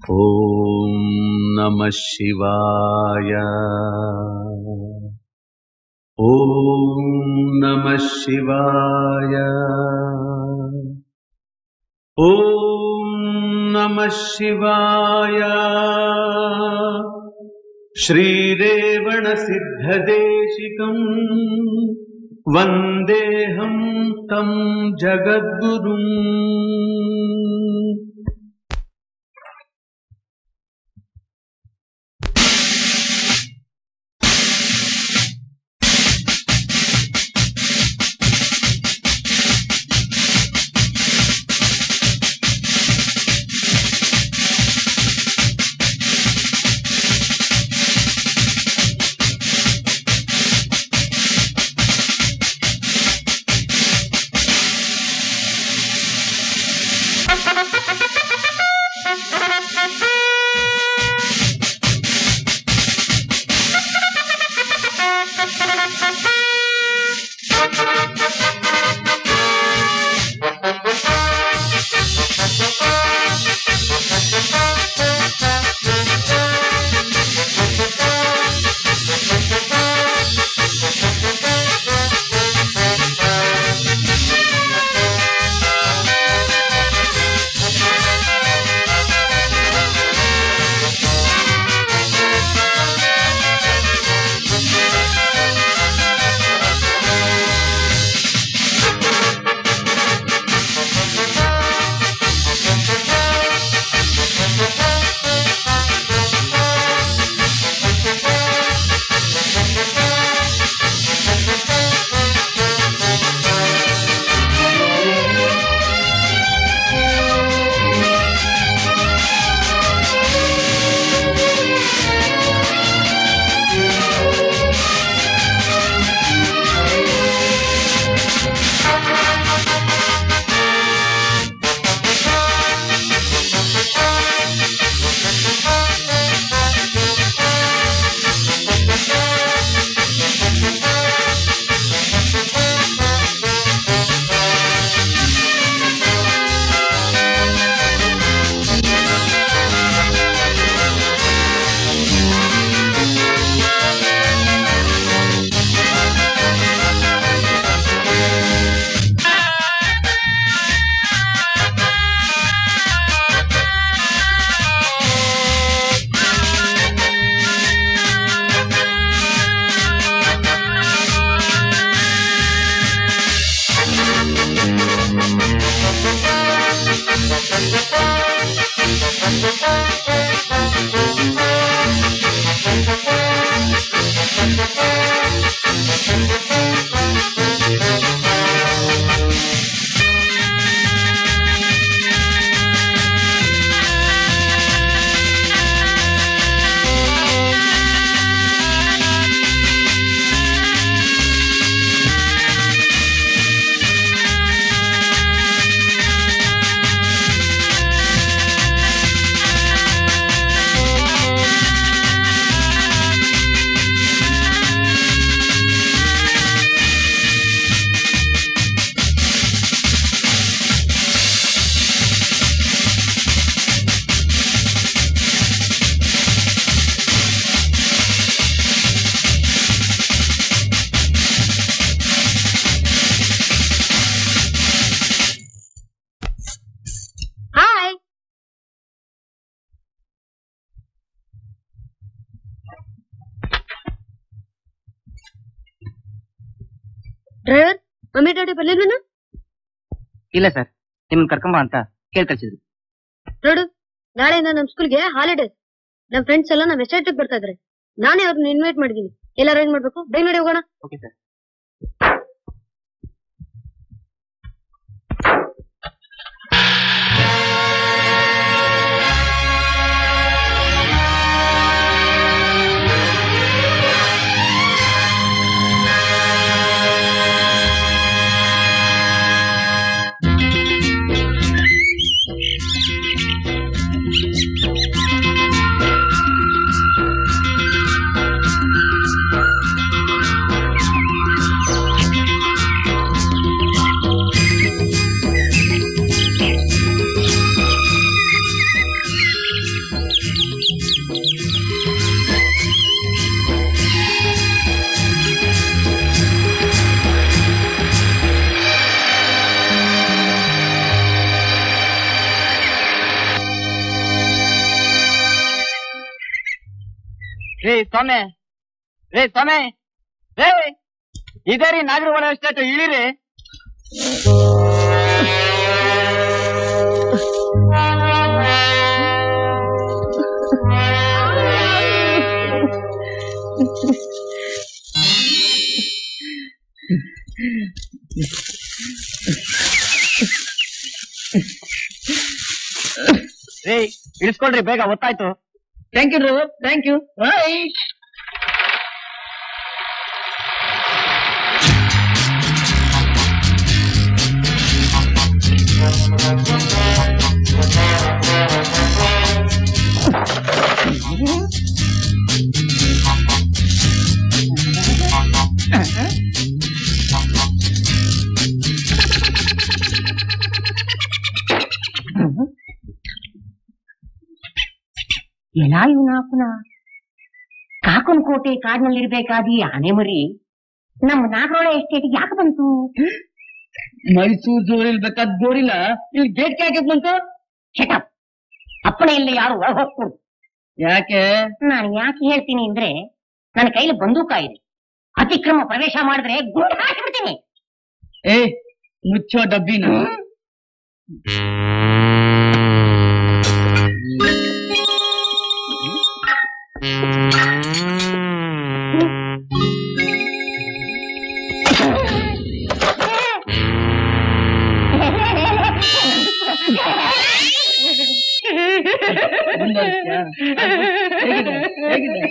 ॐ नमः शिवाय ॐ नमः शिवाय ॐ नमः शिवाय श्रीरेवणसिद्धदेशिकम् वन्देऽहं तं जगद्गुरुम् ಹಾಯ್ ಡ್ರೈವರ್ ಮಮ್ಮಿ ಡ್ಯಾಡಿ ಬರ್ಲಿಲ್ವೇನ ಇಲ್ಲ ಸರ್ ನಿಮ್ಮನ್ನ ಕರ್ಕೊಂಬ ಅಂತ ಕೇಳ್ ಕಳ್ಸಿದ್ರು ನೋಡು ನಾಳೆಯಿಂದ ನಮ್ ಸ್ಕೂಲ್ಗೆ ಹಾಲಿಡೇ ನಮ್ ಫ್ರೆಂಡ್ಸ್ ಎಲ್ಲ ನಮ್ ಎಸ್ಟೇಟ್ ಬರ್ತಾ ಇದಾರೆ ನಾನೇ ಅವ್ರನ್ನ ಇನ್ವೈಟ್ ಮಾಡಿದೀನಿ ಎಲ್ಲ ಅರೇಂಜ್ ಮಾಡ್ಬೇಕು ಬೇಗ ನೋಡಿ ಹೋಗೋಣ ಓಕೆ ಸರ್ ಆ ರೇ ಸ್ವಾಮಿ ರೇ ಸ್ವಾಮಿ ರೇ ಇದೇ ರೀ ನಾಗರವನ ಎಸ್ಟೇಟ್ ಇಳಿರಿ ರೇ ಇಳಿಸ್ಕೊಳ್ರಿ ಬೇಗ ಗೊತ್ತಾಯ್ತು thank you driver thank you right ಎಲ್ಲ ಇವನಾಪನ ಕಾಕನ್ ಕೋಟೆ ಕಾಡಿನಲ್ಲಿರ್ಬೇಕಾದ ಈ ಆನೆ ಮರಿ ನಮ್ಮ ನಾಗರೋಳ ಎಸ್ಟೇಟ್ಗೆ ಯಾಕೆ ಬಂತು ಮೈಸೂರು ಜೋರಿಲ್ ಬೇಕಾದ್ ಗೋರಿಲ್ಲ ಇಲ್ಲಿ ಗೇಟ್ ಯಾಕೆ ಬಂತು ಶಟಪ್ ಅಪ್ಪಣೆಯಲ್ಲಿ ಯಾರು ಒಳ ಹೋಗ್ಕೊಡು ಯಾಕೆ ನಾನು ಯಾಕೆ ಹೇಳ್ತೀನಿ ಅಂದ್ರೆ ನನ್ನ ಕೈಲಿ ಬಂದೂಕ ಇದೆ ಅತಿಕ್ರಮ ಪ್ರವೇಶ ಮಾಡಿದ್ರೆ ಗುಂಡು ಹಾಕಿಬಿಡ್ತೀನಿ ಏ ಮುಚ್ಚೋ ಡಬ್ಬಿನ ಹೇಗಿದೆ ಹೇಗಿದೆ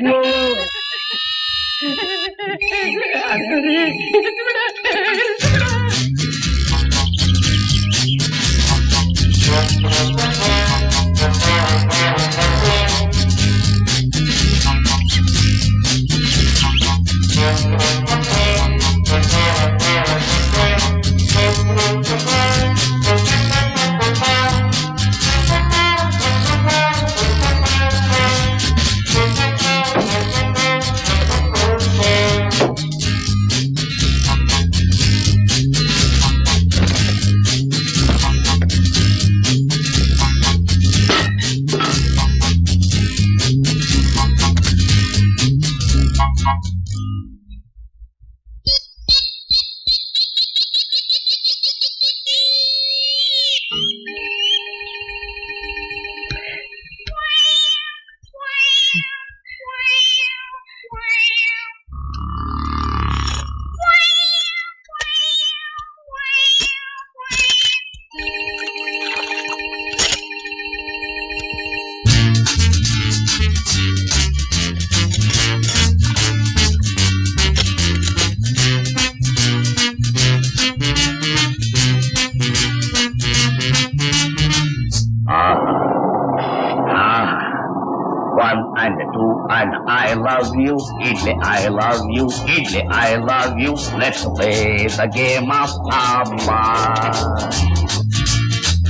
One and two and I love you, Idli, I love you, Idli, I love you. Let's play the game of Amma.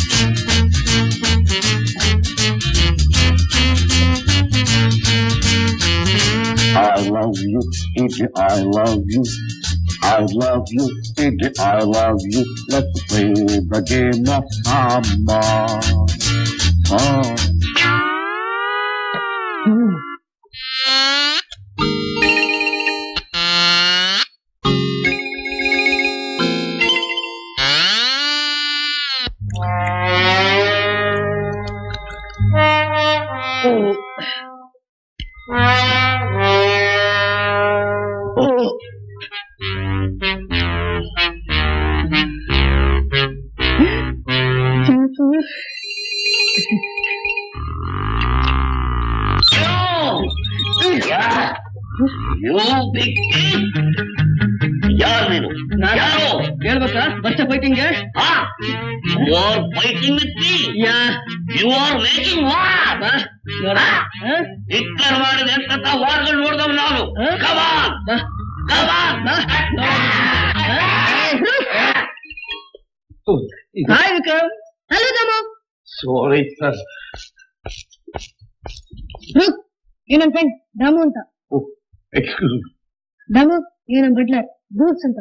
I love you, Idli, I love you. I love you, Idli, I love you. Let's play the game of Amma. Oh. You big thief! ಯಾರು ನೀನು ಯಾರು ಹೇಳ್ಬೇಕಾ ಬಚ್ಚ fighting you are fighting with me you are making war Hitler ಮಾಡಿದ ಎಂತ ವಾರ್ಗಳು ನೋಡಿದವ್ ನಾನು come on come on hi Vikram hello Damu sorry sir ಇವ್ ನನ್ ಫ್ರೆಂಡ್ ದಾಮು ಅಂತ ಎಕ್ಸ್ಕ್ಯೂಸ್ ದಾಮು ಇವ್ ನನ್ ಬಟ್ಲರ್ ಗೂಡ್ಸ್ ಅಂತ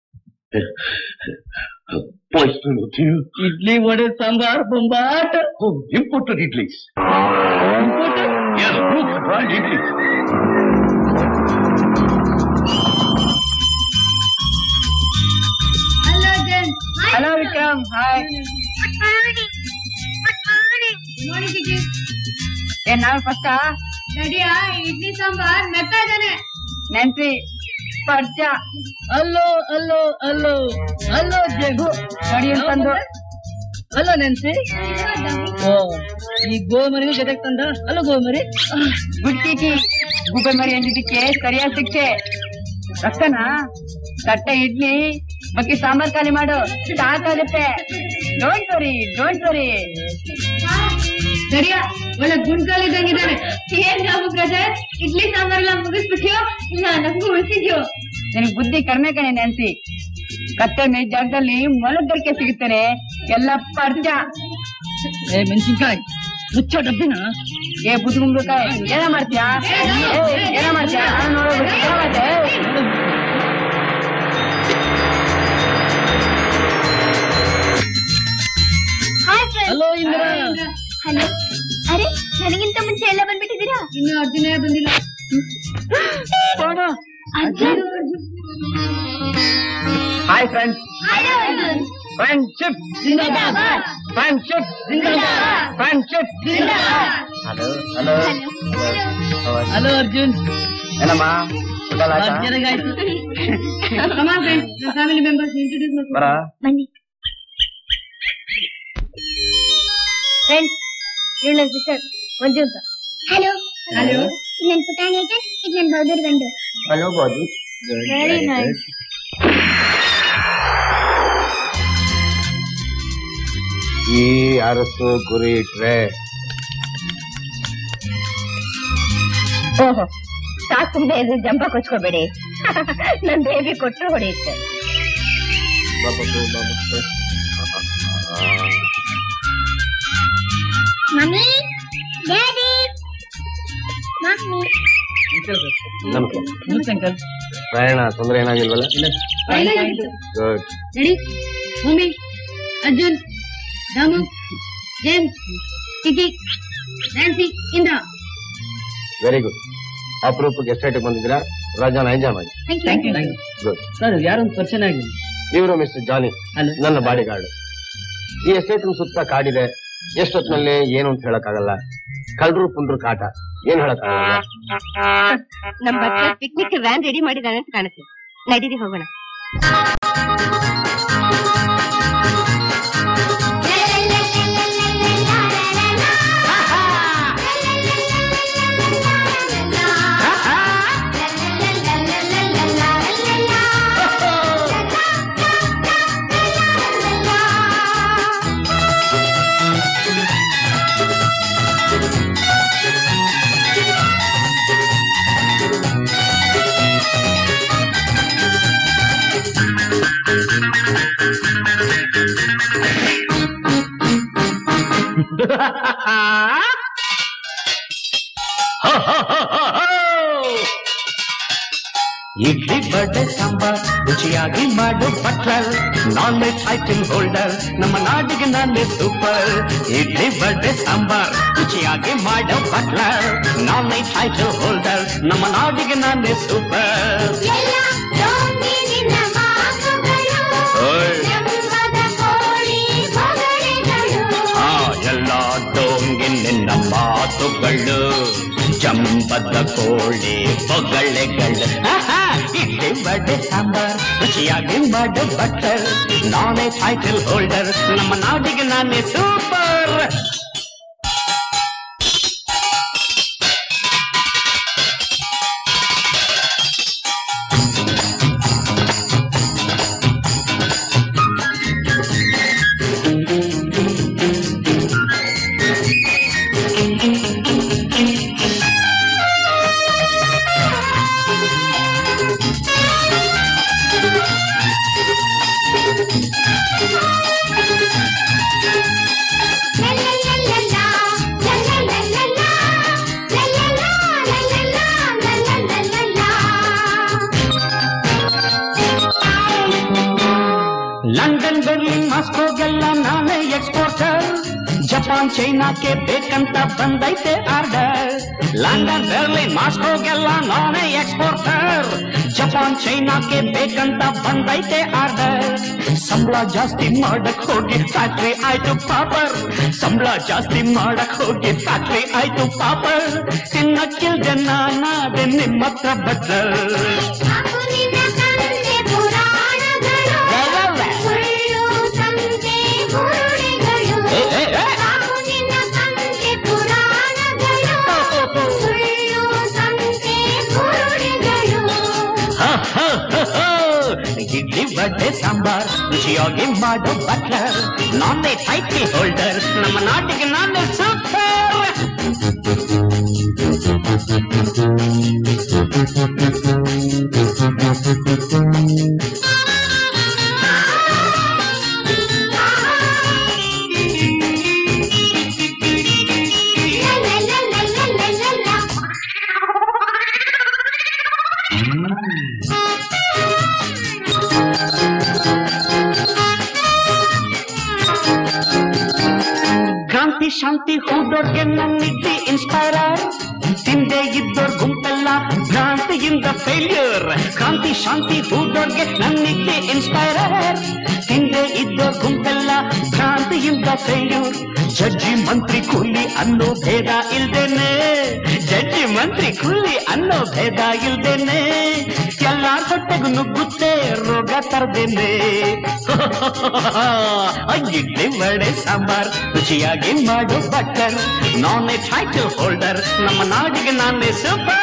ಪಾಯ್ಸನ್ ಇಡ್ಲಿ ವಡೆ ಸಾಂಬಾರ್ ಬೊಂಬಾಟ್ imported idlis Yes, look at my Idlis. Hi ಏನ್ ನಾವ್ ಫಸ್ಟ್ ನಡಿಯಾ ಇಡ್ಲಿ ಸಾಂಬಾರ್ ಮೆತ್ತಾ ಇದ್ದಾನೆ ನೆನ್ಸಿ ಪರಿಚಯ ಅಲ್ಲೋ ಅಲ್ಲೋ ಅಲ್ಲೋ ಅಲ್ಲೋ ಜಗು ನೋಡಿ ಅಂತಂದು ಅಲ್ಲೋ ನೆನ್ಸಿ ಓ ಈ ಗೋಮರಿಗೂ ಜೊತೆಗೆ ತಂದ ಅಲ್ಲೋ ಗೋಮರಿ ಗುಡ್ಕಿಕಿ ಗುಬ್ಬೆ ಮರಿ ಅಂದಿದ್ದಕ್ಕೆ ಸರಿಯಾದ ಶಿಕ್ಷೆ ರಕ್ತನ ತಟ್ಟೆ ಇಡ್ಲಿ ಬಕ್ಕಿ ಸಾಂಬಾರ್ ಖಾಲಿ ಮಾಡು ಸಾಕಾಗುತ್ತೆ ಡೋಂಟ್ ವರಿ ಡೋಂಟ್ ವರಿ ನಡಿಯಾ ಒಳ್ಳೆ ಗುಂಡ್ಕಾಲ್ ಇದ್ದಂಗಿದ್ದಾನೆ ಏನ್ ಜಾಬು ಬ್ರದರ್ ಇಡ್ಲಿ ಸಾಂಬಾರ್ ಎಲ್ಲ ಮುಗಿಸ್ಬಿಟ್ಯೋ ಇಲ್ಲ ನಮಗೂ ಉಳಿಸಿದ್ಯೋ ನಿನಗ್ ಬುದ್ಧಿ ಕಡಿಮೆ ಕಣೆ ನೆನ್ಸಿ ಕತ್ತೆ ಮೇ ಜಾಗದಲ್ಲಿ ಮೊಲದರ್ಕೆ ಸಿಗುತ್ತಾರೆ ಎಲ್ಲ ಪರ್ಜ ಏ ಮೆಣಸಿನ್ಕಾಯಿ ಮುಚ್ಚೋ ಡಬ್ಬಿನ ಏ ಬುದ್ಧಿ ಮುಂಬಕಾಯ್ ಏನ ಮಾಡ್ತೀಯಾ ಏ, ಏನ ಮಾಡ್ತೀಯಾ ನಾನು ನೋಡೋದು ಏನ ಮಾಡ್ದೆ ಹಲೋ ಇಂದ್ರ ಹಲೋ ಅರೆ ನನಗಿಂತ ಮುಂಚೆ ಎಲ್ಲ ಬಂದ್ಬಿಟ್ಟಿದ್ದೀರಾ ಇನ್ನು ಅರ್ಜುನೇ ಬಂದಿಲ್ಲ Arjun hi friends Arjun friendship ಜಿಂದಾಬಾದ್ ಫ್ರೆಂಡ್ಶಿಪ್ ಜಿಂದಾಬಾದ್ ಫ್ರೆಂಡ್ಶಿಪ್ ಜಿಂದಾಬಾದ್ ಹಲೋ ಹಲೋ ಹಲೋ ಅರ್ಜುನ್ ಏನಮ್ಮ ಚೆನ್ನಾಗಾಯ್ತು Come on, friends. The family members introduce myself. ಬರ ಬನ್ನಿ ಫ್ರೆಂಡ್ಸ್ ಇವಳು ನನ್ನ ಸಿಸ್ಟರ್ ಮಂಜು ಅಂತ ಹಲೋ ಹಲೋ ಇದು ನನ್ನ ಪುಟಾಣಿ ಐತೆ ಇದು ನನ್ನ ಬೌದ್ಧರ ಗಂಡು ಹಲೋ ಬೋದು ವೆರಿ ನೈಸ್ ಈ ಅರಸು ಗುರಿ ಇಟ್ರೆ ಓಹೋ ಸಾಕು ಸುಮ್ಮನೆ ಇದು ಜಂಬ ಕೊಚ್ಕೋಬೇಡಿ ನನ್ ಬೇಬಿ ಕೊಟ್ಟರು ಹೊಡೆಯುತ್ತೆ ಮಮ್ಮಿ ಡ್ಯಾಡಿ ಮಮ್ಮಿ ನಮಸ್ತೆ ನಮಸ್ತೆ ಅಂಕಲ್ ಪ್ರಯಾಣ ತೊಂದರೆ ಏನಾಗಿಲ್ವಲ್ಲ good ready Bhoomi Arjun Ramu James Kitty Nancy Indra very good ಅಪರೂಪಕ್ಕೆ ಎಸ್ಟೇಟ್ ಬಂದಿದ್ದೀರಾ ರಾಜಾನ ಎಂಜಾಯ್ ಮಾಡಿ thank you thank you good sir ಯಾರೊಂದು ಪರಿಚಯ ಆಗಿಲ್ಲ ಇವರು ಮಿಸ್ಟರ್ ಜಾನಿ ಹಲೋ ನನ್ನ ಬಾಡಿ ಗಾರ್ಡ್ ಈ ಎಸ್ಟೇಟ್ ಸುತ್ತ ಕಾಡಿದೆ ಎಷ್ಟೊತ್ತಿನಲ್ಲಿ ಏನು ಅಂತ ಹೇಳಕ್ಕಾಗಲ್ಲ ಕಳ್ರು ಪುಂಡ್ರು ಕಾಟ ಏನ್ ಹೇಳಕ್ಕಾಗಲ್ಲ ನಮ್ಮ ಬಚ್ಚ ಪಿಕ್ನಿಕ್ ವ್ಯಾನ್ ರೆಡಿ ಮಾಡಿದಾನೆ ಅಂತ ಕಾಣುತ್ತೆ ನಡೀರಿ ಹೋಗೋಣ ಇಡ್ಲಿ ಬಡೆ ಸಾಂಬಾರ್ ರುಚಿಯಾಗಿ ಮಾಡು ಬಟ್ಲರ್ ನಾನ್ ಟೈಟಲ್ ಹೋಲ್ಡರ್ ನಮ್ಮ ನಾಡಿಗೆ ನಾನೇ ಸೂಪರ್ ಇಡ್ಲಿ ಬಡೆ ಸಾಂಬಾರ್ ರುಚಿಯಾಗಿ ಮಾಡು ಬಟ್ಲರ್ ನಾನ್ ಟೈಟಲ್ ಹೋಲ್ಡರ್ ನಮ್ಮ ನಾಡಿಗೆ ನಾನೇ ಸೂಪರ್ ಎಲ್ಲ ಲೋಂಗಿನಿನ ಮಾತುಗಳು ಓಯ್. ಜಂಬದ ಕೋಳಿ ಹೊಗಳೆಗಳು ಆ ಎಲ್ಲ ಡೋಂಗಿ ನಿನ್ನ ಮಾತುಗಳು ಜಂಬದ ಕೋಳಿ ಹೊಗಳೆಗಳು ಆಹಾ, ಇಡ್ಲಿ ಬಡೆ ಸಾಂಬಾರ್ ರುಚಿಯಾಗಿ ಮಾಡು ಬಟ್ಟರ್ ನಾನೇ ಟೈಟಲ್ ಹೋಲ್ಡರ್ ನಮ್ಮ ನಾಡಿಗೆ ನಾನೇ ಸೂಪರ್ ಲಂಡನ್ ಬರ್ಲಿನ್ ಮಾಸ್ಕೋಗೆಲ್ಲ ನಾನೇ ಎಕ್ಸ್ಪೋರ್ಟರ್ ಜಪಾನ್ ಚೈನಾಕ್ಕೆ ಬೇಕಂತ ಬಂದೈತೆ ಆರ್ಡರ್ ಲಂಡನ್ ಬೆರ್ಲಿನ್ ಮಾಸ್ಕೋಗೆಲ್ಲ ನಾನೇ ಎಕ್ಸ್ಪೋರ್ಟರ್ ಜಪಾನ್ ಚೈನಾಕ್ಕೆ ಬೇಕಂತ ಬಂದೈತೆ ಆರ್ಡರ್ ಸಂಬಳ ಜಾಸ್ತಿ ಮಾಡಕ್ ಹೋಗಿ ಫ್ಯಾಕ್ಟ್ರಿ ಆಯ್ತು ಪಾಪರ್ ಸಂಬಳ ಜಾಸ್ತಿ ಮಾಡಕ್ ಹೋಗಿ ಫ್ಯಾಕ್ಟ್ರಿ ಆಯ್ತು ಪಾಪರ್ ತಿನ್ನಕ್ಕಿಲ್ದೆ ನಾನಾದೆ ನಿಮ್ಮ ಹತ್ರ ಬಟ್ಟರ್ ಸಾಕು ನಿನ್ನ ತಂದೆ ಪುರಾಣಗಳು ಸುಳ್ಳು ಸಂತೆ ಬುರುಡೆಗಳು ಏ, ಏ, ಏ. ಸಾಕು ನಿನ್ನ ತಂದೆ ಪುರಾಣಗಳು ಸುಳ್ಳು ಸಂತೆ ಬುರುಡೆಗಳು ಇಡ್ಲಿ ಬಡ್ಡೆ ಸಾಂಬಾರ್ ರುಚಿಯಾಗಿ ಮಾಡೋ ಬಟ್ಲರ್ ನಾನೇ ಟೈಟಿ ಹೋಲ್ಡರ್ ನಮ್ಮ ನಾಟಿಗೆ ನಾನೇ ಸೂಪರ್ ಕ್ರಾಂತಿ ಶಾಂತಿ ಹೂಡೋರ್ಗೆ ನನ್ನಿದ್ದಿ ಇನ್ಸ್ಪೈರರ್ ತಿಂದೆ ಇದ್ದೋರ್ ಗುಂಪೆಲ್ಲ ಭ್ರಾಂತಿಯಿಂದ ಫೇಲ್ಯೂರ್ ಕ್ರಾಂತಿ ಶಾಂತಿ ಹೂಡೋರ್ಗೆ ನನ್ನಿದ್ದಿ ಇನ್ಸ್ಪೈರರ್ ತಿಂದೆ ಇದ್ದೋರ್ ಗುಂಪೆಲ್ಲ ಭ್ರಾಂತಿಯಿಂದ ಫೇಲ್ಯೂರ್ ಜಡ್ಜಿ ಮಂತ್ರಿ ಕೂಲಿ ಅನ್ನೋ ಭೇದ ಇಲ್ದೇನೆ ಜಡ್ಜಿ ಮಂತ್ರಿ ಕೂಲಿ ಅನ್ನೋ ಭೇದ ಇಲ್ದೇನೆ ಎಲ್ಲಾರ್ ಹೊಟ್ಟೆಗೂ ನುಗ್ಗುತ್ತೆ ರೋಗ ತರದೇನೆ ಇಡ್ಲಿ ವಡೆ ಸಾಂಬಾರ್ ರುಚಿಯಾಗಿ ಮಾಡು ಬಟ್ಟರ್ ನಾನೇ ಟೈಟಲ್ ಹೋಲ್ಡರ್ ನಮ್ಮ ನಾಡಿಗೆ ನಾನೇ super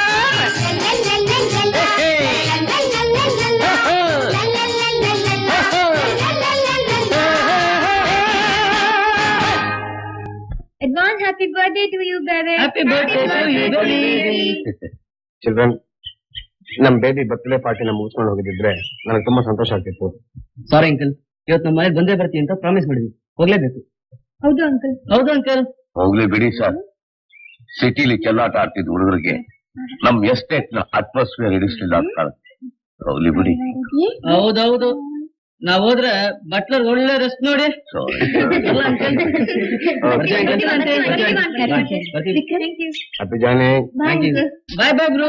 advance happy birthday to you baby happy birthday to you baby children ನಮ್ ಬೇಬಿ ಬರ್ತ್ಡೇ ಪಾರ್ಟಿನ ಮುಗಿಸ್ಕೊಂಡು ಹೋಗಿದ್ರೆ ನನಗೆ ತುಂಬಾ ಸಂತೋಷ ಆಗ್ತಿತ್ತು ಸಾರಿ ಅಂಕಲ್ ಇವತ್ತು ನಮ್ಮ ಮನೇಲಿ ಬಂದೇ ಬರ್ತೀನಿ ಅಂತ ಪ್ರಾಮಿಸ್ ಮಾಡಿದ್ವಿ ಹೋಗ್ಲೇಬೇಕು ಹೌದು ಅಂಕಲ್ ಹೌದು ಅಂಕಲ್ ಹೋಗ್ಲಿ ಬಿಡಿ ಸರ್ ಸಿಟಿಲಿ ಚೆಲ್ಲಾಟ ಆಡ್ತಿದ್ ಹುಡುಗರಿಗೆ ನಮ್ ಎಸ್ಟೇಟ್ ನ ಅಟ್ಮಾಸ್ಫಿಯರ್ ಹಿಡಿಸ್ಲಿಲ್ಲ ಅಂತ ಕಾಣುತ್ತೆ ಹೋಗ್ಲಿ ಬಿಡಿ ಹೌದೌದು ನಾವ್ ಹೋದ್ರೆ ಬಟ್ಲರ್ ಒಳ್ಳೆ ರೆಸ್ಟ್ ನೋಡಿ ಸಾರಿ ಅಲ್ಲ ಅಂಕಲ್ ಬರ್ತೀವಿ ಅಂಕಲ್ ಬರ್ತೀವಿ ಹ್ಯಾಪಿ ಜಾನೆ thank you bye bye bro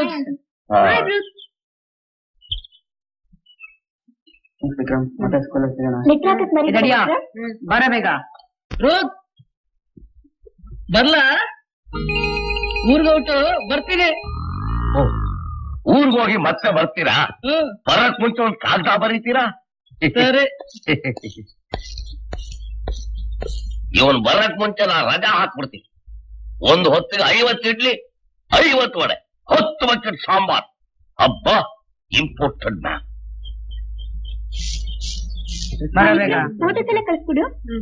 ಇದಡಿಯಾ ಬರ ಬೇಗ ರೋಗ್ ಬರ್ಲಾ ಊರ್ಗ್ ಹೊರ್ಟು ಬರ್ತೀನಿ ಊರ್ಗ್ ಹೋಗಿ ಮತ್ತೆ ಬರ್ತೀರಾ ಹ್ಮ್ ಬರಕ್ ಮುಂಚೆ ಒಂದ್ ಕಾಗದ ಬರೀತೀರಾ ಸರಿ ಇವನ್ ಬರಕ್ ಮುಂಚೆ ನಾ ರಜಾ ಹಾಕ್ಬಿಡ್ತೀನಿ ಒಂದು ಹೊತ್ತಿಗೆ ಐವತ್ತು ಇಡ್ಲಿ ಐವತ್ತು ವಡೆ ಹತ್ತು ಬಕೆಟ್ ಸಾಂಬಾರ್ ಹಬ್ಬ ಇಂಪೋರ್ಟೆಡ್ ಮ್ಯಾಮ್ ಬರ ಬೇಗ ಫೋಟೋಸ್ ಎಲ್ಲ ಕಳ್ಸ್ಕೊಡು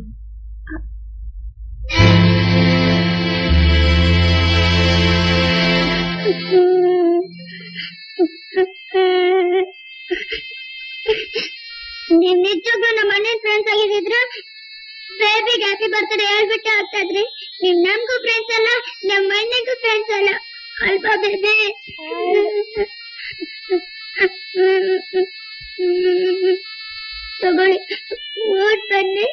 ನೀವ್ ನಿಜವಾಗ್ಲೂ ನಮ್ಮ ಅಣ್ಣನ್ ಫ್ರೆಂಡ್ಸ್ ಆಗಿದ್ರು ಬೇಬಿಗೆ ಹ್ಯಾಪಿ ಬರ್ತ್ಡೇ ಹೇಳ್ಬಿಟ್ಟೆ ಆಗ್ತಾ ಇದ್ರಿ ನೀವ್ ನಮ್ಗೂ ಫ್ರೆಂಡ್ಸ್ ಅಲ್ಲ ನಮ್ಮ ಅಣ್ಣಗೂ ಫ್ರೆಂಡ್ಸ್ ಅಲ್ಲ ಅಲ್ವಾ ಬೇಬಿ ತಗೊಳ್ಳಿ ಓಟ್ ಬನ್ನಿ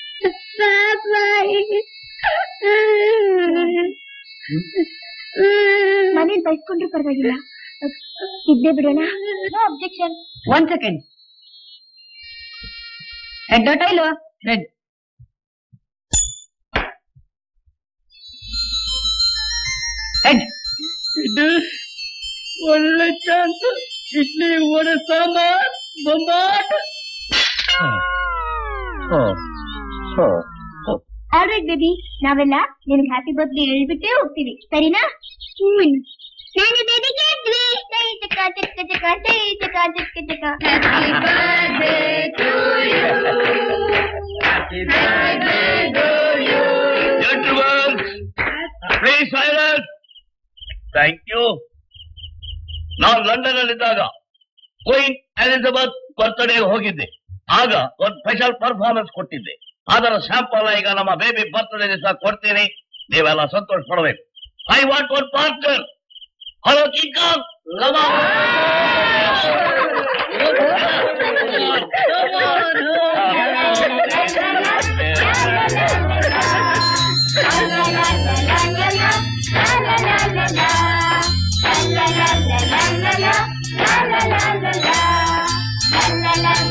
ಮನೇಲಿ ಬೈಸ್ಕೊಂಡ್ರು ಪರವಾಗಿಲ್ಲ ಇದ್ದೇ ಬಿಡೋಣ objection one second head tail red head ಇದು ಒಳ್ಳೆ ಚಾನ್ಸ್ ಇಡ್ಲಿ ವಡೆ ಸಾಂಬಾರ್ ಬೊಂಬಾಟ್ ಆಲ್ರೈಟ್ ಬೇಬಿ ನಾವೆಲ್ಲ ನಿನ್ಗೆ ಹ್ಯಾಪಿ ಬರ್ತ್ಡೇ ಹೇಳ್ಬಿಟ್ಟೇ ಹೋಗ್ತೀವಿ ಸರಿನಾ ಹ್ಮ್ ನಾನು ಬೇಬಿಗೆ ಇದ್ವಿ ಕೈ ಚಕ ಚಕ ಚಕ ಕೈ ಚಕ ಚಕ ಚಕ happy birthday to please silent thank you ನಾವು ಲಂಡನ್ ಅಲ್ಲಿದ್ದಾಗ ಕ್ವೀನ್ ಎಲಿಜಬೆತ್ ಬರ್ತ್ಡೇ ಹೋಗಿದ್ದೆ ಆಗ ಒಂದು ಸ್ಪೆಷಲ್ ಪರ್ಫಾರ್ಮೆನ್ಸ್ ಕೊಟ್ಟಿದ್ದೆ ಅದರ ಸ್ಯಾಂಪಲ್ ಈಗ ನಮ್ಮ ಬೇಬಿ ಬರ್ತ್ಡೇ ದಿವಸ ಕೊಡ್ತೀನಿ ನೀವೆಲ್ಲ ಸಂತೋಷ ಪಡಬೇಕು I want one partner hello king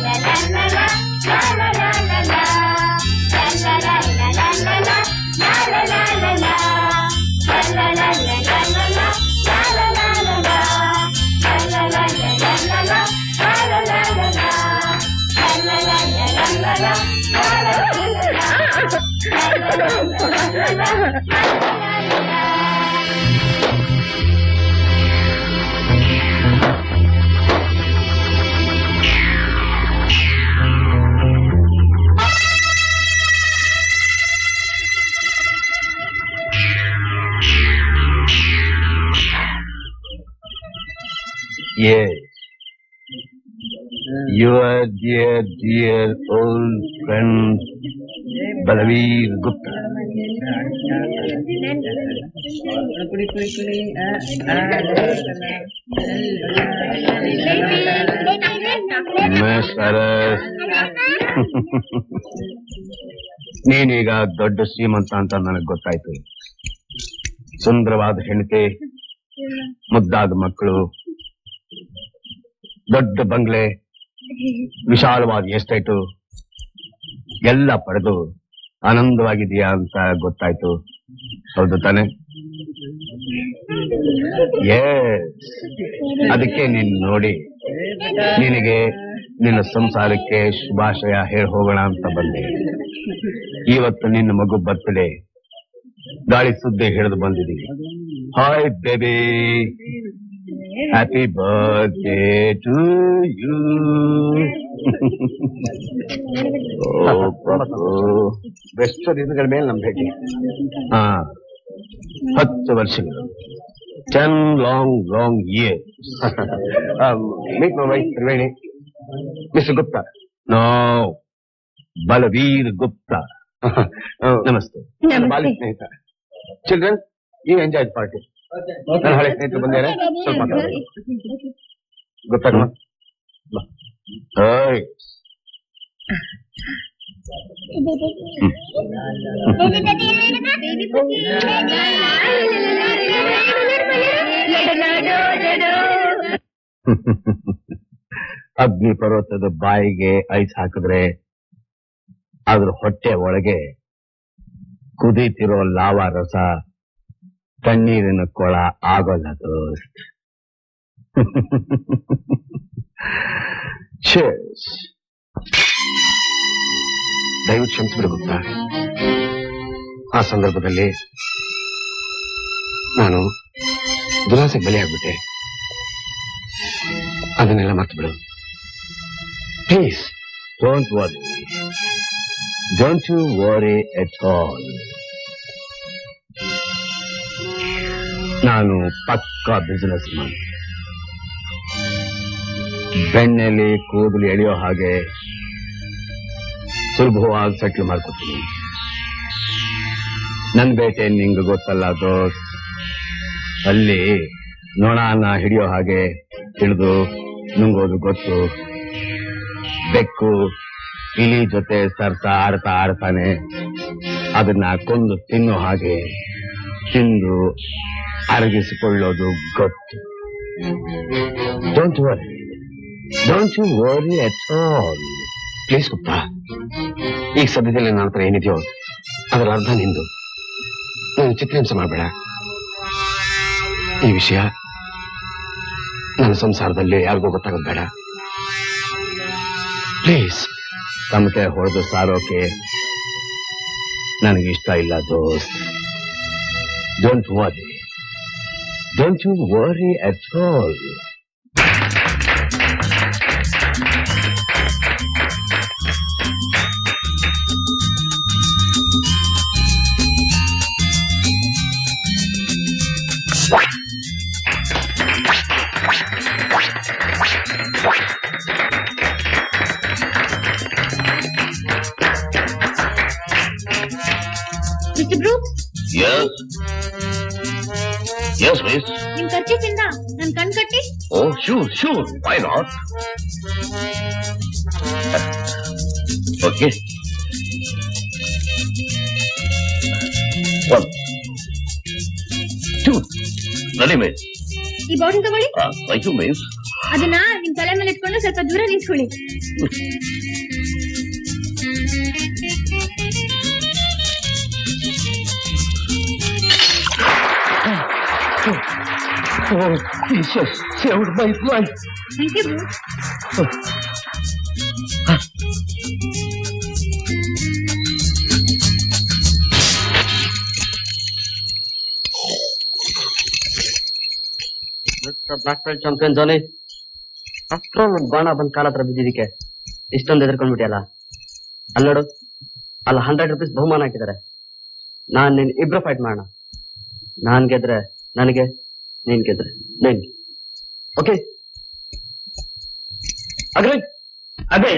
Yes. Your dear, dear old friend, Balaveer Gupta. ಕುಡಿ ಕುಡಿ ಕುಡಿ ಸರಸ್ ನೀನೀಗ ದೊಡ್ಡ ಶ್ರೀಮಂತ ಅಂತ ನನಗೆ ಗೊತ್ತಾಯ್ತು ಸುಂದರವಾದ ಹೆಂಡತಿ ಮುದ್ದಾದ ಮಕ್ಕಳು ದೊಡ್ಡ ಬಂಗ್ಲೆ ವಿಶಾಲವಾದ ಎಸ್ಟೇಟು ಎಲ್ಲ ಪಡೆದು ಆನಂದವಾಗಿದೆಯಾ ಅಂತ ಗೊತ್ತಾಯ್ತು ಹೌದು ತಾನೆ Yes. ಅದಕ್ಕೆ ನೀನ್ ನೋಡಿ ನಿನಗೆ ನಿನ್ನ ಸಂಸಾರಕ್ಕೆ ಶುಭಾಶಯ ಹೇಳಿ ಹೋಗೋಣ ಅಂತ ಬಂದೆ ಇವತ್ತು ನಿನ್ನ ಮಗು ಬರ್ತಡೆ ಗಾಳಿ ಸುದ್ದಿ ಹಿಡಿದು ಬಂದಿದ್ದೀವಿ hi baby happy birthday to you ಎಷ್ಟು ದಿನಗಳ ಮೇಲೆ ನಮ್ ಭೇಟಿ ಹಾ ಹತ್ತು ವರ್ಷಗಳು ten long long year meet my wife Triveni mister Gupta no Balveer Gupta ನಮಸ್ತೆ ನನ್ನ ಬಾಲ್ಯ ಸ್ನೇಹಿತ ಚಿಲ್ಡ್ರನ್ ಯು ಎಂಜಾಯ್ ಪಾರ್ಟಿ ನನ್ನ ಹಳೆ ಸ್ನೇಹಿತರು ಬಂದಿದ್ದಾರೆ ಸ್ವಲ್ಪ ಮಾತಾಡಿ ಗೊತ್ತಾಗಮ್ಮ ಬಾ. ಓಯ್ ಅಗ್ನಿ ಪರ್ವತದ ಬಾಯಿಗೆ ಐಸ್ ಹಾಕಿದ್ರೆ ಅದ್ರ ಹೊಟ್ಟೆ ಒಳಗೆ ಕುದೀತಿರೋ ಲಾವಾ ರಸ ತಣ್ಣೀರಿನ ಕೊಳ ಆಗೋಲ್ಲ ದೋಸ್ತ್ Cheers. ದಯವಿಟ್ಟು ಕ್ಷಮಿಸಿಬಿಡು ಗುಪ್ತಾ ಆ ಸಂದರ್ಭದಲ್ಲಿ ನಾನು ದುರಾಸೆಗೆ ಬಲಿಯಾಗ್ಬಿಟ್ಟೆ ಅದನ್ನೆಲ್ಲ ಮರ್ತು ಬಿಡು please don't worry don't you worry at all ನಾನು ಪಕ್ಕಾ ಬಿಸಿನೆಸ್ ಮ್ಯಾನ್ ಬೆಣ್ಣೆಲಿ ಕೂದಲು ಎಳೆಯೋ ಹಾಗೆ ಸುಲಭವಾಗಿ ಸೆಟ್ಲ್ ಮಾಡ್ಕೊತೀನಿ ನನ್ ಬೇಟೆ ನಿಂಗೆ ಗೊತ್ತಲ್ಲ ದೋಸ್ತ್ ಅಲ್ಲಿ ನೊಣನ ಹಿಡಿಯೋ ಹಾಗೆ ಹಿಡಿದು ನುಂಗೋದು ಗೊತ್ತು ಬೆಕ್ಕು ಇಲಿ ಜೊತೆ ಸರ್ತಾ ಆಡ್ತಾ ಆಡ್ತಾನೆ ಅದನ್ನ ಕೊಂದು ತಿನ್ನೋ ಹಾಗೆ ತಿಂದು ಅರಗಿಸಿಕೊಳ್ಳೋದು ಗೊತ್ತು don't worry don't you worry at all please Gupta ಈಗ ಸದ್ಯದಲ್ಲಿ ನನ್ನ ಹತ್ರ ಏನಿದೆಯೋ ಅದರ ಅರ್ಧ ನಿಂದು ನಾನು ಚಿತ್ರಹಿಂಸೆ ಮಾಡಬೇಡ ಈ ವಿಷಯ ನನ್ನ ಸಂಸಾರದಲ್ಲಿ ಯಾರಿಗೂ ಗೊತ್ತಾಗೋದು ಬೇಡ ಪ್ಲೀಸ್ ತಮಟೆ ಹೊಡೆದು ಸಾರೋಕೆ ನನಗೆ ಇಷ್ಟ ಇಲ್ಲ ದೋಸ್ತ್ don't worry don't you worry at all mister Brook Yes. Yes, miss. ನಿಮ್ ಖರ್ಚಿನಿಂದ ನನ್ ಕಣ್ ಕಟ್ಟಿ Oh, sure, sure. Why not? Okay. One. Two. Ready, miss. ಈ ಬಾಟಲ್ ತಗೊಳ್ಳಿ Ah, thank you, miss. ಅದನ್ನ ನಿಮ್ ತಲೆ ತಲೆ ಮೇಲೆ ಇಟ್ಕೊಂಡು ಸ್ವಲ್ಪ ದೂರ ನಿಂತ್ಕೊಳ್ಳಿ Oh, Jesus, saved my life. Thank you, bro. Black belt champion Johnny ಅಷ್ಟೊಂದು ಬಾಣ ಬಂದ್ ಕಾಲ ಹತ್ರ ಬಿದ್ದಿದ್ದಕ್ಕೆ ಇಷ್ಟೊಂದು ಎದ್ರಕೊಂಡ್ಬಿಟ್ಟಿಯಲ್ಲ ಅಲ್ಲಿ ನೋಡು ಅಲ್ಲಿ ಹಂಡ್ರೆಡ್ ರುಪೀಸ್ ಬಹುಮಾನ ಹಾಕಿದ್ದಾರೆ ನಾನ್ ನೀನ್ ಇಬ್ರು ಫೈಟ್ ಮಾಡೋಣ ನಾನ್ ಗೆದ್ರೆ ನನಗೆ ನೀನ್ ಗೆದ್ರೆ ನೀನ್ ಓಕೆ ಅಗ್ರಿ ಅದೇ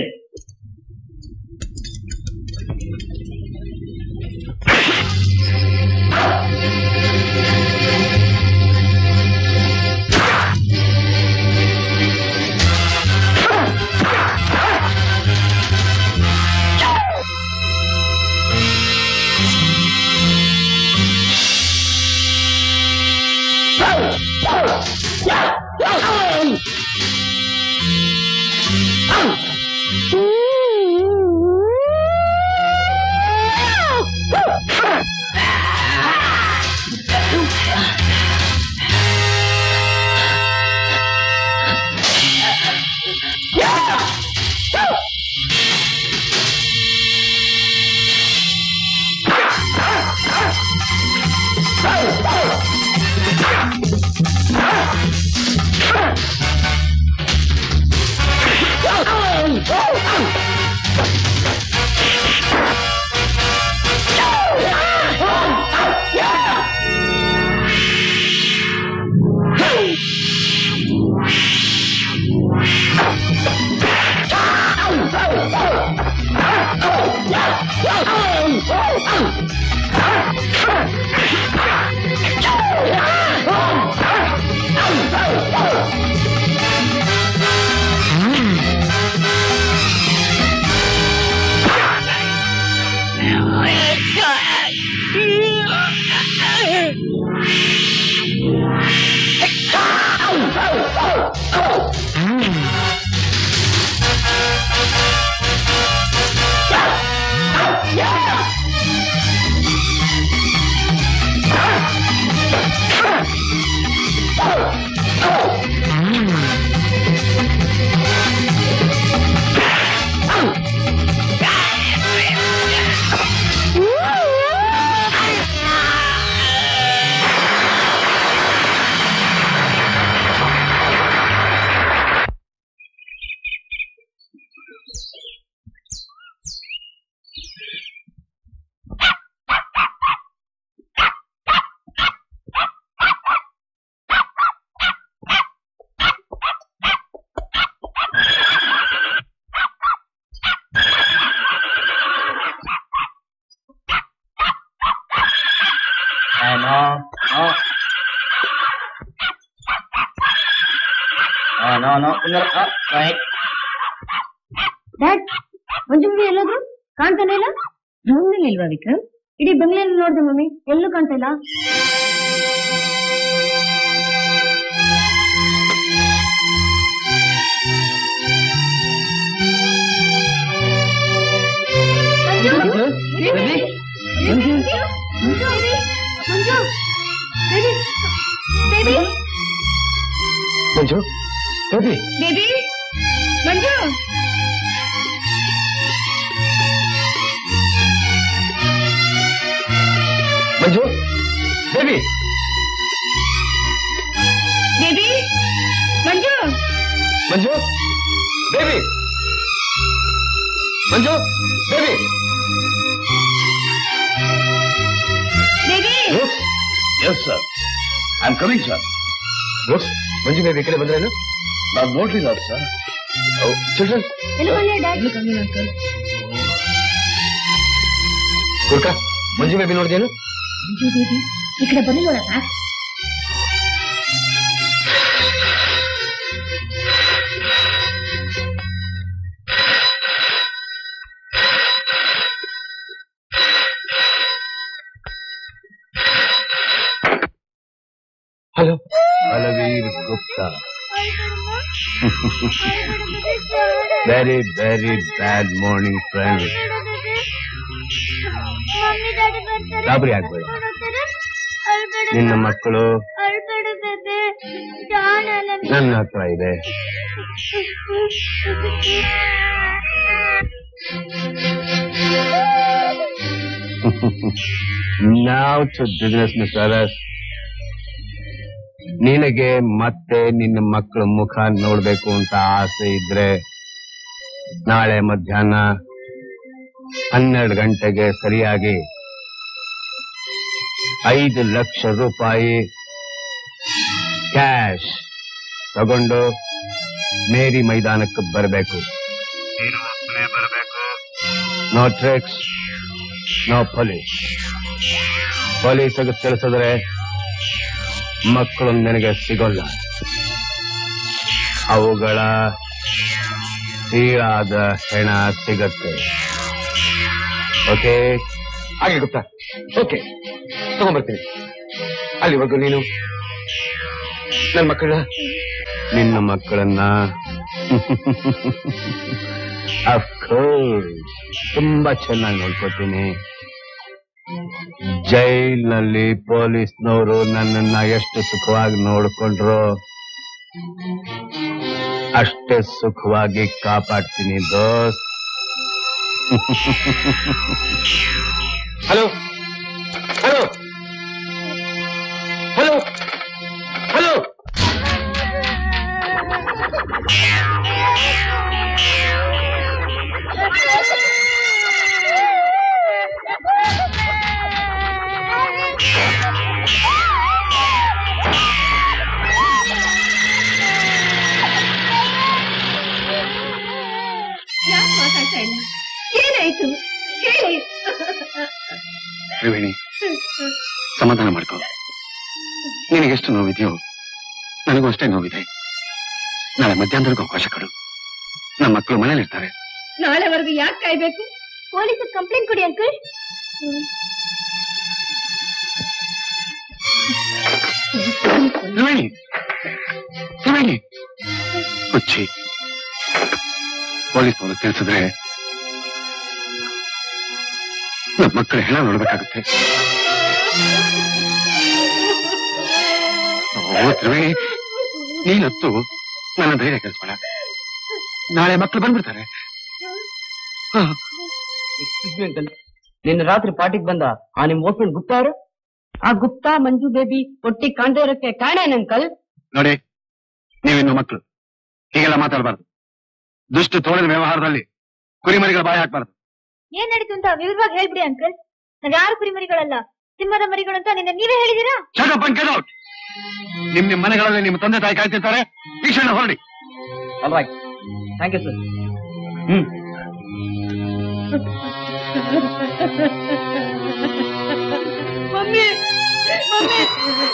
no, no. Oh, no, no, no, oh, right. Dad ಮಂಜುಂಬಿ ಎಲ್ಲೋದ್ರು ಕಾಣ್ತಾನೆ ಇಲ್ಲ ರೂಮ್ನಲ್ಲಿ ಇಲ್ವಾ ವಿಕ್ರಮ್ ಇಡೀ ಬಂಗ್ಲೆಯಲ್ಲಿ ನೋಡ್ದೆ ಮಮ್ಮಿ ಎಲ್ಲೂ ಕಾಣ್ತಾ ಇಲ್ಲ Manju baby Manju Manju Manju baby baby Manju baby baby Manju Manju baby baby Manju Manju baby Manju baby baby Yes, yes, sir. I'm coming, sir. Boss, Manju baby ಈ ಕಡೆ ಬಂದ್ರೇನು ನಾನು ನೋಡ್ಲಿಲ್ಲ ಸರ್ ಚಿಲ್ಡ್ರನ್ ಎಲ್ಲಿ ಬಂದೆ ಡ್ಯಾಡ್ ಕುರ್ಕ ಮಂಜು ಬೇಬಿ ನೋಡಿದೇನು ಈ ಕಡೆ ಬನ್ನಿ ನೋಡೋಣ hello Balveer Gupta very very bad morning friend mummy daddy ಬರ್ತಾರೆ ಗಾಬರಿ ಆಗ್ಬೇಡ ಅಳ್ಬೇಡ ನಿನ್ನ ಮಕ್ಕಳು ಅಳ್ಬೇಡ ಬೇಬೆ ಜಾಣ ನನ್ನ ಹತ್ರ ಇದೆ ನಾವು ಟು ಬಿಸ್ನೆಸ್ ಮಿಸ್ಟರ್ ನಿನಗೆ ಮತ್ತೆ ನಿನ್ನ ಮಕ್ಕಳ ಮುಖ ನೋಡ್ಬೇಕು ಅಂತ ಆಸೆ ಇದ್ರೆ ನಾಳೆ ಮಧ್ಯಾಹ್ನ ಹನ್ನೆರಡು ಗಂಟೆಗೆ ಸರಿಯಾಗಿ ಐದು ಲಕ್ಷ ರೂಪಾಯಿ ಕ್ಯಾಶ್ ತಗೊಂಡು ಮೇರಿ ಮೈದಾನಕ್ಕೆ ಬರಬೇಕು ನೋ ಟ್ರಿಕ್ಸ್ ನೋ ಪೊಲೀಸ್ ಪೊಲೀಸಿಗೆ ತಿಳಿಸಿದ್ರೆ ಮಕ್ಕಳು ನಿನಗೆ ಸಿಗೋಲ್ಲ ಅವುಗಳ ಸೀಳಾದ ಹೆಣ ಸಿಗತ್ತೆ ಓಕೆ ಹಾಗೆ ಗೊತ್ತಾ ಓಕೆ ತಗೊಂಡ್ಬರ್ತೀನಿ ಅಲ್ಲಿವರೆಗೂ ನೀನು ನನ್ನ ಮಕ್ಕಳ ನಿನ್ನ ಮಕ್ಕಳನ್ನ ಅಫ್ಕೋರ್ಸ್ ತುಂಬಾ ಚೆನ್ನಾಗಿ ನೋಡ್ಕೋತೀನಿ ಜೈಲ್ನಲ್ಲಿ ಪೊಲೀಸ್ನವರು ನನ್ನನ್ನ ಎಷ್ಟು ಸುಖವಾಗಿ ನೋಡ್ಕೊಂಡ್ರು ಅಷ್ಟೇ ಸುಖವಾಗಿ ಕಾಪಾಡ್ತೀನಿ ದೋಸ್ತ್ ಹಲೋ ಹಲೋ ಹಲೋ ಹಲೋ ಯಾಕೆ ಮಾತಾಡ್ತಾ ಇಲ್ಲ ಏನಾಯ್ತು ಹೇಳಿ ತ್ರಿವೇಣಿ ಸಮಾಧಾನ ಮಾಡ್ಕೋ ನಿನಗೆಷ್ಟು ನೋವಿದೆಯೋ ನನಗೂ ಅಷ್ಟೇ ನೋವಿದೆ ನಾಳೆ ಮಧ್ಯಾಹ್ನದವರೆಗೂ ಅವಕಾಶ ಕೊಡು ನಮ್ಮ ಮಕ್ಕಳು ಮನೇಲಿರ್ತಾರೆ ನಾಳೆವರೆಗೂ ಯಾಕೆ ಕಾಯ್ಬೇಕು ಪೊಲೀಸ್ ಕಂಪ್ಲೇಂಟ್ ಕೊಡಿ ಅಂಕಲ್ ತ್ರಿವೇಣಿ ತ್ರಿವೇಣಿ ಹುಚ್ಚಿ ಪೊಲೀಸ್ ಅವರು ತಿಳಿಸಿದ್ರೆ ನಮ್ಮ ಮಕ್ಕಳ ಹೆಣ ನೋಡ್ಬೇಕಾಗುತ್ತೆ ಓ ತ್ರಿವೇಣಿ ನೀನತ್ತು ನನ್ನ ಧೈರ್ಯ ಕೆಲ್ಸಬೇಡ ನಾಳೆ ಮಕ್ಕಳು ಬಂದ್ಬಿಡ್ತಾರೆ ಹ, ಎಕ್ಸ್ಕ್ಯೂಸ್ ಮಿ ಅಂಕಲ್ ನಿನ್ನೆ ರಾತ್ರಿ ಪಾರ್ಟಿಗೆ ಬಂದ ಆ ನಿಮ್ ಓಪನ್ ಗುಪ್ತಾ ಅವರು ಆ ಗುಪ್ತಾ ಮಂಜು ಬೇಬಿ ಒಟ್ಟಿಗೆ ಕಾಣ್ತಾ ಇರೋಕ್ಕೆ ಕಾರಣ ಏನ್ ಅಂಕಲ್ ನೋಡಿ ನೀವಿನ್ನು ಮಕ್ಕಳು ಹೀಗೆಲ್ಲ ಮಾತಾಡಬಾರ್ದು ದುಷ್ಟ ತೋಳಿನ ವ್ಯವಹಾರದಲ್ಲಿ ಕುರಿಮರಿಗಳ ಬಾಯಿ ಹಾಕ್ಬಾರ್ದು ಏನ್ ನಡೀತು ಅಂತ ವಿವರವಾಗಿ ಹೇಳ್ಬಿಡಿ ಅಂಕಲ್ ನಾವ್ ಯಾರು ಕುರಿಮರಿಗಳಲ್ಲ ಸಿಂಹದ ಮರಿಗಳು ಅಂತ ನಿನ್ನೆ ನೀವೇ ಹೇಳಿದೀರಾ Shut up and get out! ನಿಮ್ ನಿಮ್ ಮನೆಗಳಲ್ಲಿ ನಿಮ್ಮ ತಂದೆ ತಾಯಿ ಕಾಯ್ತಿರ್ತಾರೆ ಈ ಕ್ಷಣ ಹೊರಡಿ all right thank you sir ಹ್ಮ್ ಮಮ್ಮಿ ಮಮ್ಮಿ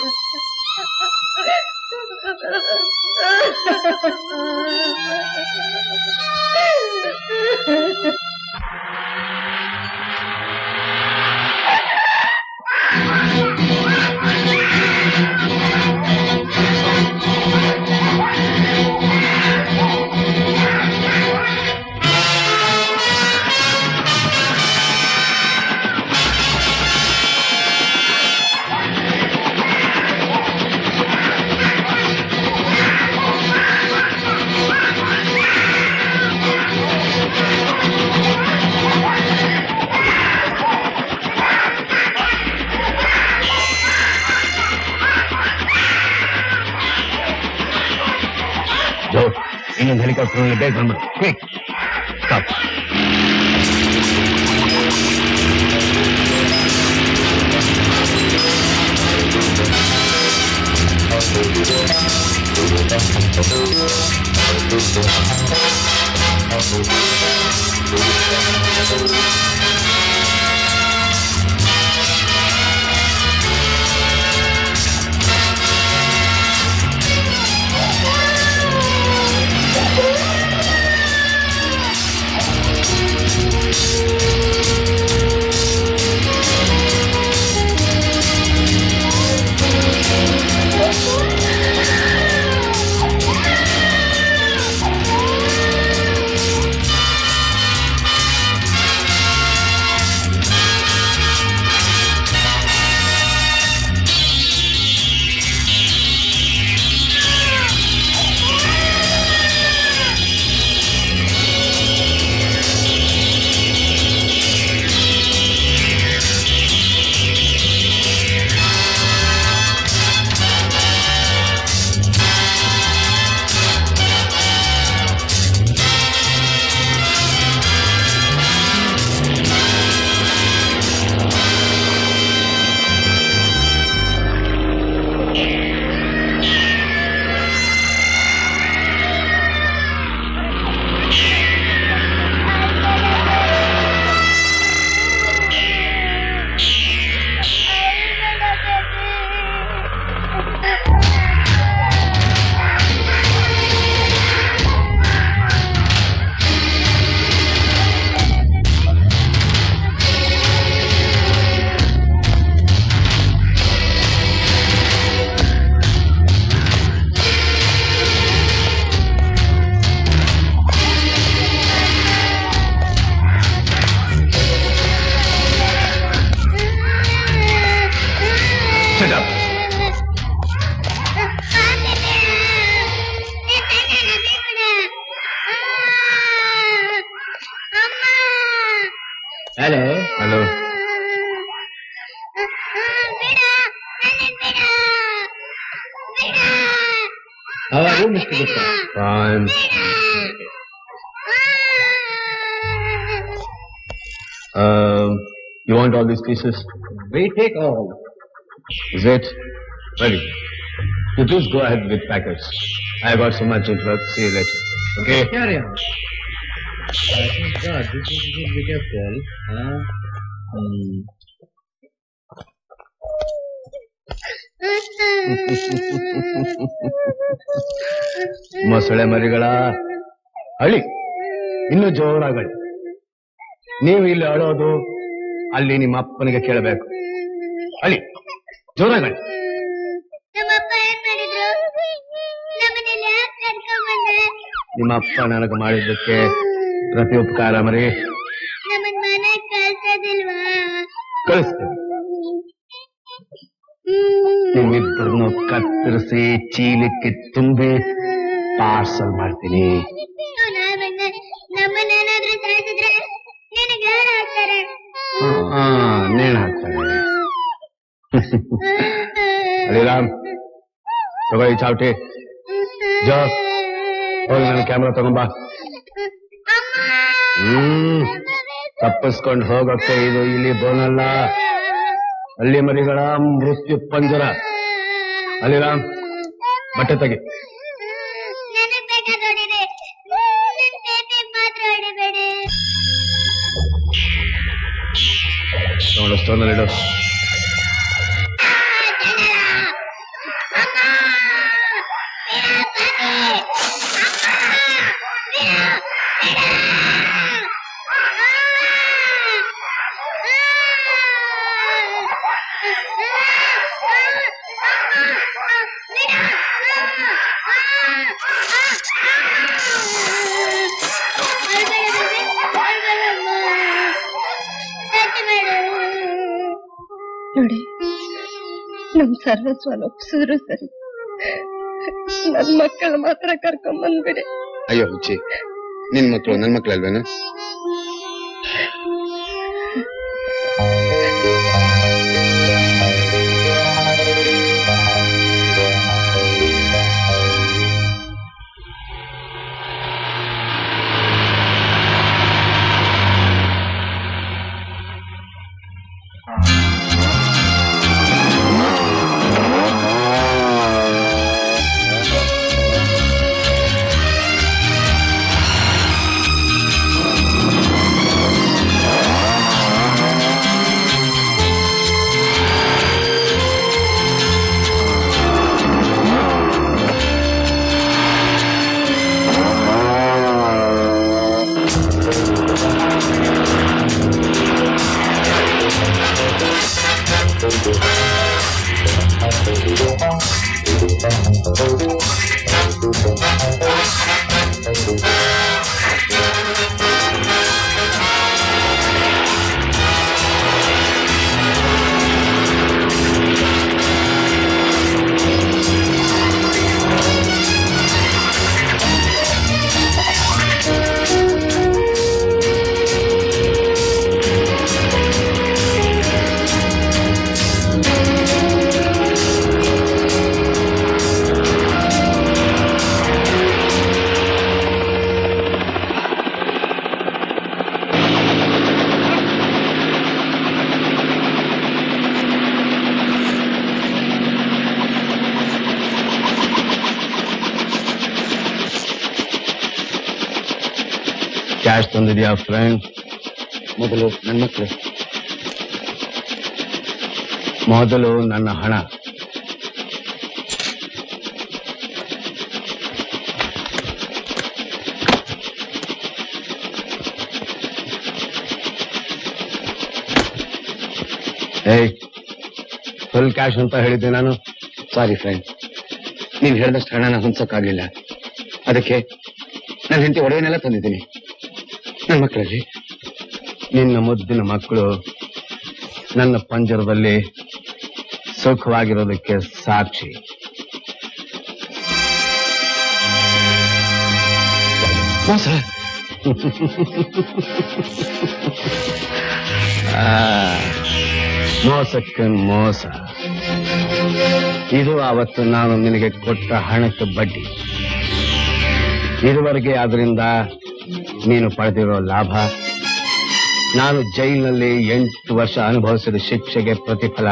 ಜೋ ಇನ್ನೊಂದು ಹೆಲಿಕಾಪ್ಟರ್ ಬೇಗ ಬಂದ್ಬಿಡು quick stop Thank hello hello How are you, Mr. Gupta? Fine. Um, you want all these pieces? We take all. Is it? Ready. You please go ahead with packets. I got so much work. See you later. Okay? Carry on. God, this is be careful. Huh? Hmm. ಮೊಸಳೆ ಮರಿಗಳ ಅಳಿ ಇನ್ನು ಜೋರಾಗಳಿ ನೀವು ಇಲ್ಲಿ ಅಳೋದು ಅಲ್ಲಿ ನಿಮ್ಮ ಅಪ್ಪನಿಗೆ ಕೇಳಬೇಕು ಅಳಿ ಜೋರಾಗಳಿ ನಮ್ಮಪ್ಪ ಏನ್ ಮಾಡಿದ್ರು ನಮ್ಮನೇಲಿ ಯಾಕೆ ಕರ್ಕೊಂಡ್ಬಂದೆ ನಿಮ್ಮ ಅಪ್ಪ ನನಗೆ ಮಾಡಿದ್ದಕ್ಕೆ ಪ್ರತಿ ಉಪಕಾರ ಮರಿ ನಮ್ಮನ್ ಮನೆ ಕಳ್ಸೋದಿಲ್ವಾ ಕಳಿಸ್ತೇನೆ ನಿಮ್ಮಿಬ್ಬರನ್ನು ಕತ್ತರಿಸಿ ಚೀಲಕ್ಕೆ ತುಂಬಿ ಪಾರ್ಸಲ್ ಮಾಡ್ತೀನಿ ನಮ್ಮನ್ನೇನಾದ್ರೂ ಸಾಯಿಸಿದ್ರೆ ನಿನಗೆ ಯಾರು ಹಾಕ್ತಾರೆ ಹಾ ನೇಣು ಹಾಕ್ತಾರೆ ಅಲಿರಾಮ್ ತಗೋ ಈ ಚಾವಟಿ ಜೋ ಹೋಗಿ ನನ್ನ ಕ್ಯಾಮ್ರಾ ತಗೊಂಬಾ ಹ್ಮ್ ತಪ್ಪಿಸ್ಕೊಂಡು ಹೋಗಕ್ಕೆ ಇದು ಇಲ್ಲಿ ಬೋನಲ್ಲ ಹಳ್ಳಿ ಮರಿಗಳ ಮೃತ್ಯು ಪಂಜರ ಅಲಿರಾಮ್ ಬಟ್ಟೆ ತೆಗಿ ನನಗ್ ಬೇಕಾದ ಹೊಡಿರಿ ನನ್ ಬೇಬಿ ಮಾತ್ರ ಹೊಡಿಬೇಡಿ ನೋಡು ಸ್ಟೋನಲ್ಲಿ ಇಡು ನೋಡಿ ನಮ್ ಸರ್ವಸ್ವನ ಒಪ್ಸಿದ್ರು ಸರಿ ನನ್ ಮಕ್ಕಳ ಮಾತ್ರ ಕರ್ಕೊಂಡ್ ಬಂದ್ಬಿಡಿ ಅಯ್ಯೋ ಹುಚ್ಚಿ ನಿನ್ ಮಕ್ಳು ನನ್ ಮಕ್ಳಲ್ವೇನು ಕ್ಯಾಶ್ ತಂದಿದ್ಯಾ ಫ್ರೆಂಡ್ ಮೊದಲು ನನ್ನ ಮಕ್ಕಳು ಮೊದಲು ನನ್ನ ಹಣ ಏಯ್ ಫುಲ್ ಕ್ಯಾಶ್ ಅಂತ ಹೇಳಿದ್ದೆ ನಾನು ಸಾರಿ ಫ್ರೆಂಡ್ ನೀವು ಹೇಳಿದಷ್ಟು ಹಣನ ಹೊಂದಕ್ಕಾಗಲಿಲ್ಲ ಅದಕ್ಕೆ ನನ್ನ ಹೆಂಡತಿ ಒಡವೆನೆಲ್ಲ ತಂದಿದ್ದೀನಿ ನನ್ನ ಮಕ್ಕಳಲ್ಲಿ ನಿನ್ನ ಮುದ್ದಿನ ಮಕ್ಕಳು ನನ್ನ ಪಂಜರದಲ್ಲಿ ಸುಖವಾಗಿರೋದಕ್ಕೆ ಸಾಕ್ಷಿ ಮೋಸ ಆ, ಮೋಸಕ್ಕೆ ಮೋಸ ಇದು ಅವತ್ತು ನಾನು ನಿನಗೆ ಕೊಟ್ಟ ಹಣಕ್ಕೆ ಬಡ್ಡಿ ಇದುವರೆಗೆ ಅದರಿಂದ ನೀನು ಪಡೆದಿರೋ ಲಾಭ ನಾನು ಜೈಲಿನಲ್ಲಿ ಎಂಟು ವರ್ಷ ಅನುಭವಿಸಿದ ಶಿಕ್ಷೆಗೆ ಪ್ರತಿಫಲ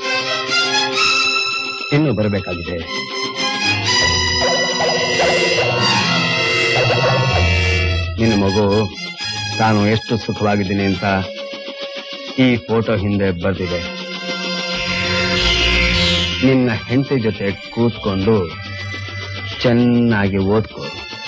ಇನ್ನೂ ಬರಬೇಕಾಗಿದೆ ನಿನ್ನ ಮಗು ತಾನು ಎಷ್ಟು ಸುಖವಾಗಿದ್ದೀನಿ ಅಂತ ಈ ಫೋಟೋ ಹಿಂದೆ ಬರ್ದಿದೆ ನಿನ್ನ ಹೆಂಡತಿ ಜೊತೆ ಕೂತ್ಕೊಂಡು ಚೆನ್ನಾಗಿ ಓದ್ಕೋ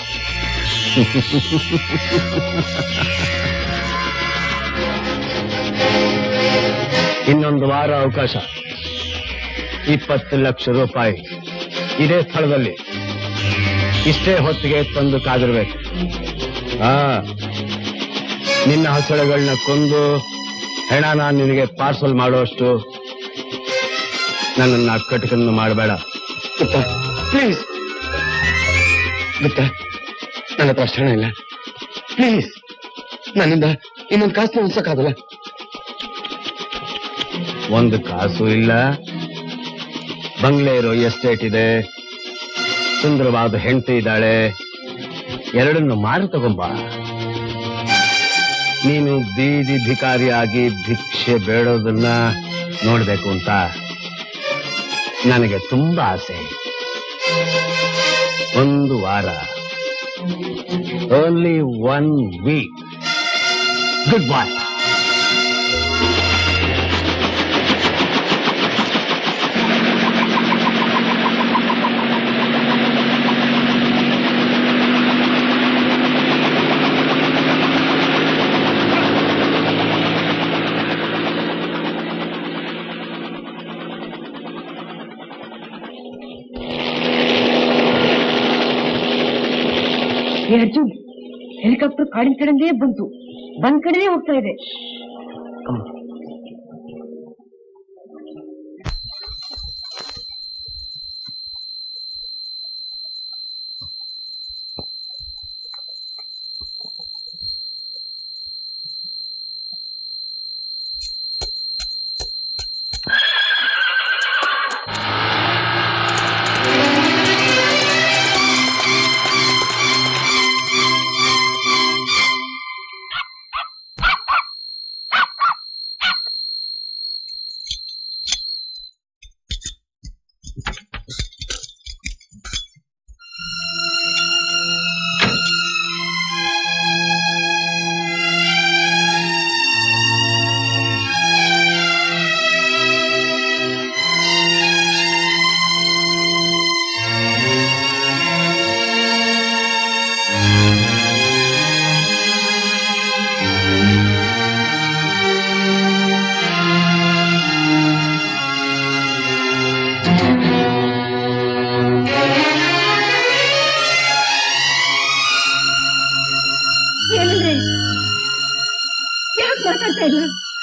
ಇನ್ನೊಂದು ವಾರ ಅವಕಾಶ ಇಪ್ಪತ್ತು ಲಕ್ಷ ರೂಪಾಯಿ ಇದೇ ಸ್ಥಳದಲ್ಲಿ ಇಷ್ಟೇ ಹೊತ್ತಿಗೆ ತಂದು ಕಾದಿರ್ಬೇಕು ಆ ನಿನ್ನ ಹಸುಳೆಗಳನ್ನ ಕೊಂದು ಹೆಣನ ನಿನಗೆ ಪಾರ್ಸಲ್ ಮಾಡುವಷ್ಟು ನನ್ನನ್ನ ಕಟಕನ್ನು ಮಾಡಬೇಡ ಗೊತ್ತಾ ಪ್ಲೀಸ್ ಗೊತ್ತಾ ನನ್ನ ಹತ್ರ ಅಷ್ಟು ಹಣ ಇಲ್ಲ ಪ್ಲೀಸ್ ನನ್ನಿಂದ ಇನ್ನೊಂದು ಕಾಸು ಉಳ್ಸಕ್ಕಾಗಲ್ಲ ಒಂದು ಕಾಸು ಇಲ್ಲ ಬಂಗ್ಲೆ ಇರೋ ಎಸ್ಟೇಟ್ ಇದೆ ಸುಂದರವಾದ ಹೆಂಡತಿ ಇದ್ದಾಳೆ ಎರಡನ್ನು ಮಾರು ತಗೊಂಬ ನೀನು ಬೀದಿ ಭಿಕಾರಿಯಾಗಿ ಭಿಕ್ಷೆ ಬೇಡೋದನ್ನ ನೋಡ್ಬೇಕು ಅಂತ ನನಗೆ ತುಂಬಾ ಆಸೆ ಒಂದು ವಾರ only one week goodbye ಏ ಅರ್ಜುನ್ ಹೆಲಿಕಾಪ್ಟರ್ ಕಾಡಿನ ಕಡೆನೇ ಬಂತು ಬಂದ್ ಕಡೆನೇ ಹೋಗ್ತಾ ಇದೆ ಏನಂದ್ರೆ ಯಾಕೆ ಮಾತಾಡ್ತಾ ಇಲ್ಲ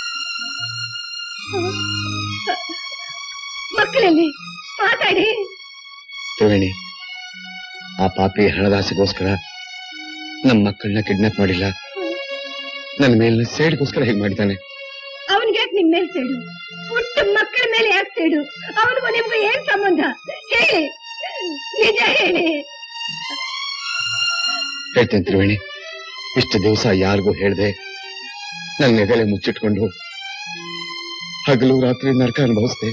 ಮಕ್ಕಳಲ್ಲಿ ಮಾತಾಡಿ ತ್ರಿವೇಣಿ ಆ ಪಾಪಿ ಹಣದಾಸೆಗೋಸ್ಕರ ನಮ್ಮ ಮಕ್ಕಳನ್ನ ಕಿಡ್ನಾಪ್ ಮಾಡಿಲ್ಲ ನನ್ನ ಮೇಲಿನ ಸೇಡ್ಗೋಸ್ಕರ ಹೇಗೆ ಮಾಡಿದ್ದಾನೆ ಅವನ್ಗೆ ಯಾಕೆ ನಿಮ್ ಮೇಲೆ ಸೇಡು ಪುಟ್ಟ ಮಕ್ಕಳ ಮೇಲೆ ಯಾಕೆ ಸೇಡು ಅವನಿಗೂ ನಿಮ್ಗೂ ಏನ್ ಸಂಬಂಧ ಹೇಳಿ ನಿಜ ಹೇಳಿ ಹೇಳ್ತೇನೆ ತ್ರಿವೇಣಿ ಇಷ್ಟು ದಿವಸ ಯಾರಿಗೂ ಹೇಳ್ದೆ ನನ್ನ ಎದೆಲೆ ಮುಚ್ಚಿಟ್ಕೊಂಡು ಹಗಲು ರಾತ್ರಿ ನರಕ ಅನುಭವಿಸ್ದೆ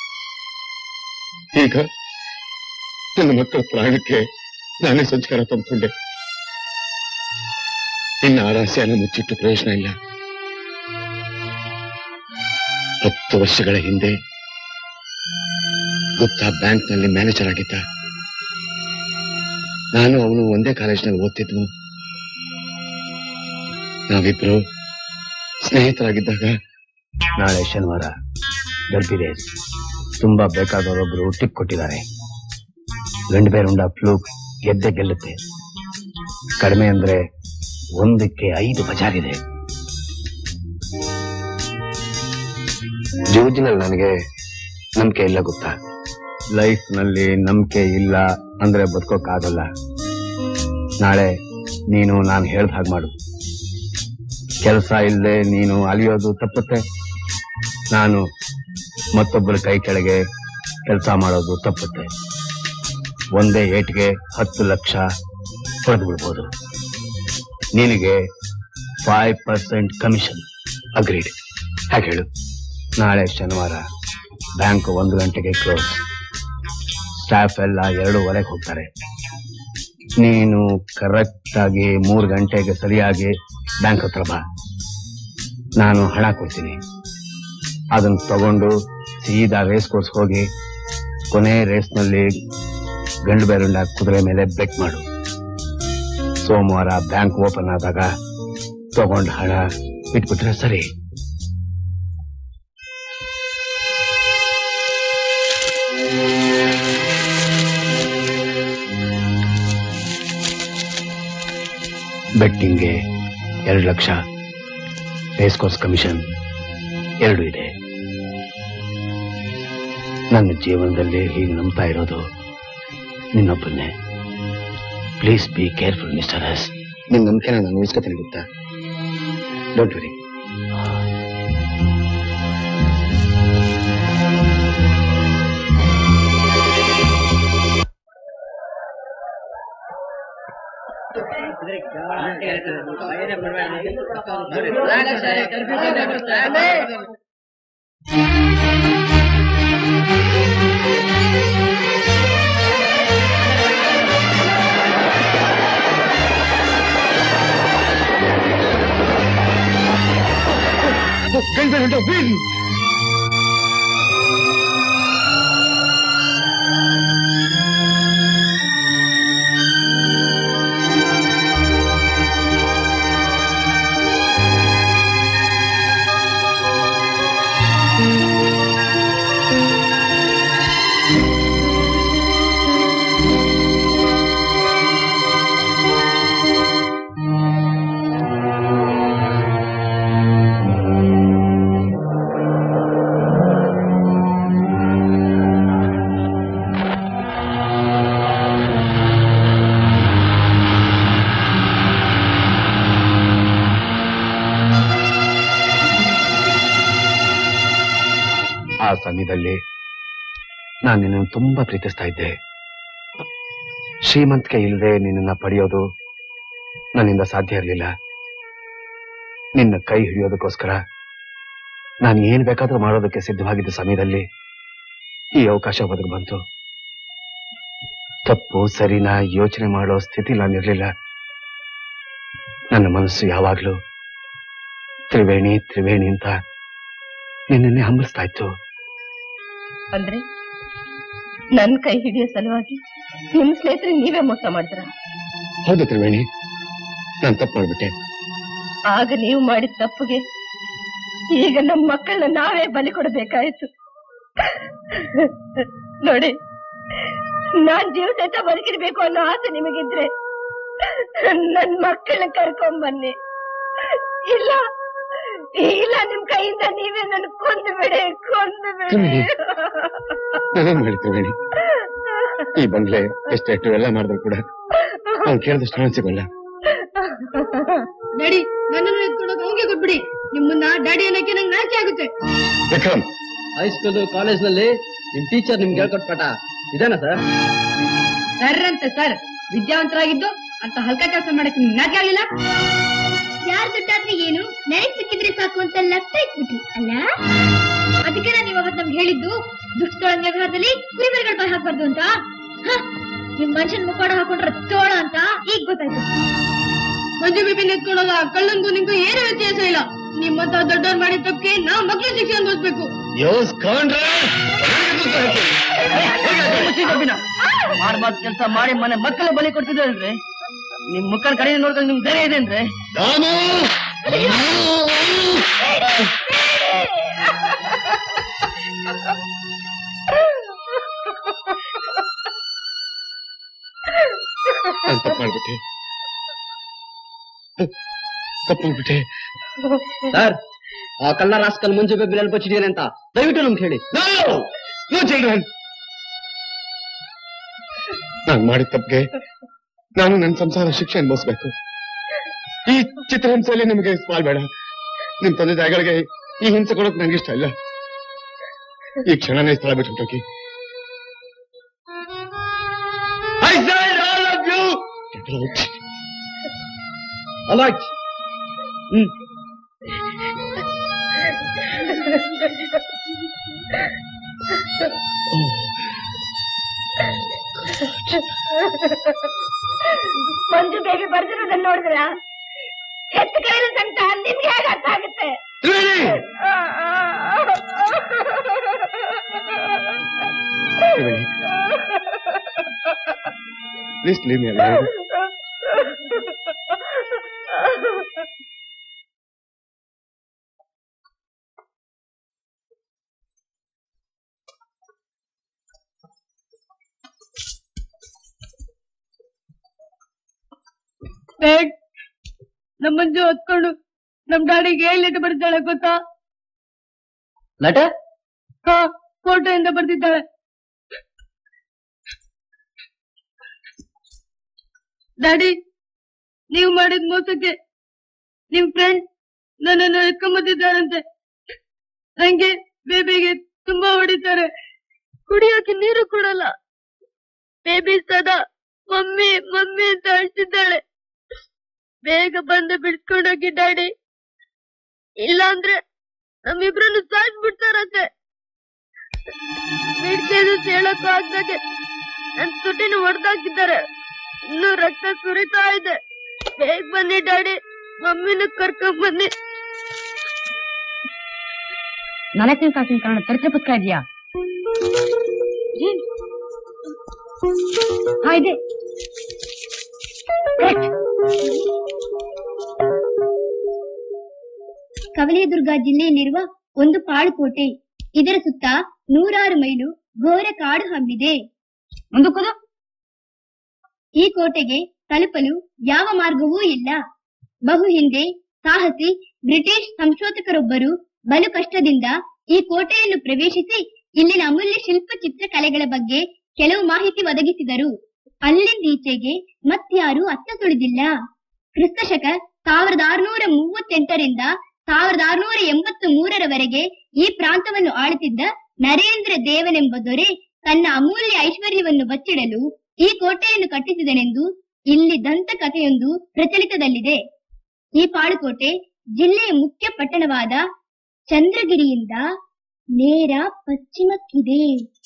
ಈಗ ನನ್ನ ಮಕ್ಕಳ ಪ್ರಾಣಕ್ಕೆ ನಾನೇ ಸಂಸ್ಕಾರ ತಂದ್ಕೊಂಡೆ ಇನ್ನು ಆ ರಹಸ್ಯನ ಮುಚ್ಚಿಟ್ಟು ಪ್ರಯೋಜನ ಇಲ್ಲ ಹತ್ತು ವರ್ಷಗಳ ಹಿಂದೆ ಗುಪ್ತಾ ಬ್ಯಾಂಕ್ನಲ್ಲಿ ಮ್ಯಾನೇಜರ್ ಆಗಿದ್ದ ನಾನು ಅವನು ಒಂದೇ ಕಾಲೇಜ್ನಲ್ಲಿ ಓದ್ತಿದ್ವು ನಾವಿಬ್ರು ಸ್ನೇಹಿತರಾಗಿದ್ದಾಗ ನಾಳೆ ಶನಿವಾರ ಗರ್ಭಿದೆ ತುಂಬಾ ಬೇಕಾದವರೊಬ್ರು ಟಿಪ್ ಕೊಟ್ಟಿದ್ದಾರೆ ಗಂಡು ಬೇರುಂಡ ಫ್ಲೂಕ್ ಗೆದ್ದೆ ಗೆಲ್ಲುತ್ತೆ ಕಡಿಮೆ ಅಂದ್ರೆ ಒಂದಕ್ಕೆ ಐದು ಬಜಾರಿದೆ ಜೂಜಿನಲ್ಲಿ ನನಗೆ ನಂಬಿಕೆ ಇಲ್ಲ ಗೊತ್ತಾ ಲೈಫ್ ನಲ್ಲಿ ನಂಬಿಕೆ ಇಲ್ಲ ಅಂದ್ರೆ ಬದುಕೋಕ್ಕಾಗಲ್ಲ ನಾಳೆ ನೀನು ನಾನು ಹೇಳ್ದ ಹಾಗೆ ಮಾಡು ಕೆಲಸ ಇಲ್ಲದೆ ನೀನು ಅಲಿಯೋದು ತಪ್ಪುತ್ತೆ ನಾನು ಮತ್ತೊಬ್ಬರ ಕೈ ಕೆಳಗೆ ಕೆಲಸ ಮಾಡೋದು ತಪ್ಪುತ್ತೆ ಒಂದೇ ಏಟ್ಗೆ ಹತ್ತು ಲಕ್ಷ ಹೊಡೆದು ಬಿಡ್ಬೋದು ನಿನಗೆ ಫೈವ್ ಪರ್ಸೆಂಟ್ ಕಮಿಷನ್ ಅಗ್ರೀಡ್ ಹಾಗೆ ಹೇಳು ನಾಳೆ ಶನಿವಾರ ಬ್ಯಾಂಕ್ ಒಂದು ಗಂಟೆಗೆ ಕ್ಲೋಸ್ ಸ್ಟಾಫ್ ಎಲ್ಲ ಎರಡೂವರೆಗೆ ಹೋಗ್ತಾರೆ ನೀನು ಕರೆಕ್ಟ್ ಆಗಿ ಮೂರು ಗಂಟೆಗೆ ಸರಿಯಾಗಿ ಬ್ಯಾಂಕ್ ಹತ್ರ ಬಾ ನಾನು ಹಣ ಕೊಡ್ತೀನಿ ಅದನ್ನ ತಗೊಂಡು ಸೀದಾ ರೇಸ್ ಕೋರ್ಸ್ ಹೋಗಿ ಕೊನೆ ರೇಸ್ನಲ್ಲಿ ಗಂಡು ಬೇರುಂಡ ಕುದುರೆ ಮೇಲೆ ಬೆಟ್ ಮಾಡು ಸೋಮವಾರ ಬ್ಯಾಂಕ್ ಓಪನ್ ಆದಾಗ ತಗೊಂಡು ಹಣ ಇಟ್ಬಿಟ್ರೆ ಸರಿ ಬೆಟ್ಟಿಂಗ್ಗೆ ಎರಡು ಲಕ್ಷ ರೇಸ್ ಕೋರ್ಸ್ ಕಮಿಷನ್ ಎರಡು ಇದೆ ನನ್ನ ಜೀವನದಲ್ಲಿ ಹೀಗೆ ನಂಬ್ತಾ ಇರೋದು ನಿನ್ನೊಬ್ಬನ್ನೇ please be careful mister S ನಿನ್ ನಂಬಿಕೆನ ನಾನು ಉಳಿಸ್ಕೊತೀನಿ ಗೊತ್ತಾ ಡೋಂಟ್ ವರಿ ಆ ಸಮಯದಲ್ಲಿ ನಾನು ನಿನ್ನನ್ನು ತುಂಬಾ ಪ್ರೀತಿಸ್ತಾ ಇದ್ದೆ ಶ್ರೀಮಂತಿಕೆ ಇಲ್ಲದೆ ನಿನ್ನನ್ನ ಪಡೆಯೋದು ನನ್ನಿಂದ ಸಾಧ್ಯ ಇರಲಿಲ್ಲ ನಿನ್ನ ಕೈ ಹಿಡಿಯೋದಕ್ಕೋಸ್ಕರ ನಾನು ಏನ್ ಬೇಕಾದ್ರೂ ಮಾಡೋದಕ್ಕೆ ಸಿದ್ಧವಾಗಿದ್ದ ಸಮಯದಲ್ಲಿ ಈ ಅವಕಾಶ ಒದಗಿ ಬಂತು ತಪ್ಪು ಸರಿನಾ ಯೋಚನೆ ಮಾಡೋ ಸ್ಥಿತಿ ನಾನಿರ್ಲಿಲ್ಲ ನನ್ನ ಮನಸ್ಸು ಯಾವಾಗ್ಲೂ ತ್ರಿವೇಣಿ ತ್ರಿವೇಣಿ ಅಂತ ನಿನ್ನನ್ನೇ ಹಂಬಲಿಸ್ತಾ ಇತ್ತು ಅಂದ್ರೆ ನನ್ ಕೈ ಹಿಡಿಯೋ ಸಲುವಾಗಿ ನಿಮ್ ಸ್ನೇಹಿತರಿಗೆ ನೀವೇ ಮೋಸ ಮಾಡಿದ್ರ ಹೌದು ತ್ರಿವೇಣಿ ನಾನು ತಪ್ಪು ಮಾಡ್ಬಿಟ್ಟೆ ಆಗ ನೀವು ಮಾಡಿದ ತಪ್ಪುಗೆ ಈಗ ನಮ್ ಮಕ್ಕಳನ್ನ ನಾವೇ ಬಲಿ ಕೊಡಬೇಕಾಯ್ತು ನೋಡಿ ನಾನ್ ಜೀವ ಸಹಿತ ಬದುಕಿರ್ಬೇಕು ಅನ್ನೋ ಆಸೆ ನಿಮಗಿದ್ರೆ ನನ್ ಮಕ್ಕಳನ್ನ ಕರ್ಕೊಂಡ್ ಬನ್ನಿ ಇಲ್ಲ ಇಲ್ಲ ನಿಮ್ ಕೈಯಿಂದ ನೀವೇ ನನ್ ಕೊಂದು ಬಿಡಿ ಕೊಂದು ಬಿಡಿ ನಾನೇನ್ ಮಾಡಿ ತ್ರಿವೇಣಿ ಈ ಬಂಗ್ಲೆ ಎಷ್ಟೆಷ್ಟು ಎಲ್ಲ ಮಾಡಿದ್ರು ಕೂಡ ಅವ್ನು ಕೇಳಿದಷ್ಟು ಹಣ ಸಿಗಲ್ಲ ಡ್ಯಾಡಿ ನನ್ನನ್ನು ಎತ್ಕೊಂಡೋಗಿ ಅವಂಗೆ ಕೊಟ್ಬಿಡಿ ನಿಮ್ಮನ್ನ ಡ್ಯಾಡಿ ಅನ್ನಕ್ಕೆ ನಂಗೆ ನಾಚಿಕೆ ಆಗುತ್ತೆ ವಿಕ್ರಮ್ ಹೈಸ್ಕೂಲ್ ಕಾಲೇಜ್ ನಲ್ಲಿ ನಿಮ್ ಟೀಚರ್ ನಿಮ್ಗೆ ಹೇಳ್ಕೊಟ್ ಪಾಠ ಇದೇನಾ ಸರ್ ಸರ್ ಅಂತ ಸರ್ ವಿದ್ಯಾವಂತರಾಗಿದ್ದು ಅಂತ ಹಲ್ಕ ಕೆಲಸ ಮಾಡಕ್ಕೆ ನಿಮ್ಗೆ ನಾಚಿಕೆ ಆಗ್ಲಿಲ್ಲ ಯಾರ್ ದುಡ್ಡಾದ್ರೆ ಏನು ನನಗ್ ಸಿಕ್ಕಿದ್ರೆ ಸಾಕು ಅಂತ ಲಕ್ಷ ಇಟ್ಬಿಟ್ರಿ ಅಲ್ಲ ಅದಕ್ಕೆ ನಾನು ಇವಾಗ ನಮ್ಗೆ ಹೇಳಿದ್ದು ದುಡ್ಡೊಳಗ ವ್ಯವಹಾರದಲ್ಲಿ ಕುರಿಮರಿಗಳು ಬಾಯ್ ಹಾಕ್ಬಾರ್ದು ಅಂತ ಹ, ನಿಮ್ ಮನುಷ್ಯನ್ ಮುಖಾಡ ಹಾಕೊಂಡ್ರೆ ತೋಳ ಅಂತ ಈಗ ಗೊತ್ತಾಯ್ತು ಮಂಜು ಬಿಬಿ ಎತ್ಕೊಂಡೋಗ ಕಳ್ಳನ್ಗೂ ನಿಮ್ಗೂ ಏನು ವ್ಯತ್ಯಾಸ ಇಲ್ಲ ನಿಮ್ಮಂತ ದೊಡ್ಡವ್ರು ಮಾಡಿದ ತಪ್ಪಿಗೆ ನಾವು ಮಕ್ಳು ಶಿಕ್ಷೆ ಅನ್ಭವಿಸ್ಬೇಕು ಮಾಡ್ಬಾರ್ದು ಕೆಲಸ ಮಾಡಿ ಮನೆ ಮಕ್ಕಳ ಬಲಿ ಕೊಡ್ತಿದ್ರಲ್ರಿ ನಿಮ್ ಮುಖದ ಕಡೆ ನೋಡ್ಕೊಂಡು ನಿಮ್ ಧೈರ್ಯ ಇದೆ ಅಂದ್ರೆ ನಾನು ತಪ್ಪು ಮಾಡ್ಬಿಟ್ಟೆ ತಪ್ಪು ಮಾಡ್ಬಿಟ್ಟೆ ಸರ್ ಆ ಕಳ್ಳ ರಾಸ್ಕಲ್ ಮುಂಜು ಬೇಬಿ ಎಲ್ಲಿ ಬಚ್ಚಿದ್ದೇನೆ ಅಂತ ದಯವಿಟ್ಟು ನಮ್ಗೆ ಹೇಳಿ ನೋ ಚಿಲ್ಡ್ರನ್ ನಾನು ಮಾಡಿದ ತಪ್ಪಿಗೆ ನಾನು ನನ್ನ ಸಂಸಾರ ಶಿಕ್ಷೆ ಅನುಭವಿಸ್ಬೇಕು ಈ ಚಿತ್ರಹಿಂಸೆಯಲ್ಲಿ ನಿಮಗೆ ಪಾಲ್ಬೇಡ ನಿಮ್ ತಂದೆ ತಾಯಿಗಳಿಗೆ ಈ ಹಿಂಸೆ ಕೊಡೋಕ್ ನಂಗೆ ಇಷ್ಟ ಇಲ್ಲ ಈ ಕ್ಷಣನೇ ಸ್ಥಳ ಬಿಟ್ಬಿಟ್ಟೋಗಿ I said all of you! Get out. All right. ಹ್ಮ್ ಮಂಜು ಬೇಬಿ ಬರ್ದಿರೋದನ್ನ ನೋಡಿದ್ರ ಹೆತ್ತ ಕೈಲಿ ಸಂತ ನಿಮ್ಗೆ ಹೇಗೆ ಅರ್ಥ ಆಗುತ್ತೆ ಪ್ಲೀಸ್ ಲೀವ್ ಮೀ ಅಲೋನ್ ಬೇಡ್ ನಮ್ ಮಂಜು ಹೊತ್ಕೊಂಡು ನಮ್ ಡ್ಯಾಡಿಗೆ ಏನ್ ಲೆಟರ್ ಬರ್ತಾಳೆ ಗೊತ್ತಾ ಲೆಟರ್ ಹಾ ಫೋಟೋಯಿಂದ ಬರ್ತಿದ್ದಾಳೆ ಡ್ಯಾಡಿ ನೀವು ಮಾಡಿದ ಮೋಸಕ್ಕೆ ನಿಮ್ ಫ್ರೆಂಡ್ ನನ್ನನ್ನು ಎತ್ಕೊಂಬಂದಿದ್ದಾರಂತೆ ನಂಗೆ ಬೇಬಿಗೆ ತುಂಬಾ ಹೊಡಿತಾರೆ ಕುಡಿಯೋಕೆ ನೀರು ಕೊಡಲ್ಲ ಬೇಬಿ ಸದಾ ಮಮ್ಮಿ ಮಮ್ಮಿ ಅಂತ ಅಳ್ತಿದ್ದಾಳೆ ಬೇಗ ಬಂದು ಬಿಡ್ಸ್ಕೊಂಡೋಗಿ ಡ್ಯಾಡಿ ಇಲ್ಲಾಂದ್ರೆ ನಮ್ಮಿಬ್ರನ್ನು ಸಾಯ್ಸ್ಬಿಡ್ತಾರಂತೆ ಬಿಡ್ತೇದು ಹೇಳಕ್ಕೂ ಆಗ್ದಾಗೆ ನನ್ ತುಟಿನ ಹೊಡೆದಾಕಿದ್ದಾರೆ ಇನ್ನೂ ರಕ್ತ ಸುರಿತಾ ಇದೆ ಬೇಗ ಬನ್ನಿ ಡ್ಯಾಡಿ ಮಮ್ಮಿನ ಕರ್ಕೊಂಡ್ ಬನ್ನಿ ನನಗಿನ ಕಾಸಿನ ಕಾರಣ ಚರಿತ್ರೆ ಪುಸ್ತಕ ಇದೆಯಾ ಹಾ ಇದೆ Correct. ಕವಲೇದುರ್ಗ ಜಿಲ್ಲೆಯಲ್ಲಿರುವ ಒಂದು ಪಾಳುಕೋಟೆ ಇದರ ಸುತ್ತ ನೂರಾರು ಮೈಲು ಘೋರ ಕಾಡು ಹಬ್ಬಿದೆ ಮುಂದಕ್ಕದು ಈ ಕೋಟೆಗೆ ತಲುಪಲು ಯಾವ ಮಾರ್ಗವೂ ಇಲ್ಲ ಬಹು ಹಿಂದೆ ಸಾಹಸಿ ಬ್ರಿಟಿಷ್ ಸಂಶೋಧಕರೊಬ್ಬರು ಬಲು ಕಷ್ಟದಿಂದ ಈ ಕೋಟೆಯನ್ನು ಪ್ರವೇಶಿಸಿ ಇಲ್ಲಿನ ಅಮೂಲ್ಯ ಶಿಲ್ಪ ಚಿತ್ರಕಲೆಗಳ ಬಗ್ಗೆ ಕೆಲವು ಮಾಹಿತಿ ಒದಗಿಸಿದರು ಅಲ್ಲಿಂದೀಚೆಗೆ ಮತ್ಯಾರೂ ಅತ್ತ ಸುಳಿದಿಲ್ಲ ಕ್ರಿಸ್ತಶಕ ಸಾವಿರದ ಆರುನೂರ ಮೂವತ್ತೆಂಟರಿಂದ ಸಾವಿರದ ಆರುನೂರ ಎಂಬತ್ತು ಮೂರರವರೆಗೆ ಈ ಪ್ರಾಂತವನ್ನು ಆಳುತ್ತಿದ್ದ ನರೇಂದ್ರ ದೇವನೆಂಬ ದೊರೆ ತನ್ನ ಅಮೂಲ್ಯ ಐಶ್ವರ್ಯವನ್ನು ಬಚ್ಚಿಡಲು ಈ ಕೋಟೆಯನ್ನು ಕಟ್ಟಿಸಿದನೆಂದು ಇಲ್ಲಿ ದಂತಕಥೆಯೊಂದು ಪ್ರಚಲಿತದಲ್ಲಿದೆ ಈ ಪಾಳುಕೋಟೆ ಜಿಲ್ಲೆಯ ಮುಖ್ಯ ಪಟ್ಟಣವಾದ ಚಂದ್ರಗಿರಿಯಿಂದ ನೇರ ಪಶ್ಚಿಮಕ್ಕಿದೆ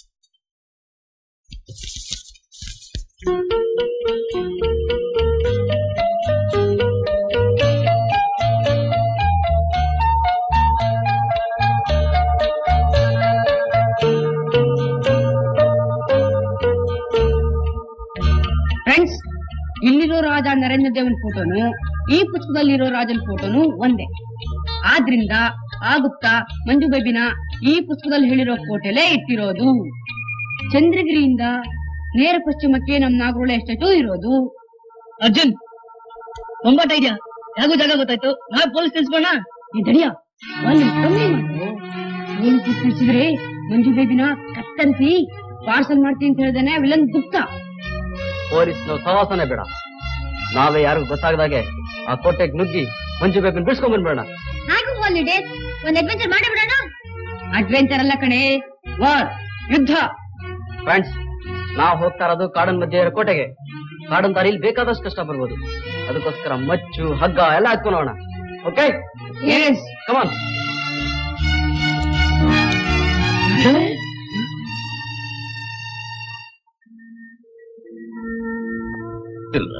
ಫ್ರೆಂಡ್ಸ್ ಇಲ್ಲಿರೋ ರಾಜ ನರೇಂದ್ರ ದೇವನ್ ಫೋಟೋನು ಈ ಪುಸ್ತಕದಲ್ಲಿರೋ ರಾಜನ ಫೋಟೋನು ಒಂದೇ ಆದ್ರಿಂದ ಆ ಗುಪ್ತ ಮಂಜು ಬೇಬಿನ ಈ ಪುಸ್ತಕದಲ್ಲಿ ಹೇಳಿರೋ ಕೋಟೆಲೇ ಇಟ್ಟಿರೋದು ಚಂದ್ರಗಿರಿಯಿಂದ ನೇರ ಪಶ್ಚಿಮಕ್ಕೆ ನಮ್ ನಾಗರೋಳ ಎಸ್ಟೇಟು ಇರೋದು ಅರ್ಜುನ್ ಒಂಬತ್ತ ಇದೆಯಾ ಯಾಕೋ ಜಾಗ ಗೊತ್ತಾಯ್ತು ನಾಳೆ ಪೊಲೀಸ್ ತಿಳಿಸ್ಬೋಣ ಈ ದಡಿಯ ಒಂದು ಕಮ್ಮಿ ಮಾಡು ಪೊಲೀಸ್ ತಿಳಿಸಿದ್ರೆ ಮಂಜು ಬೇಬಿನ ಕತ್ತರಿಸಿ ಪಾರ್ಸಲ್ ಮಾಡ್ತೀನಿ ಅಂತ ಹೇಳ್ದೇನೆ ವಿಲನ್ ಗುಪ್ತ ಪೊಲೀಸ್ನವ್ರ ಸವಾಸನೆ ಬೇಡ ನಾವೇ ಯಾರಿಗೂ ಗೊತ್ತಾಗದಾಗೆ ಆ ಕೋಟೆಗೆ ನುಗ್ಗಿ ಮಂಜು ಬೇಬಿನ ಬಿಡ್ಸ್ಕೊಂಡ್ ಬಂದ್ಬೇಡ ಹಾಗೂ ಹಾಲಿಡೇಸ್ ಒಂದ್ ಅಡ್ವೆಂಚರ್ ಮಾಡಿಬಿಡೋಣ ಅಡ್ವೆಂಚರ್ ಅಲ್ಲ ಕಣೆ ವಾರ್ ಯುದ್ಧ ಫ್ರೆಂಡ್ಸ್ ನಾವ್ ಹೋಗ್ತಾ ಇರೋದು ಕಾಡನ್ ಮಧ್ಯೆ ಇರೋ ಕೋಟೆಗೆ ಕಾಡನ್ ದಾರಿಲಿ ಬೇಕಾದಷ್ಟು ಕಷ್ಟ ಬರ್ಬೋದು ಅದಕ್ಕೋಸ್ಕರ ಮಚ್ಚು ಹಗ್ಗ ಎಲ್ಲ ಹಾಕೋಣ ಓಕೆ ಎಸ್ ಕಮಾನ್ ಇಲ್ಲ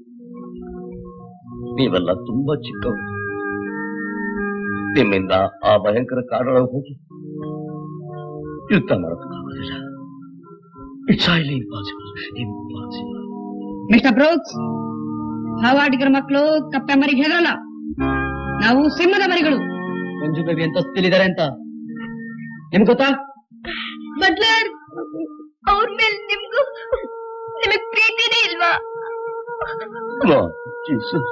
ನೀವೆಲ್ಲ ತುಂಬಾ ಚಿಕ್ಕವರು ನಿಮ್ಮಿಂದ ಆ ಭಯಂಕರ ಕಾಡೊಳಗೆ ಹೋಗಿ ಯುದ್ಧ ಮಾಡೋದಕ್ಕಾಗೋದಿಲ್ಲ it's highly impossible impossible mister Brooks ಹಾವಾಡಿಗರ ಮಕ್ಕಳು ಕಪ್ಪೆ ಮರಿಗೆ ಹೆದರಲ್ಲ ನಾವು ಸಿಂಹದ ಮರಿಗಳು ಮಂಜು ಬೇಬಿ ಅಂತ ತಿಳಿದಾರೆ ಅಂತ ನಿಮ್ಗೆ ಗೊತ್ತಾ ಬಟ್ಲರ್ ಅವ್ರ ಮೇಲೆ ನಿಮ್ಗೂ ನಿಮಗ್ ಪ್ರೀತಿನೇ ಇಲ್ವಾ ಜೀಸಸ್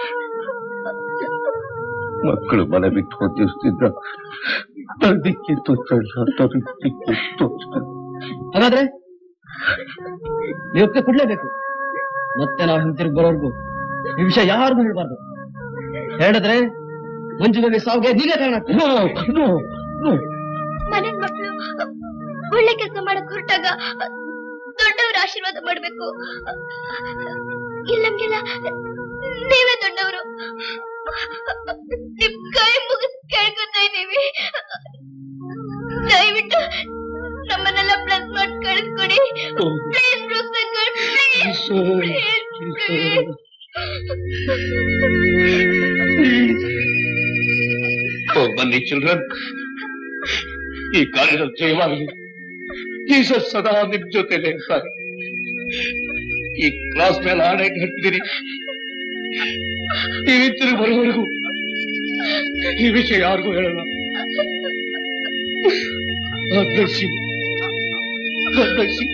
ಮಕ್ಕಳು ಮನೆ ಬಿಟ್ಟು ಹೋಗಿಸ್ತಿದ್ರ ತರದಿಕ್ಕೆ ತೋಚಲ್ಲ ತರದಿಕ್ಕೆ ತೋಚಲ್ಲ ಹಾಗಾದ್ರೆ ನೀವು ಕೊಡ್ಲೇಬೇಕು ಮತ್ತೆ ನಾವು ಹಿಂತಿರುಗಿ ಬರೋರ್ಗು ಈ ವಿಷಯ ಯಾರಿಗೂ ಹೇಳ್ಬಾರ್ದು ಹೇಳಿದ್ರೆ ಮಂಜು ಬೇಬಿ ಸಾವಿಗೆ ನೀವೇ ಕಾರಣ ಮನೆ ಮಕ್ಕಳು ಒಳ್ಳೆ ಕೆಲಸ ಮಾಡಕ್ ಹೊರಟಾಗ ದೊಡ್ಡವರ ಆಶೀರ್ವಾದ ಮಾಡ್ಬೇಕು ಇಲ್ಲಂಗಿಲ್ಲ ನೀವೇ ದೊಡ್ಡವರು ನಿಮ್ ಕೈ ಮುಗಿಸ್ ಕೇಳ್ಕೊತಾ ಇದೀವಿ ದಯವಿಟ್ಟು ನಮ್ಮನ್ನೆಲ್ಲ ಪ್ಲಸ್ ಮಾಡಿ ಕಳಿಸ್ಕೊಡಿ ಪ್ಲೀಸ್ ರುಸ್ತಂಕರ್ ಪ್ಲೀಸ್ ಪ್ಲೀಸ್ ಬನ್ನಿ ಚಿಲ್ಡ್ರನ್ ಈ ಕಾರ್ಯದಲ್ಲಿ ಜಯವಾಗಲಿ ಜೀಸಸ್ ಸದಾ ನಿಮ್ ಜೊತೆಲೆ ಇರ್ತಾರೆ ಈ ಕ್ಲಾಸ್ ಮೇಲೆ ಆಣೆ ಕಟ್ಟಿದಿರಿ ಈ ತಿರುಗಿ ಬರೋವರೆಗೂ ಈ ವಿಷಯ ಯಾರಿಗೂ ಹೇಳಲ್ಲ God bless you. God bless you.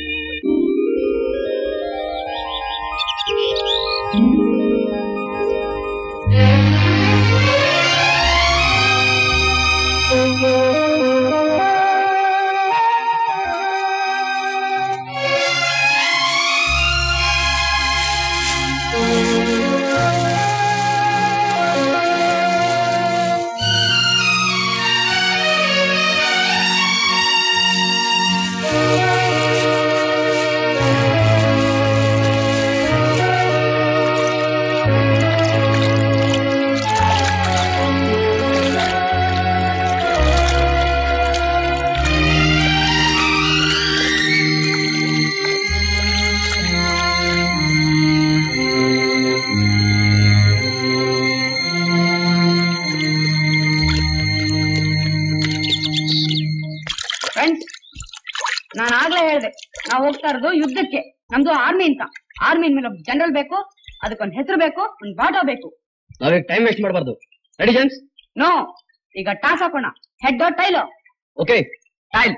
Friends ನಾನು ಆಗ್ಲೇ ಹೇಳ್ದೆ ನಾವು ಹೋಗ್ತಾ ಇರೋದು ಯುದ್ಧಕ್ಕೆ ನಮ್ದು ಆರ್ಮಿ ಅಂತ ಆರ್ಮಿ ಮೇಲೆ ಒಬ್ಬ ಜನರಲ್ ಬೇಕು ಅದಕ್ಕೊಂದ್ ಹೆಸರು ಬೇಕು ಒಂದ್ ಬಾಟೋ ಬೇಕು ನಾವೀಗ ಟೈಮ್ ವೇಸ್ಟ್ ಮಾಡಬಾರ್ದು ರೆಡಿ ಜೇಮ್ಸ್ ನೋ ಈಗ ಟಾಸ್ ಹಾಕೋಣ ಹೆಡ್ ಟೈಲೋ okay tail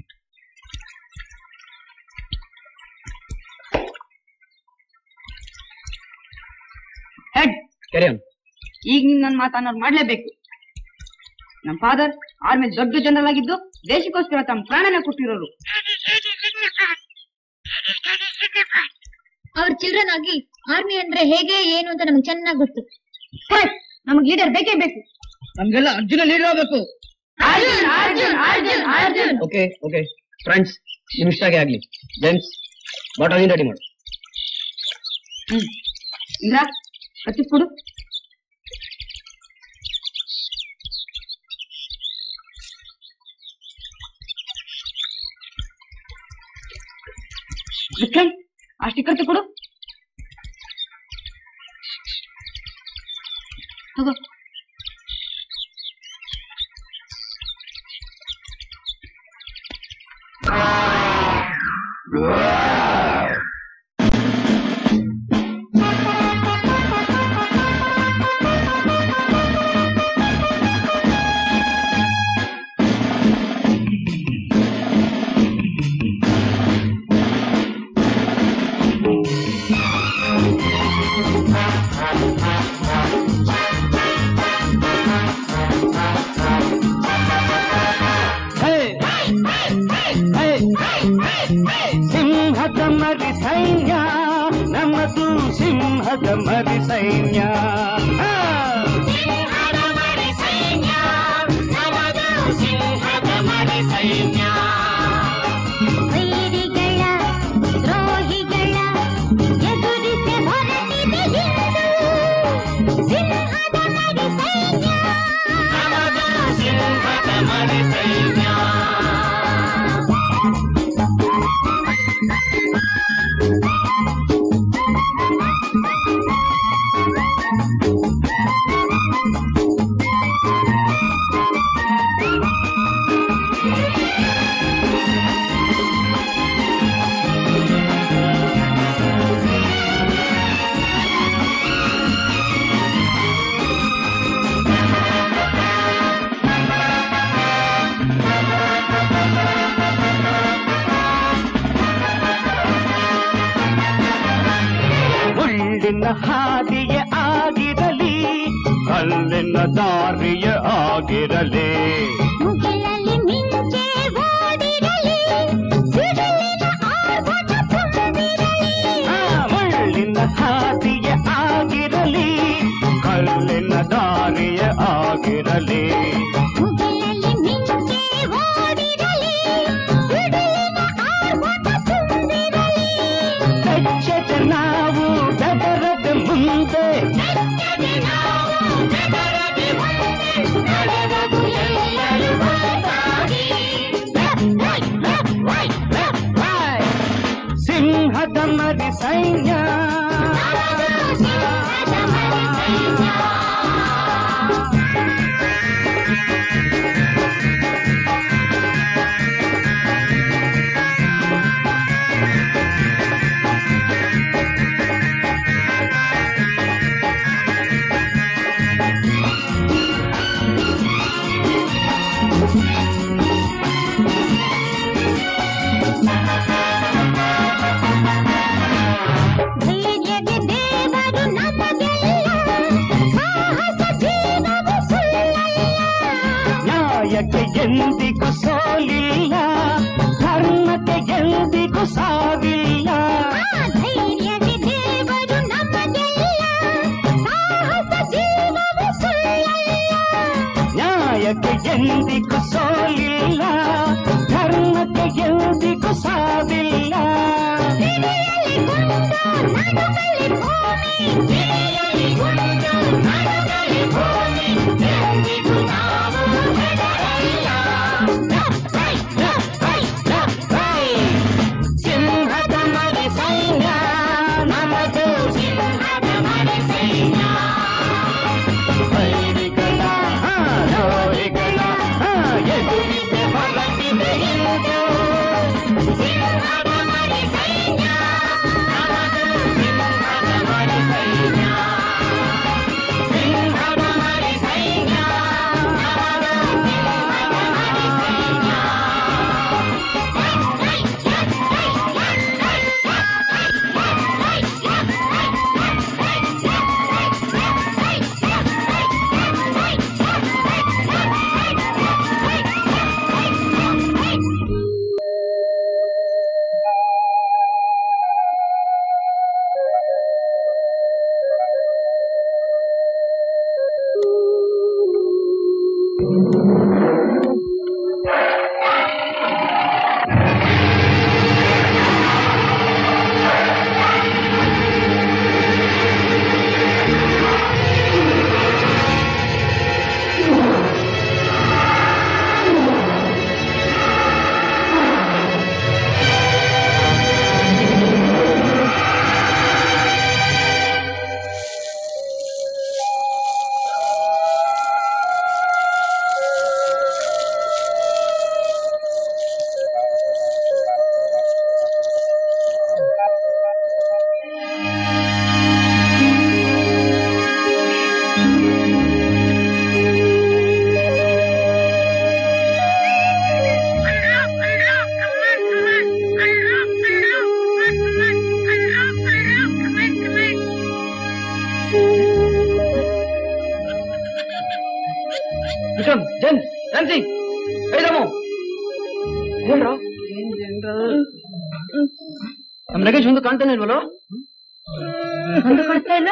head carry on ಈಗ ನೀನ್ ನನ್ನ ಮಾತನ್ನ ಮಾಡ್ಲೇಬೇಕು ನಮ್ ಫಾದರ್ ಆರ್ಮಿ ದೊಡ್ಡ ಜನರಲ್ ಆಗಿದ್ದು ದೇಶಕ್ಕೋಸ್ಕರ ತಮ್ಮ ಪ್ರಾಣನೇ ಕೊಟ್ಟಿರೋರು ಅವ್ರ ಚಿಲ್ಡ್ರನ್ ಆಗಿ ಆರ್ಮಿ ಅಂದ್ರೆ ಹೇಗೆ ಏನು ಅಂತ ನಮ್ಗೆ ಚೆನ್ನಾಗಿ ಗೊತ್ತು ಕರೆಕ್ಟ್ ನಮಗ್ ಲೀಡರ್ ಬೇಕೇ ಬೇಕು ನಮ್ಗೆಲ್ಲ ಅರ್ಜುನ ಲೀಡರ್ ಆಗ್ಬೇಕು Arjun Arjun Arjun Arjun okay okay friends ನಿಮ್ ಇಷ್ಟಾಗೆ ಆಗ್ಲಿ ಜೇಮ್ಸ್ ಬಾಟಲ್ ರೆಡಿ ಮಾಡು ಹ್ಮ್ ಇಂದ್ರ ಕತ್ತಿಸ್ಕೊಡು ವಿಕ್ರಮ್ ಆ ಸ್ಟಿಕ್ಕರ್ ಕೊಡು ತಗೋ ಸಿಂಹದ ಮರಿ ಸೈನ್ಯ ನಮ್ಮದು ಸಿಂಹದ ಮರಿ ಸೈನ್ಯ ಆ! ವೈರಿಗಳ ದ್ರೋಹಿಗಳ ಎದುರಿಸಿ ಹೊರಟಿದೆ ಹಿಂದೂ ಸಿಂಹದ ಮರಿ ಸೈನ್ಯ ಮುಳ್ಳಿನ ಹಾದಿಯ ಆಗಿರಲಿ ಕಲ್ಲಿನ ದಾರಿಯ ಆಗಿರಲಿ ಮುಗಿಲಲ್ಲಿ ಮಿಂಚೆ ಓಡಿರಲಿ ಸಿಡಿಲಿನ ಆರ್ಭಟ ತುಂಬಿರಲಿ ಆ, ಮುಳ್ಳಿನ ಹಾದಿಯ ಆಗಿರಲಿ ಕಲ್ಲಿನ ದಾರಿಯ ಓಡಿರಲಿ ಮುಗಿಲಲ್ಲಿ ಮಿಂಚೆ ಓಡಿರಲಿ ಸಿಡಿಲಿನ ಆರ್ಭಟ ತುಂಬಿರಲಿ ಬೆಚ್ಚಗೆ ನಾವು ಬೆದರದ ಮುಂದೆ ಬೆಚ್ಚಗೆ ನಾವು ಬೆದರದೆ ಮುಂದೆ ನಡೆವರು ಎಲ್ಲರೂ ಒಂದಾಗಿ. Left, right, left, right, left, right. ಸಿಂಹದ ಮರಿ ಸೈನ್ಯ ನಾವು ಸಿಂಹದ ಮರಿ ಸೈನ್ಯ. ಧೈರ್ಯದ ದೇವರು ನಮಗೆಲ್ಲ ಸಾಹಸ ಜೀವವು ಸುಳ್ಳಲ್ಲ ನ್ಯಾಯಕ್ಕೆ ಎಂದಿಗೂ ಸೋಲಿಲ್ಲ ಧರ್ಮಕ್ಕೆ ಎಂದಿಗೂ ಸಾವಿಲ್ಲ ಧೈರ್ಯದ ದೇವರು ನಮಗೆಲ್ಲ ಸಾಹಸ ಜೀವವು ಸುಳ್ಳಲ್ಲ ನ್ಯಾಯಕ್ಕೆ ಎಂದಿಗೂ ಸೋಲಿಲ್ಲ ಧರ್ಮಕ್ಕೆ ಎಂದಿಗೂ ಸಾವಿಲ್ಲ ಸಿರಿಯಲಿ ಗುಂಡು ನಡುಗಲಿ ಭೂಮಿ ಸಿರಿಯಲಿ ಗುಂಡು ನಡುಗಲಿ ಭೂಮಿ ಎಂದಿಗೂ ನಾವು ಹೆದರಲ್ಲ Left, right, left, right, left, right. ಸಿಂಹದ ಮರಿ ಸೈನ್ಯ ನಮದು ಸಿಂಹದ ಮರಿ ಸೈನ್ಯ ವೈರಿಗಳ ಹಾ, ದ್ರೋಹಿಗಳ ಹಾ, ಎದುರಿಸಿ ಹೊರಟಿದೆ ಇಂದು ಸಿಂಹದ ಮರಿ ಸೈನ್ಯ ನಮದು ಸಿಂಹದ ಮರಿ ಸೈನ್ಯ ಸಿಂಹದ ಮರಿ ಸೈನ್ಯ ನಮದು ಸಿಂಹದ ಮರಿ ಸೈನ್ಯ ವಿಕ್ರಮ್ ಜನ್ ರಂಸಿ ವೇದಮು ಹೇಳ್ರೋ ನಮ್ ಲಗೇಜ್ ಒಂದು ಕಾಣ್ತಾನೆ ಇಲ್ವಲ್ಲೋ ಒಂದು ಕಾಣಿಸ್ತಾ ಇಲ್ಲ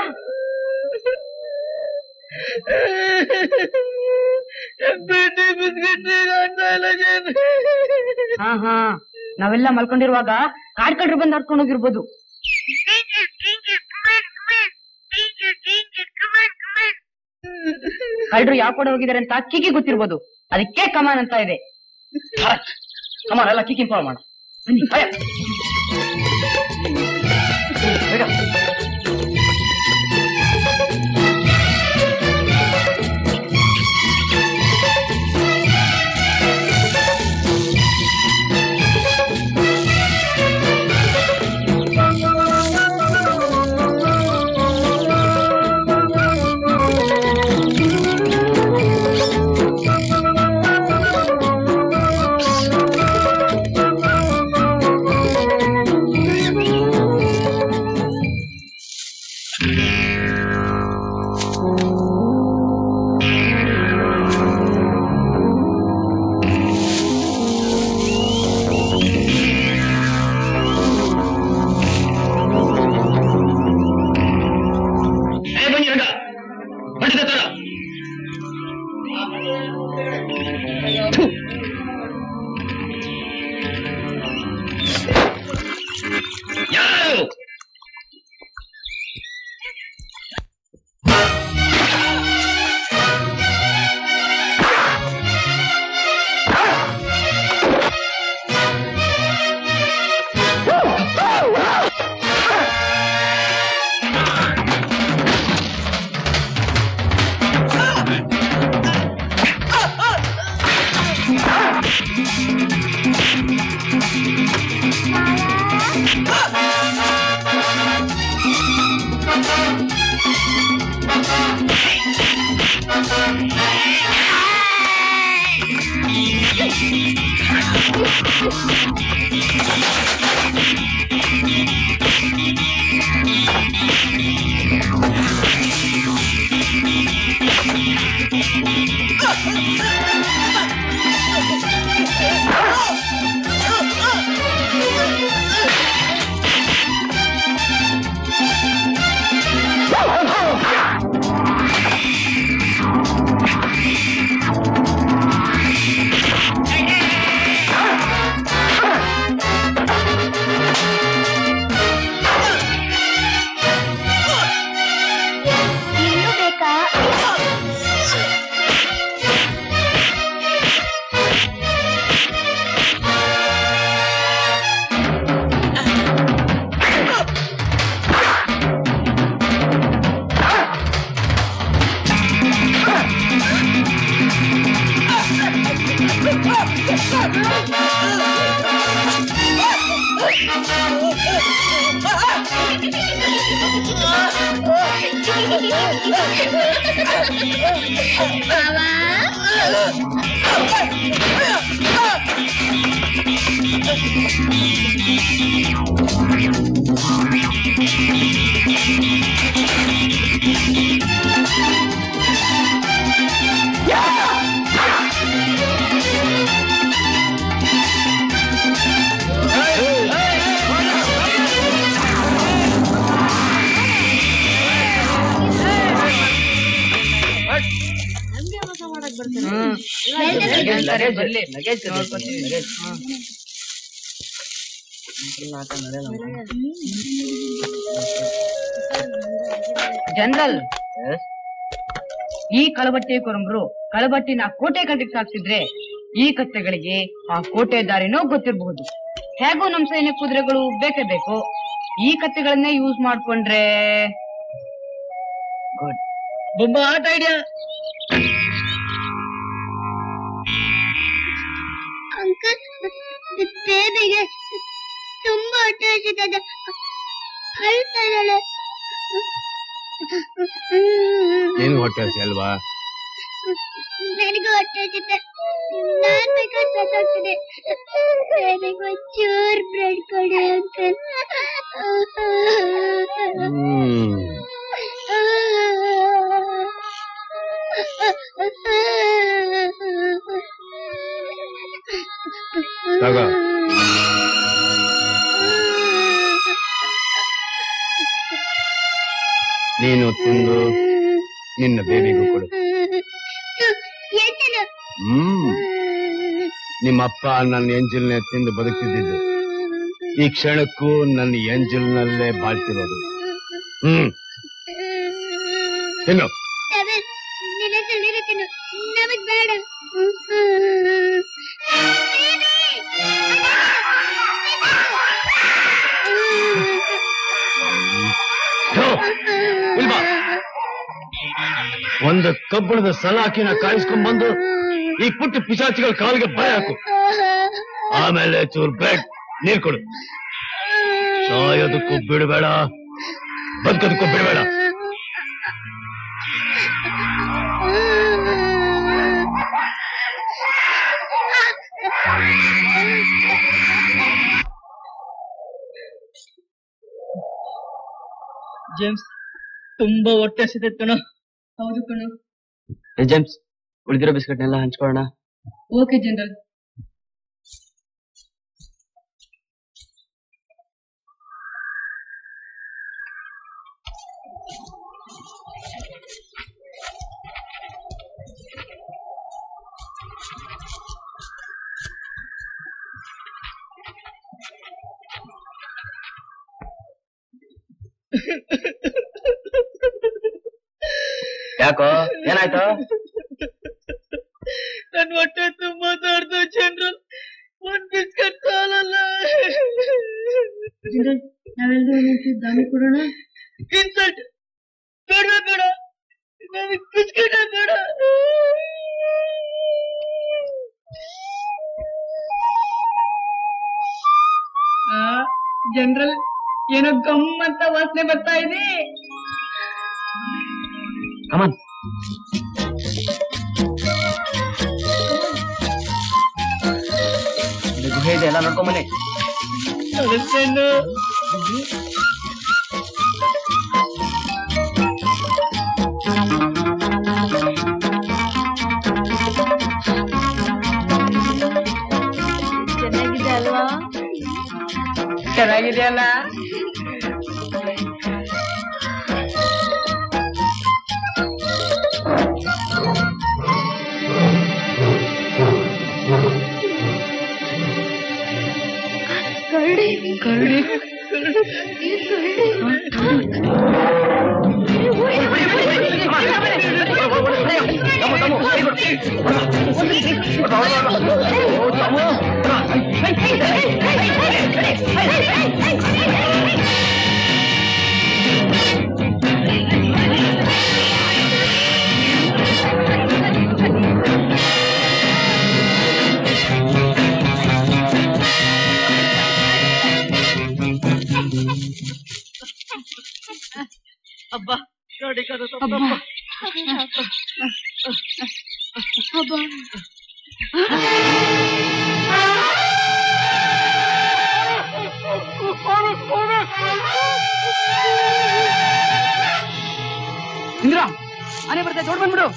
ಹಾ ಹಾ ನಾವೆಲ್ಲ ಮಲ್ಕೊಂಡಿರುವಾಗ ಕಾಡ್ಕಂಡ್ರು ಬಂದು ಹರ್ಕೊಂಡು ಹೋಗಿರ್ಬೋದು ಕಳ್ರು ಯಾವ ಕಡೆ ಹೋಗಿದ್ದಾರೆ ಅಂತ ಕಿಕ್ಕಿ ಗೊತ್ತಿರ್ಬೋದು ಅದಕ್ಕೆ ಕಮಾನ್ ಅಂತ ಇದೆ ಕಮಾನ್ ಎಲ್ಲ ಕಿಕ್ ಇನ್ಫಾರ್ಮ್ ಮಾಡ ಬನ್ನಿ ಭಯ ಬೇಗ ಯಾರು ಇನ್ನೂ ಬೇಕಾ ಜನರಲ್ ಈ ಕಳಬಟ್ಟಿ ಕೊರಂಬ್ರು ಕಳಬಟ್ಟಿನ ಕೋಟೆ ಕಟ್ಟಿಗೆ ಸಾಕ್ತಿದ್ರೆ ಈ ಕತ್ತೆಗಳಿಗೆ ಆ ಕೋಟೆ ದಾರಿನೂ ಗೊತ್ತಿರಬಹುದು ಹೇಗೂ ನಮ್ ಸೈನ್ಯ ಕುದುರೆಗಳು ಬೇಕೇ ಬೇಕು ಈ ಕತ್ತೆಗಳನ್ನೇ ಯೂಸ್ ಮಾಡ್ಕೊಂಡ್ರೆ ಗುಡ್ ಬೊಮ್ಮ ಆಟ ಐಡಿಯಾ ಅಂಕಲ್ ಬೇಬಿಗೆ ತುಂಬಾ ಹೊಟ್ಟೆ ಹಸಿತದೆ ಅಳ್ತಾ ಇದ್ದಾಳೆ ನಿನ್ಗೆ ಹೊಟ್ಟೆ ಹಸಿ ಅಲ್ವಾ ನನಗೂ ಹೊಟ್ಟೆ ಹಸಿತೆ ನಾನ್ ಬೇಕಾದ್ರೆ ಸತ್ತೋಗ್ತೀನಿ ಬೇಬಿಗೆ ಒಂಚೂರ್ ಬ್ರೆಡ್ ಕೊಡಿ ಅಂಕಲ್ ಹ್ಮ್ ತಗೋ. ನೀನು ತಿಂದು ನಿನ್ನ ಬೇಬಿಗೂ ಕೊಡು ಎಂತನು ಹ್ಮ್ ನಿಮ್ಮಪ್ಪ ನನ್ನ ಎಂಜಿಲ್ನೇ ತಿಂದು ಬದುಕ್ತಿದ್ದು ಈ ಕ್ಷಣಕ್ಕೂ ನನ್ನ ಎಂಜಿಲ್ನಲ್ಲೇ ಬಾಳ್ತಿರೋದು ಹ್ಮ್ ತಿನ್ನು ಸೆವೆನ್ ನಿನ್ನ ತಿಳಿರುತ್ತೇನು ನಮಗ್ ಬೇಡ ಥು, ಇಲ್ವ? ಒಂದು ಕಬ್ಬಣದ ಸಲಾಕಿನ ಕಾಯಿಸ್ಕೊಂಡ್ ಬಂದು ಈ ಪುಟ್ಟ ಪಿಶಾಚಿಗಳ ಕಾಲಿಗೆ ಬರೆ ಹಾಕು ಆಮೇಲೆ ಚೂರ್ ಬ್ರೆಡ್ ನೀರ್ ಕೊಡು ಸಾಯೋದಕ್ಕೂ ಬಿಡಬೇಡ ಬದುಕೋದಕ್ಕೂ ಬಿಡಬೇಡ ಜೇಮ್ಸ್ ತುಂಬಾ ಹೊಟ್ಟೆ ಹಸಿತೈತ್ ಕಣ ಹೌದು ಕಣು ಜೇಮ್ಸ್ ಉಳಿದಿರೋ ಬಿಸ್ಕೆಟ್ನೆಲ್ಲ ಹಂಚ್ಕೊಳ್ಳೋಣ ಓಕೆ ಜನರಲ್ ಯಾಕೋ ಏನಾಯ್ತು ನನ್ ಹೊಟ್ಟೆ ತುಂಬಾ ದೊಡ್ಡದು ಜನರಲ್ ಒಂದ್ ಬಿಸ್ಕೆಟ್ ಸಾಲಲ್ಲ ನಾವೆಲ್ಲರೂ ದಾನಿ ಕೊಡೋಣ ಇನ್ಸಲ್ಟ್ ಬೇಡ ಬೇಡ ನನಗ್ ಬಿಸ್ಕೆಟ್ ಬೇಡ ಜನರಲ್ ಏನೋ ಗಮ್ ಅಂತ ವಾಸನೆ ಬರ್ತಾ ಇದೆ ಕಮನ್ ಗುಹೆ ಇದೆ ಎಲ್ಲ ನೋಡ್ಕೊಂಬನ್ನಿ ಚೆನ್ನಾಗಿದೆ ಅಲ್ವಾ ಚೆನ್ನಾಗಿದೆಯಲ್ಲ ಕರಡಿ ಕರಡಿ ಅಬ್ಬಾ ನೋಡಿ ಕದ ಇಂದ್ರ ಆನೆ ಬರ್ತಾ ದೊಡ್ಡ ಬಂದ್ಬಿಡು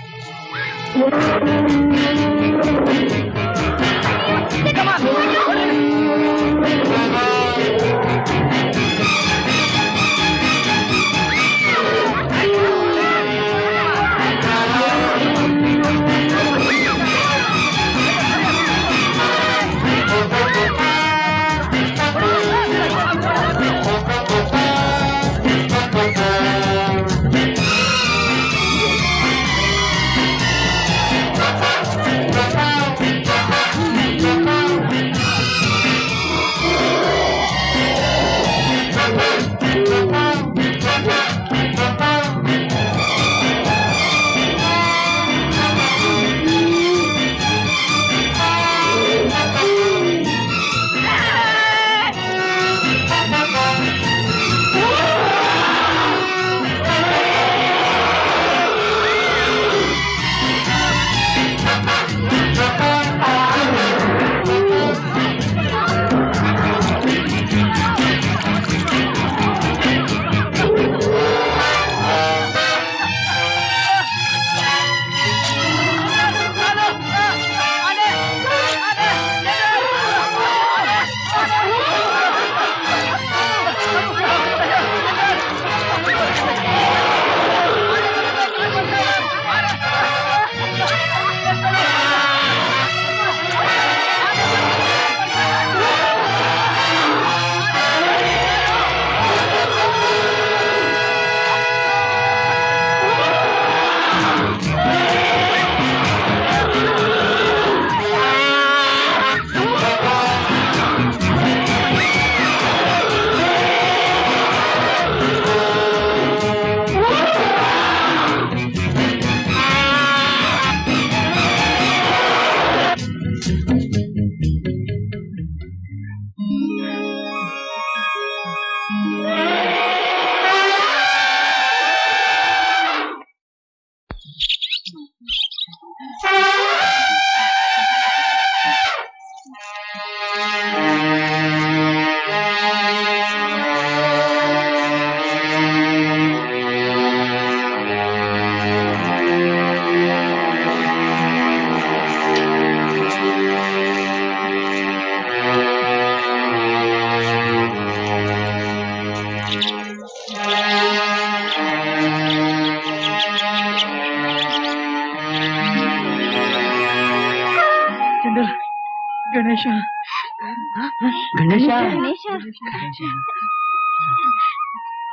ಗಣೇಶ ಗಣೇಶ ಗಣೇಶ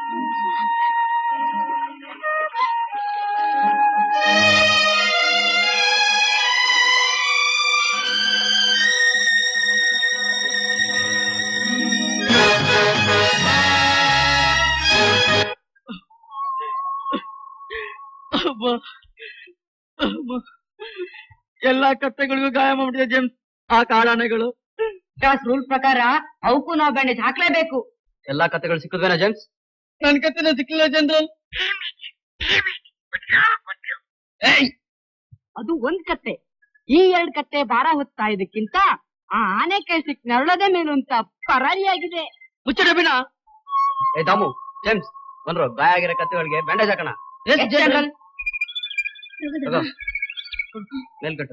ಎಲ್ಲಾ ಕತ್ತೆಗಳಿಗೂ ಗಾಯ ಮಾಡ್ಬಿಟ್ಟಿದೆ ಜೇಮ್ಸ್ ಆ ಕಾಡಾನೆಗಳು ಕ್ಲಾಸ್ ರೂಲ್ ಪ್ರಕಾರ ಅವಕ್ಕೂ ನಾವು ಬ್ಯಾಂಡೇಜ್ ಹಾಕ್ಲೇಬೇಕು ಎಲ್ಲಾ ಕತ್ತೆಗಳು ಸಿಕ್ಕಿದ್ವೇನ ಜೇಮ್ಸ್ ನನ್ ಕತ್ತಿನ ಸಿಕ್ಕಿಲ್ಲ ಜನರಲ್ ಅದು ಒಂದ್ ಕತ್ತೆ ಈ ಎರಡ್ ಕತ್ತೆ ಭಾರ ಹೊತ್ತಾ ಇದಕ್ಕಿಂತ ಆ ಆನೆ ಕೈ ಸಿಕ್ ನರಳದೆ ಮೇಲು ಅಂತ ಪರಾರಿಯಾಗಿದೆ ಮುಚ್ಚಡ ಬಿನ ಏ ದಾಮು ಜೇಮ್ಸ್ ಬಂದ್ರು ಗಾಯ ಆಗಿರೋ ಕತ್ತೆಗಳಿಗೆ ಬ್ಯಾಂಡೇಜ್ ಹಾಕೋಣ Yes, General. ತಗೋ. ಮೇಲ್ಕಟ್ಟು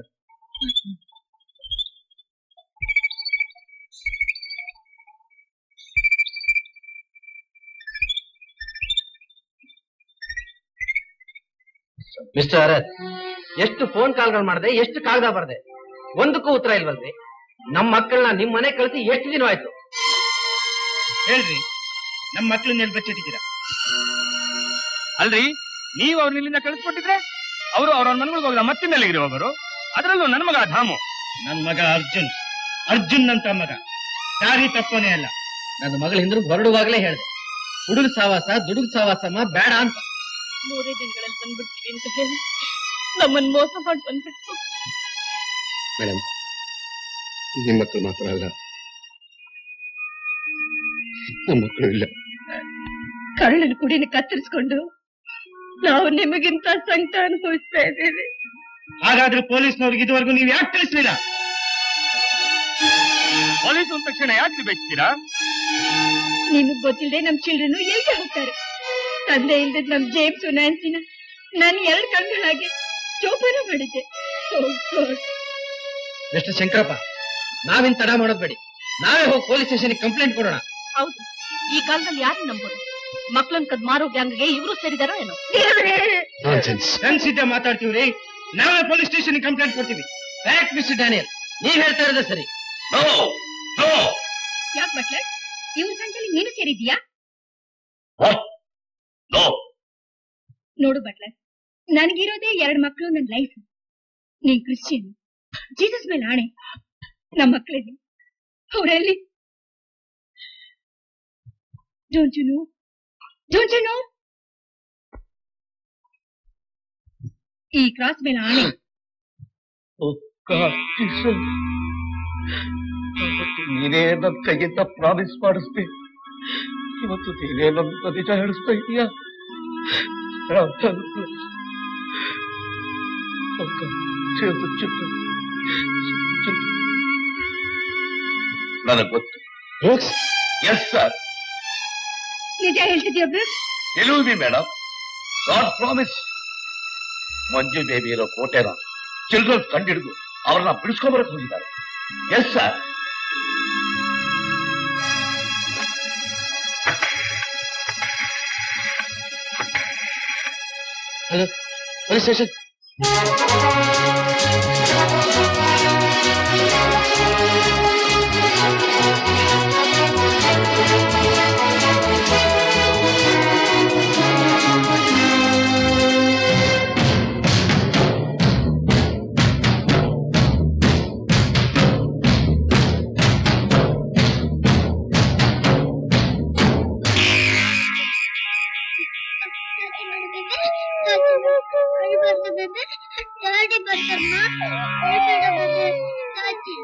ಮಿಸ್ಟರ್ ಅರತ್ ಎಷ್ಟು ಫೋನ್ ಕಾಲ್ಗಳು ಮಾಡಿದೆ ಎಷ್ಟು ಕಾಗದ ಬರ್ದೆ ಒಂದಕ್ಕೂ ಉತ್ತರ ಇಲ್ವಲ್ರಿ ನಮ್ ಮಕ್ಕಳನ್ನ ನಿಮ್ ಮನೆ ಕಳಿಸಿ ಎಷ್ಟು ದಿನ ಆಯ್ತು ಹೇಳ್ರಿ ನಮ್ಮ ಮಕ್ಳನ್ನ ಎಲ್ಲಿ ಬಚ್ಚಿಟ್ಟಿದ್ದೀರಾ ಅಲ್ರಿ ನೀವು ಅವ್ರನ್ನ ಇಲ್ಲಿಂದ ಕಳಿಸ್ಕೊಟ್ಟಿದ್ರೆ ಅವರು ಅವ್ರ ಮನೆಗಳಿಗೆ ಹೋಗಲ್ಲ ಮತ್ತಿನ ಎಲ್ಲಿಗೆ ಹೋಗೋರು ಅದರಲ್ಲೂ ನನ್ನ ಮಗ ಧಾಮು ನನ್ನ ಮಗ ಅರ್ಜುನ್ ಅರ್ಜುನ್ ಅಂತ ಮಗ ದಾರಿ ತಪ್ಪನೇ ಅಲ್ಲ ನನ್ನ ಮಗಳ ಹಿಂದ್ರು ಹೊರಡುವಾಗಲೇ ಹೇಳಿದೆ ಹುಡುಗ ಸಾವಾಸ ದುಡುಗ ಸಾವಾಸಮ್ಮ ಬೇಡ ಅಂತ ಮೂರೇ ದಿನಗಳಲ್ಲಿ ಬಂದ್ಬಿಡ್ತೀವಿ ಅಂತ ಹೇಳಿ ನಮ್ಮನ್ ಮೋಸ ಮಾಡಿ ಬಂದ್ಬಿಟ್ಟು ಮೇಡಮ್ ನಿಮ್ಮ ಮಕ್ಕಳು ಮಾತ್ರ ಅಲ್ಲ ನಮ್ಮ ಮಕ್ಕಳು ಇಲ್ಲ ಕಳ್ಳನ ಕುಡಿನ ಕತ್ತರಿಸ್ಕೊಂಡು ನಾವು ನಿಮಗಿಂತ ಸಂಕಟ ಅನುಭವಿಸ್ತಾ ಇದ್ದೀವಿ ಹಾಗಾದ್ರೆ ಪೊಲೀಸ್ನವ್ರಿಗೆ ಇದುವರೆಗೂ ನೀವು ಯಾಕೆ ತಿಳಿಸ್ಲಿಲ್ಲ ಪೊಲೀಸ್ ಅಂದ ತಕ್ಷಣ ಯಾಕೆ ಬೈತೀರಾ ನಿಮಗ್ ಗೊತ್ತಿಲ್ಲದೆ ನಮ್ ಚಿಲ್ಡ್ರನ್ ಎಲ್ಲಿ ಹೋಗ್ತಾರೆ ತಂದೆ ಇಲ್ದದ್ ನಮ್ ಜೇಮ್ಸ್ ನ್ಯಾನ್ಸಿನ ನಾನು ಎರಡ್ ಕಣ್ಗಳಾಗಿ ಜೋಪಾನ ಮಾಡಿದ್ದೆ Oh God. ಮಿಸ್ಟರ್ ಶಂಕರಪ್ಪ ನಾವಿನ್ ತಡ ಮಾಡೋದ್ ಬೇಡಿ ನಾವೇ ಹೋಗಿ ಪೊಲೀಸ್ ಸ್ಟೇಷನ್ ಕಂಪ್ಲೇಂಟ್ ಕೊಡೋಣ ಹೌದು ಈ ಕಾಲದಲ್ಲಿ ಯಾರು ನಂಬೋದು ಮಕ್ಳನ್ ಕದ್ ಮಾರೋ ಗ್ಯಾಂಗ್ಗೆ ಇವರು ಸೇರಿದಾರೋ ಏನೋ ನಾನ್ಸೆನ್ಸ್ ಅನ್ಸಿದ್ದೆ ಮಾತಾಡ್ತೀವ್ರಿ ನಾವೇ ಪೊಲೀಸ್ ಸ್ಟೇಷನ್ ಕಂಪ್ಲೇಂಟ್ ಕೊಡ್ತೀವಿ ಫ್ಯಾಕ್ಟ್ ಮಿಸ್ಟರ್ ಡ್ಯಾನಿಯಲ್ ನೀವ್ ಹೇಳ್ತಾ ಇರೋದೇ ಸರಿ ನೋ ನೋ ಯಾಕೆ ಬಟ್ಲೆ ಇವ್ರ ಸಂಚಲಿ ನೀನು ಸೇರಿದ್ಯಾ ನೋ ನೋಡು ಬಟ್ಲೆ ನನಗಿರೋದೇ ಎರಡ್ ಮಕ್ಳು ನನ್ ಲೈಫ್ ನೀನ್ ಕ್ರಿಶ್ಚಿಯನ್ ಜೀಸಸ್ ಮೇಲೆ ಆಣೆ ನಮ್ಮ ಮಕ್ಳಿಗೆ ಅವರೆಲ್ಲಿ don't you know don't you know ಈ ಕ್ರಾಸ್ ಮೇಲೆ ಆಣೆ ನೀನೇ ನನ್ ಕೈಯಿಂದ ಪ್ರಾಮಿಸ್ ಮಾಡಿಸ್ದೆ ಇವತ್ತು ನೀನೇ ನನ್ನ ನಿಜ ಹೇಳಿಸ್ತಾ ಇದೀಯಾ ನನಗೆ ಗೊತ್ತು ಎಸ್ ಸರ್ ನಿಜ ಹೇಳ್ತಿದ್ಯಾ ಬ್ರಸ್ ಎಲ್ಲಿವ್ ಮಿ madam God promise Manju Devi ಇರೋ ಕೋಟೆನ ಚಿಲ್ಡ್ರನ್ಸ್ ಕಂಡಿಡಿದು ಅವ್ರನ್ನ ಬಿಡಿಸ್ಕೊಂಬರಕ್ ಹೋಗಿದ್ದಾರೆ yes sir hello police station daddy ಬರ್ತಾರಮ್ಮ ಹೇಳ್ಬೇಡ ಬೇಬೆ ಚಾಚಿ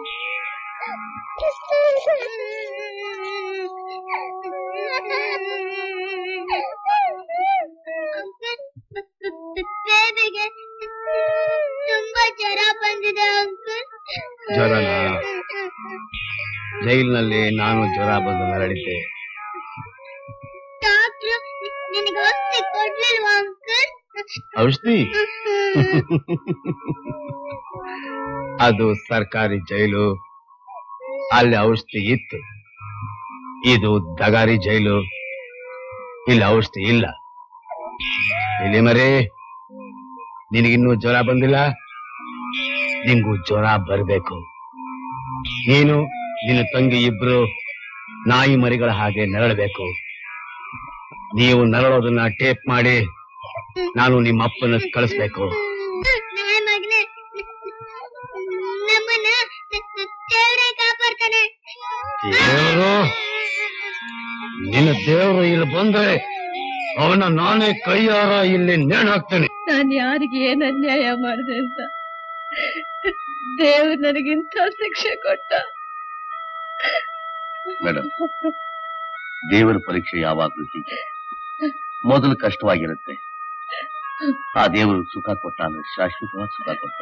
ಬೇಬಿಗೆ ತುಂಬಾ ಜ್ವರ ಬಂದಿದೆ ಅಂಕಲ್ ಜ್ವರನಾ? ಜೈಲಿನಲ್ಲಿ ನಾನು ಜ್ವರ ಬಂದು ನರಳಿದ್ದೆ ಡಾಕ್ಟ್ರು ನಿನಗೆ ಔಷಧಿ ಕೊಡ್ಲಿಲ್ವಾ ಅಂಕಲ್ ಔಷಧಿ ಅದು ಸರ್ಕಾರಿ ಜೈಲು ಅಲ್ಲಿ ಔಷಧಿ ಇತ್ತು ಇದು ದಗಾರಿ ಜೈಲು ಇಲ್ಲಿ ಔಷಧಿ ಇಲ್ಲ ಇಲ್ಲಿ ಮರೇ ನಿನಗಿನ್ನೂ ಜ್ವರ ಬಂದಿಲ್ಲ ನಿಂಗೂ ಜ್ವರ ಬರಬೇಕು ನೀನು ನಿನ್ನ ತಂಗಿ ಇಬ್ರು ನಾಯಿ ಮರಿಗಳ ಹಾಗೆ ನರಳಬೇಕು ನೀವು ನರಳೋದನ್ನ ಟೇಪ್ ಮಾಡಿ ನಾನು ನಿಮ್ಮ ಅಪ್ಪನ ಕಳಿಸ್ಬೇಕು ನನ್ನ ಮಗನೇ ನಮ್ಮನ್ನ ದೇವ್ರೇ ಕಾಪಾಡ್ತಾನೆ ದೇವರು ನಿನ್ನ ದೇವರು ಇಲ್ಲಿ ಬಂದ್ರೆ ಅವನ ನಾನೇ ಕೈಯಾರ ಇಲ್ಲಿ ನೇಣು ಹಾಕ್ತೇನೆ ನಾನು ಯಾರಿಗೆ ಏನ್ ಅನ್ಯಾಯ ಮಾಡಿದೆ ಅಂತ ದೇವ್ರು ನನಗಿಂತ ಶಿಕ್ಷೆ ಕೊಟ್ಟ ಮೇಡಮ್ ದೇವರ ಪರೀಕ್ಷೆ ಯಾವಾಗ್ಲೂ ಹೀಗೆ ಮೊದಲು ಕಷ್ಟವಾಗಿರುತ್ತೆ ಆ ದೇವರು ಸುಖ ಕೊಟ್ಟ ಅಂದ್ರೆ ಶಾಶ್ವತವಾದ ಸುಖ ಕೊಟ್ಟ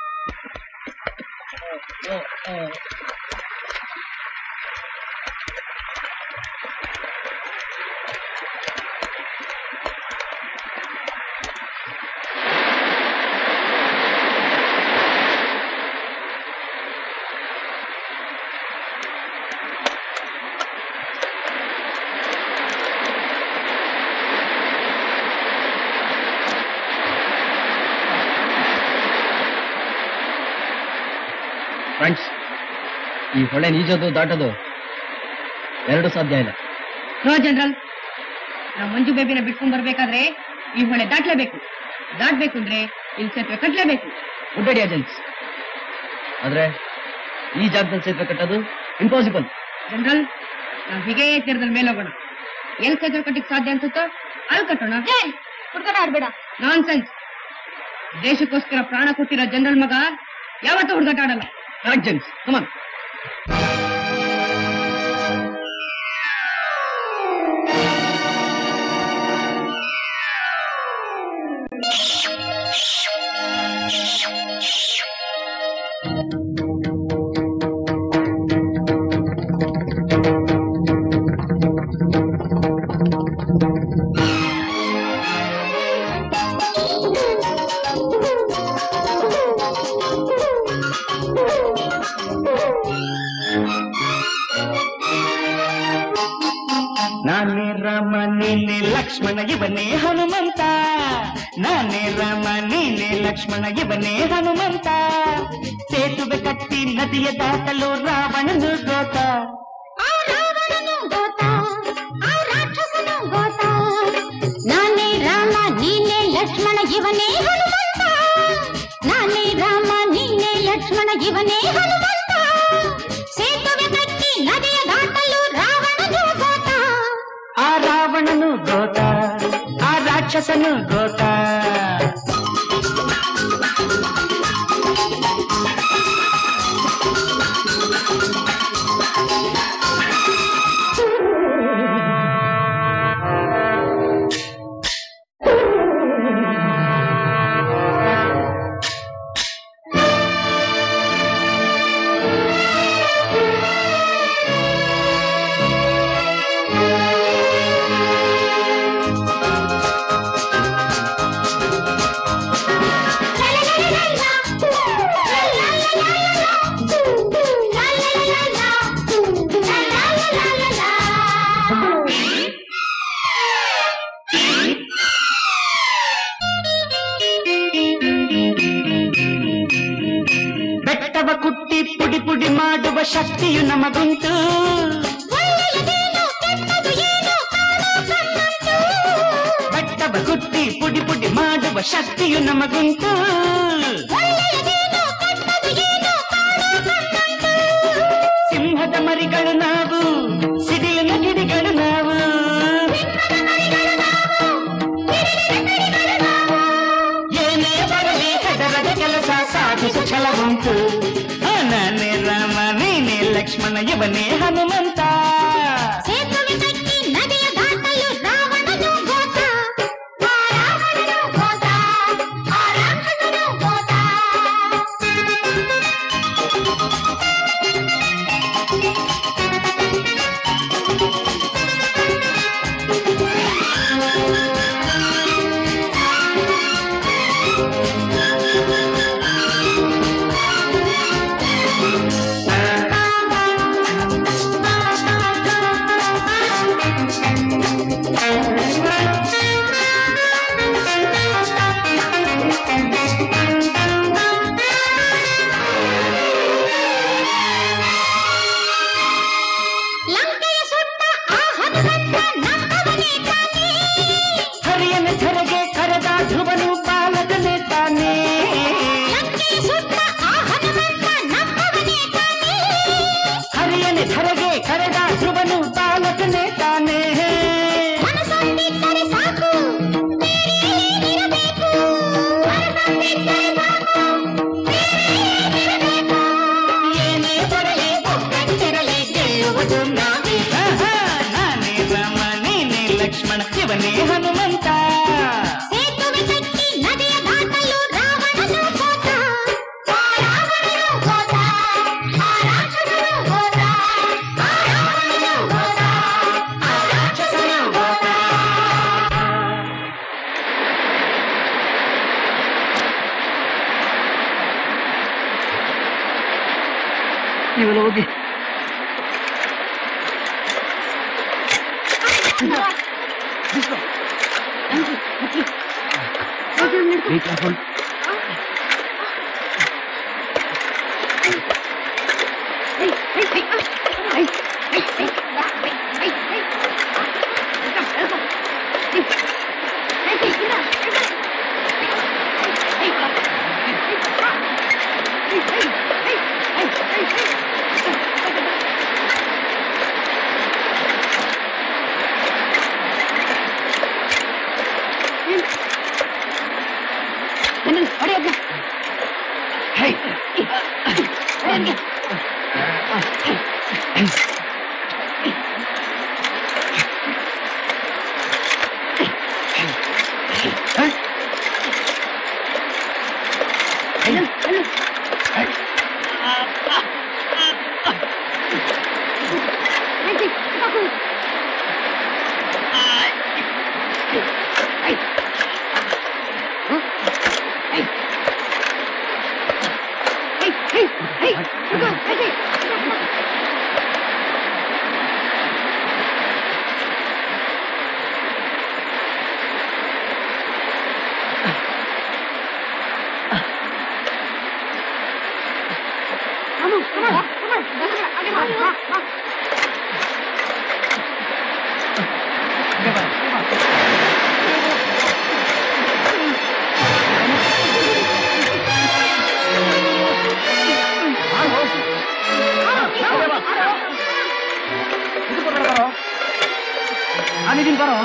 ಫ್ರೆಂಡ್ಸ್ ಈ ಹೊಳೆ ನೀಜೋದು ದಾಟೋದು ಎರಡು ಸಾಧ್ಯ ಇಲ್ಲ ನೋ ಜನರಲ್ ನಾವು ಮಂಜು ಬೇಬಿನ ಬಿಟ್ಕೊಂಡ್ ಬರ್ಬೇಕಾದ್ರೆ ಈ ಹೊಳೆ ದಾಟ್ಲೇಬೇಕು ದಾಟ್ಬೇಕು ಅಂದ್ರೆ ಇಲ್ಲಿ ಸೇತುವೆ ಕಟ್ಲೇಬೇಕು ಗುಡ್ ಐಡಿಯಾ ಜೆಂಟ್ಸ್ ಆದ್ರೆ ಈ ಜಾಗದಲ್ಲಿ ಸೇತುವೆ ಕಟ್ಟೋದು ಇಂಪಾಸಿಬಲ್ ಜನರಲ್ ನಾವು ಹೀಗೆ ತೀರದಲ್ಲಿ ಮೇಲೆ ಹೋಗೋಣ ಎಲ್ಲಿ ಸೇತುವೆ ಕಟ್ಟಿಕ್ ಸಾಧ್ಯ ಅನ್ಸುತ್ತೋ ಅಲ್ಲಿ ಕಟ್ಟೋಣ ಹುಡ್ಕಾಟ ಆಡ್ಬೇಡ ನಾನ್ ಸೆನ್ಸ್ ದೇಶಕ್ಕೋಸ್ಕರ ಪ್ರಾಣ ಕೊಟ್ಟಿರೋ ಜನರಲ್ ಮಗ ಯಾವತ್ತೂ ಹುಡುಗಾಟ ಆಡಲ್ಲ ಕರೆಕ್ಟ್ ಜೆಂಟ್ಸ್ ಕಮನ್ ನಾನೇ ರಾಮ ನೀನೆ ಲಕ್ಷ್ಮಣ ಇವನೇ ಹನುಮಂತ ನಾನೇ ರಾಮ ನೀನೆ ಲಕ್ಷ್ಮಣ ಇವನೇ ಹನುಮಂತ ಸೇತುವೆ ಕಟ್ಟಿ ನದಿಯ ದಾಟಲು ರಾವಣನು ಗೋತ ಆ ರಾವಣನು ಗೋತ ಆ ರಾಕ್ಷಸನು ಗೋತ ನಾನೇ ರಾಮ ನೀನೇ ಲಕ್ಷ್ಮಣ ಇವನೇ ಹನುಮಂತ ನಾನೇ ರಾಮ ನೀನೇ ಲಕ್ಷ್ಮಣ ಇವನೇ ಹನುಮಂತ ಸೇತುವೆ ಕಟ್ಟಿ ನದಿಯ ದಾಟಲು ರಾವಣನು ಗೋತ ಆ ರಾವಣನು ಗೋತ ಆ ರಾಕ್ಷಸನು ಗೋತ ಬೆಟ್ಟವ ಕುಟ್ಟಿ ಪುಡಿ ಪುಡಿ ಮಾಡುವ ಶಕ್ತಿಯು ನಮಗುಂಟು ಬೆಟ್ಟವ ಕುಟ್ಟಿ ಪುಡಿ ಪುಡಿ ಮಾಡುವ ಶಕ್ತಿಯು ನಮಗುಂಟು ಸಿಂಹದ ಮರಿಗಳು ನಾವು ಸಿಡಿಲಿನ ಗಿಡಿಗಳು ನಾವು ಏನೇ ಬರಲಿ ಹೆದರದ ಕೆಲಸ ಸಾಧಿಸು ಛಲವುಂಟು ಆ, ನಾನೇ ರಾಮ ನೀನೇ ಲಕ್ಷ್ಮಣ ಇವನೇ ಹನುಮಂತ ಸೇತುವೆ ಕಟ್ಟಿ ನದಿಯ ದಾಟಲು ರಾವಣನು ಗೋತ ಆ ರಾವಣನು ಗೋತ ಆ ರಾಕ್ಷಸನು ಗೋತ ಆ ನೀವೆಲ್ಲ ಹೋಗಿ Be careful. ನಾನಿದ್ದೀನಿ ಬರೋ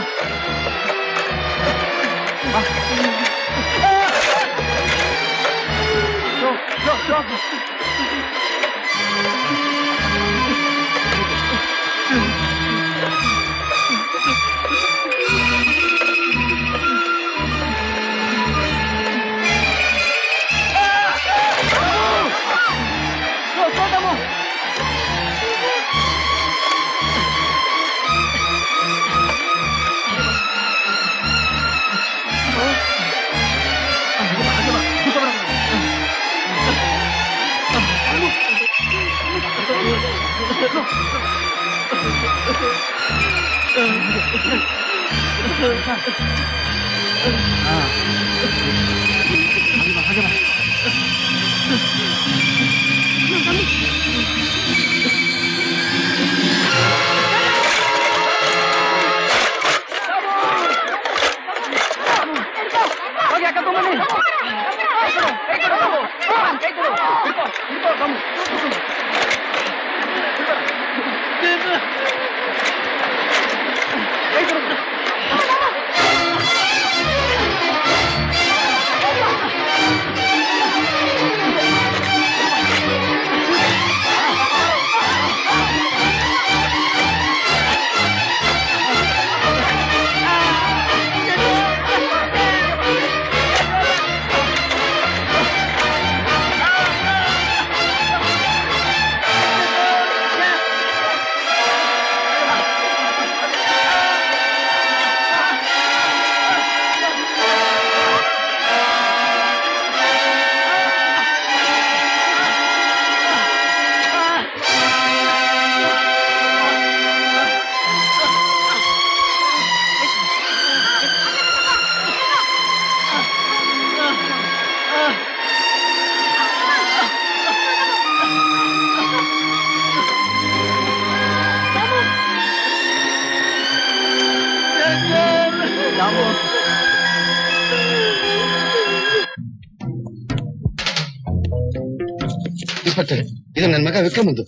ಇನ್ಸ್ಪೆಕ್ಟರ್ ಇದು ನನ್ನ ಮಗ ವಿಕ್ರಮಂದು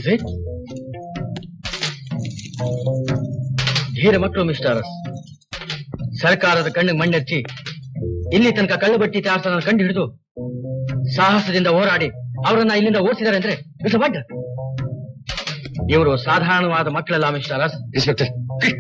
ಧೀರ ಮಕ್ಕಳು ಮಿಸ್ಟರ್ ಅರಸ್ ಸರ್ಕಾರದ ಕಣ್ಣಿಗೆ ಮಣ್ಣೆಚ್ಚಿ ಇಲ್ಲಿ ತನಕ ಕಳ್ಳು ಬಟ್ಟಿ ಚಾರ್ಸನ ಕಂಡು ಹಿಡಿದು ಸಾಹಸದಿಂದ ಹೋರಾಡಿ ಅವರನ್ನ ಇಲ್ಲಿಂದ ಓಡಿಸಿದ್ದಾರೆ ಅಂದ್ರೆ ಇಟ್ಸ್ ಬಡ್ ಇವರು ಸಾಧಾರಣವಾದ ಮಕ್ಕಳಲ್ಲ mister Aras inspector quick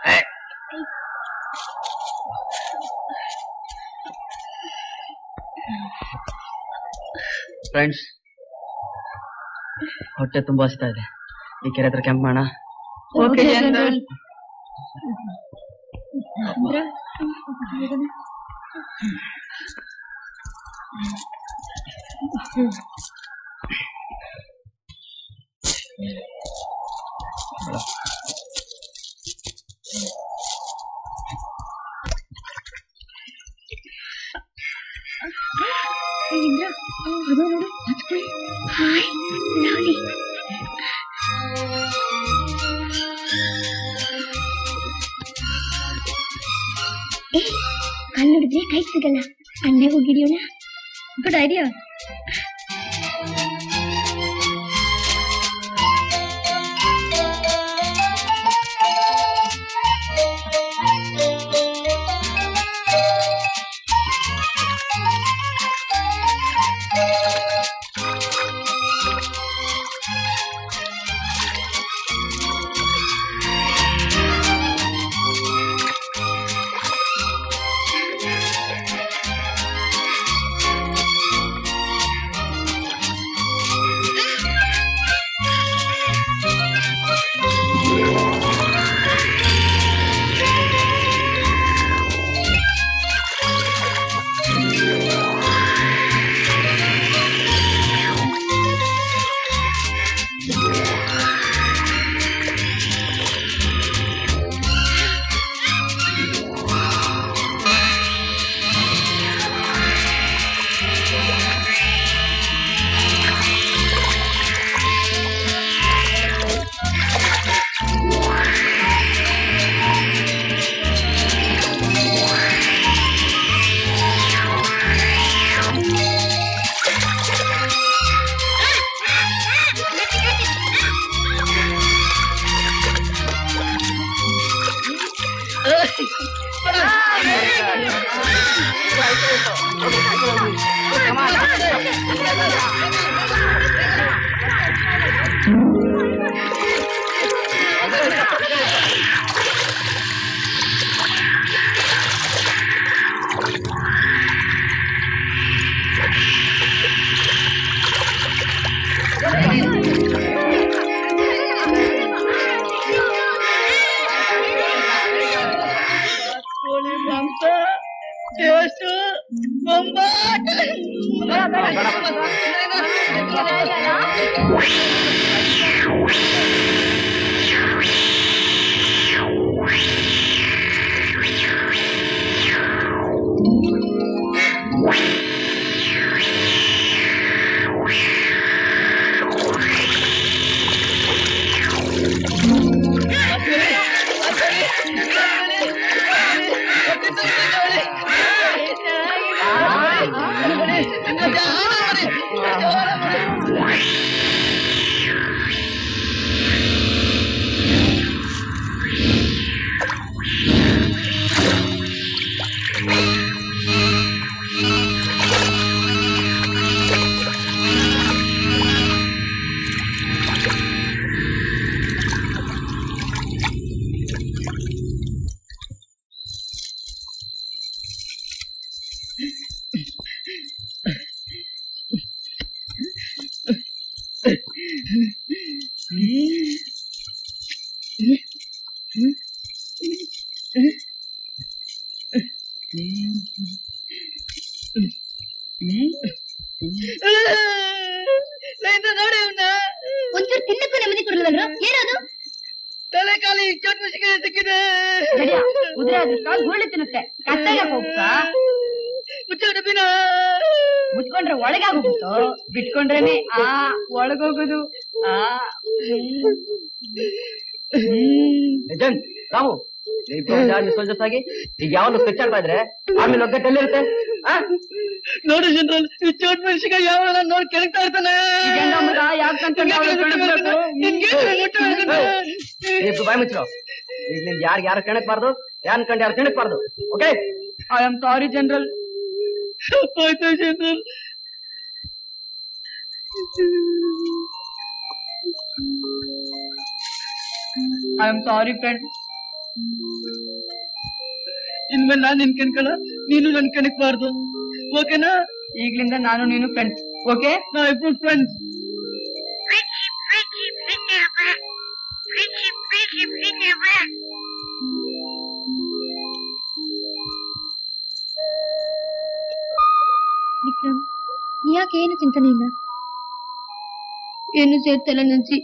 friends ಹೊಟ್ಟೆ ತುಂಬಾ ಹಸ್ತಾ ಇದೆ ಈ ಕೆರೆ ಹತ್ರ ಕ್ಯಾಂಪ್ ಮಾಡೋಣ ಓಕೆ ಜನರಲ್ ಇಂದ್ರ ಅದು ನೋಡು ಹಚ್ಕೊಳ್ಳಿ ಹಾಯ್ ಲವ್ಲಿ ಏ ಕಣ್ಣು ನೋಡಿದ್ರೆ ಕೈ ಸಿಗಲ್ಲ ಅಲ್ಲೇ ಹೋಗಿದ್ಯೋಣ ಗುಡ್ ಐಡಿಯಾ ಒಂಚೂರು ತಿನ್ನಕ್ಕೂ ನೆಮ್ಮದಿ ಕೊಡಲ್ವಲ್ರು ಏನದು ತಲೆ ಖಾಲಿ ಚೋಟ್ ಮುಸಿಗೆ ಸಿಕ್ಕಿದೆ ಕುದುರೆ ಅದಕ್ಕೆ ಧೂಳಿ ತಿನ್ನುತ್ತೆ ಕತ್ತಲೆ ಹೋಗ್ತಾ ಮುಚ್ಚ ಡಬ್ಬಿನ ಮುಚ್ಕೊಂಡ್ರೆ ಒಳಗೆ ಆಗೋಗ್ಬಿಟ್ಟು ಬಿಟ್ಕೊಂಡ್ರೇನೆ ಆ ಒಳಗೋಗೋದು ಆ ಏಜೆಂಟ್ ರಾಮು ಸೋಲ್ಜರ್ಸ್ ಆಗಿ ಈಗ ಯಾವಾಗ ಕಚ್ಚಾಡ್ತಾ ಇದ್ರೆ ಆಮೇಲೆ ಒಗ್ಗಟ್ಟು ಎಲ್ಲಿರುತ್ತೆ ಆ? ನೋಡಿ ಜನರಲ್ ಈ ಚೋಟ್ ಮನುಷ್ಯಗ ಯಾವ ನೋಡಿ ಕೆಳಗ್ತಾ ಇರ್ತಾನೆ ಇದೆಲ್ಲ ಮಗ ಯಾಕಂತ ನಾವು ಕಣ್ಬಿಡ್ಬೇಕು? ಇಬ್ರು ಬಾಯ್ ಮುಚ್ಚರು ಈಗ ನಿನ್ ಯಾರು ಯಾರು ಕೆಣಕ್ಬಾರ್ದು ಯಾರನ್ ಕಂಡು ಯಾರು ತಿಣಕ್ಬಾರ್ದು okay I am sorry general ಹೋಯ್ತು general I am sorry friend ಇನ್ಮೇಲೆ ನಾನ್ ನಿನ್ ಕಣ್ಕಳ ನೀನು ನನ್ ಕಣಕ್ಬಾರ್ದು ಓಕೆನಾ ಈಗ್ಲಿಂದ ನಾನು ನೀನು ಫ್ರೆಂಡ್ಸ್ ಓಕೆ ನಾ ಇಬ್ರು ಫ್ರೆಂಡ್ಸ್ ವಿಕ್ರಮ್ ಯಾಕೆ ಏನು ಚಿಂತನೆ ಇಲ್ಲ ಏನು ಸೇರ್ತಲ್ಲ ನಂಜಿ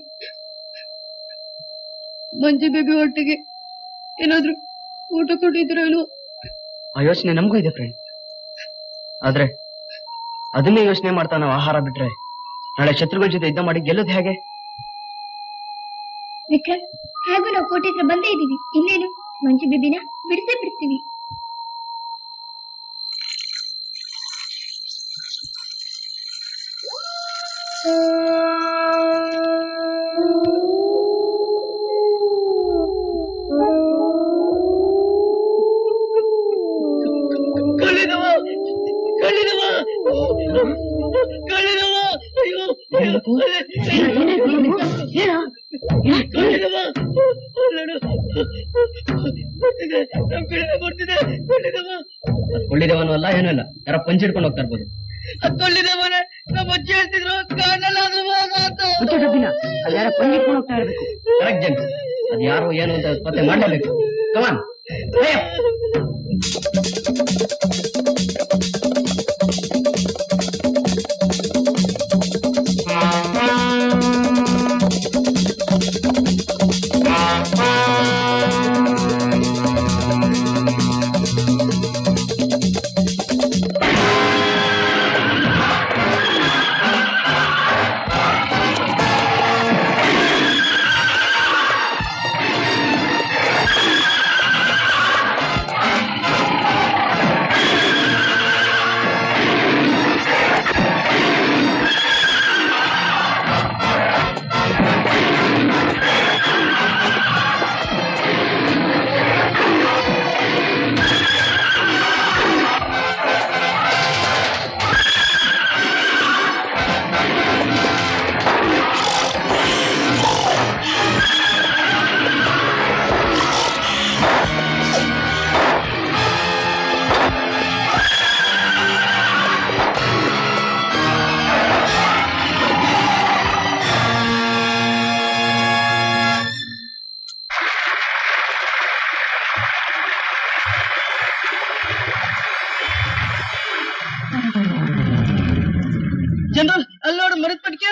ಮಂಜು ಬೇಬಿ ಒಟ್ಟಿಗೆ ಏನಾದ್ರೂ ಊಟ ಕೊಟ್ಟಿದ್ರೇನು ಆ ಯೋಚನೆ ನಮಗೂ ಇದೆ ಫ್ರೆಂಡ್ ಆದ್ರೆ ಅದನ್ನೇ ಯೋಚನೆ ಮಾಡ್ತಾ ನಾವು ಆಹಾರ ಬಿಟ್ರೆ ನಾಳೆ ಶತ್ರುಗಳ ಜೊತೆ ಯುದ್ಧ ಮಾಡಿ ಗೆಲ್ಲೋದು ಹೇಗೆ ವಿಕ್ರಮ್ ಹೇಗೂ ನಾವು ಕೋಟೆ ಹತ್ರ ಬಂದೇ ಇದೀವಿ ಇನ್ನೇನು ಮಂಜು ಬಿಬಿನ ಬಿಡಿಸೇ ಬಿಡ್ತೀವಿ ಕಳ್ಳಿದವ ಕಳ್ಳಿದವ ಕಳ್ಳಿದವ ಅಯ್ಯೋ ಕಳ್ಳಿದವ ನಮ್ ಕಡೆಯಿಂದ ಬರ್ತಿದೆ ಕಳ್ಳಿದವ ಕೊಳ್ಳಿದೇವನು ಅಲ್ಲ ಏನೂ ಇಲ್ಲ ಯಾರ ಪಂಚ್ ಹಿಡ್ಕೊಂಡು ಹೋಗ್ತಾ ಇರ್ಬೋದು ಕೊಳ್ಳಿದೇವನೇ ನಮ್ಮ ಅಜ್ಜಿ ಹೇಳ್ತಿದ್ರು ಕಾಣಲ್ಲ ಅದು ಹೋಗ ಅಂತ ಅದು ಯಾರ ಪಂಚ್ ಹಿಡ್ಕೊಂಡು ಹೋಗ್ತಾ ಇರ್ಬೇಕು ಕರೆಕ್ಟ್ ಜನ್ ಅದು ಯಾರು ಏನು ಅಂತ ಪತ್ತೆ ಮಾಡಲೇಬೇಕು ಕಮಾನ್ ಜನರಲ್ ಅಲ್ಲೋಡು ಮರದ ಪಟ್ಕೆ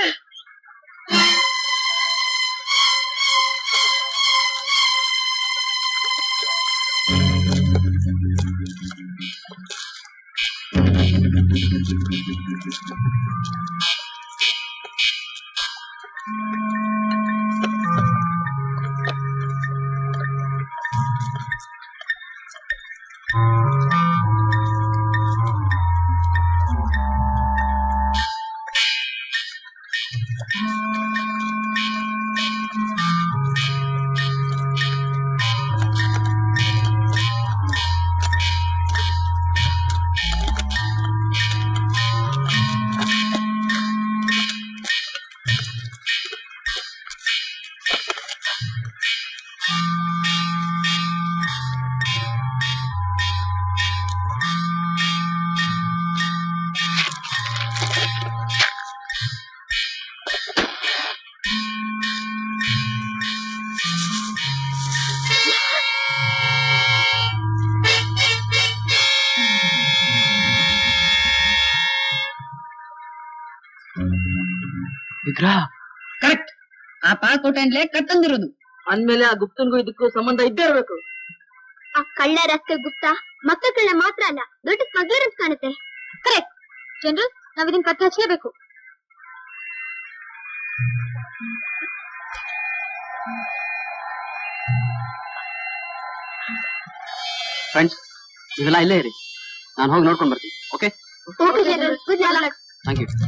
ವಿಗ್ರಹ ಕರೆಕ್ಟ್ ಆ ಪಾಲ್ಕೋಟೆಯಿಂದಲೇ ಕತ್ತಂದಿರೋದು ಅಂದ್ಮೇಲೆ ಆ ಗುಪ್ತನ್ಗೂ ಇದಕ್ಕೂ ಸಂಬಂಧ ಇದ್ದೇ ಇರಬೇಕು ಆ ಕಳ್ಳ ರಸ್ತೆ ಗುಪ್ತ ಮಕ್ಕ ಕಳ್ಳ ಮಾತ್ರ ಅಲ್ಲ ದೊಡ್ಡ ಸ್ಮಗ್ಲರ್ ಅಂತ ಕಾಣುತ್ತೆ ಕರೆಕ್ಟ್ ಜನರಲ್ ನಾವ್ ಇದನ್ನ ಪತ್ತೆ ಹಚ್ಚಲೇಬೇಕು ಫ್ರೆಂಡ್ಸ್ ಇದೆಲ್ಲ ಇಲ್ಲೇ ಇರಿ ನಾನು ಹೋಗಿ ನೋಡ್ಕೊಂಡು ಬರ್ತೀನಿ okay okay general good luck thank you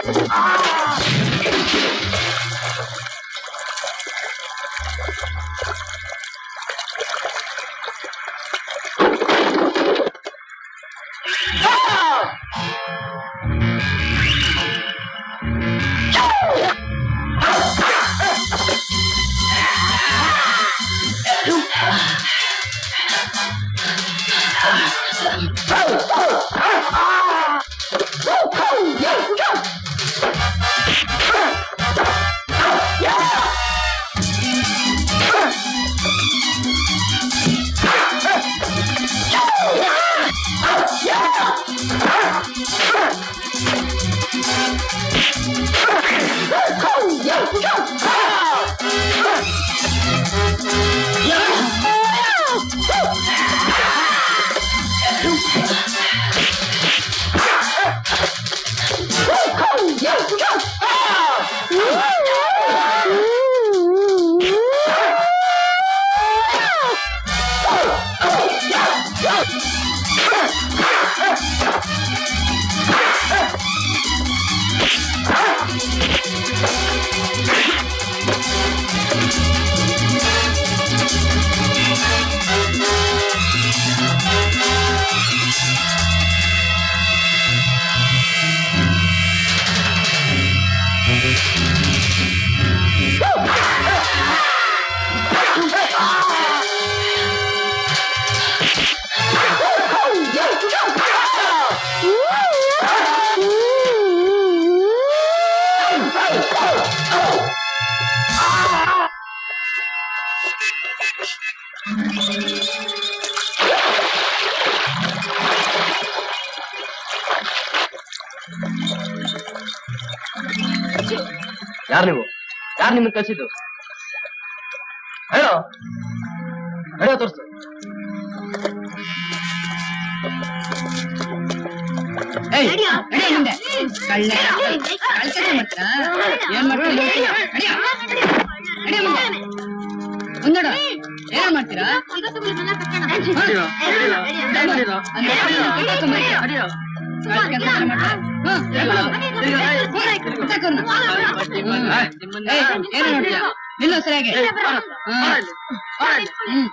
ಯಾರು ನೀವು ಯಾರು ನಿಮ್ಮನ್ನ ಕಳ್ಸಿದ್ದು ಹೇಳೋ ಹೇಳೋ ತೋರ್ಸು ಏಯ್, ನಡಿ ಹಿಂದೆ. ಕಳ್ಳೆ. ಕಳ್ತನ ಮಾಡ್ತೀರಾ? ಏನ್ ಮಾಡ್ತೀರಾ ಗೊತ್ತಿಲ್ಲ. ನಡಿಯೋ. ನಡಿ ಮುಂದೆ. ಮುಂದೋಡು. ಏನ್ ಮಾಡ್ತೀರಾ ಹಾ? ಅಂದ್ರೆ ಕಳ್ತನ ಮಾಡ್ತೀರಾ? ಕಳ್ತನ ಮಾಡ್ತೀರಾ? ಹಾ, ಹೇಳ್ಕೊಳ್ಳೋದು. ಬಿಟ್ಟಾಕೋರ್ನ. ಹ್ಮ್. ಏಯ್, ಏನ್ ನೋಡ್ತೀಯ ನಿಲ್ಲು ಸರಿಯಾಗಿ ಹಾ. ಹ್ಮ್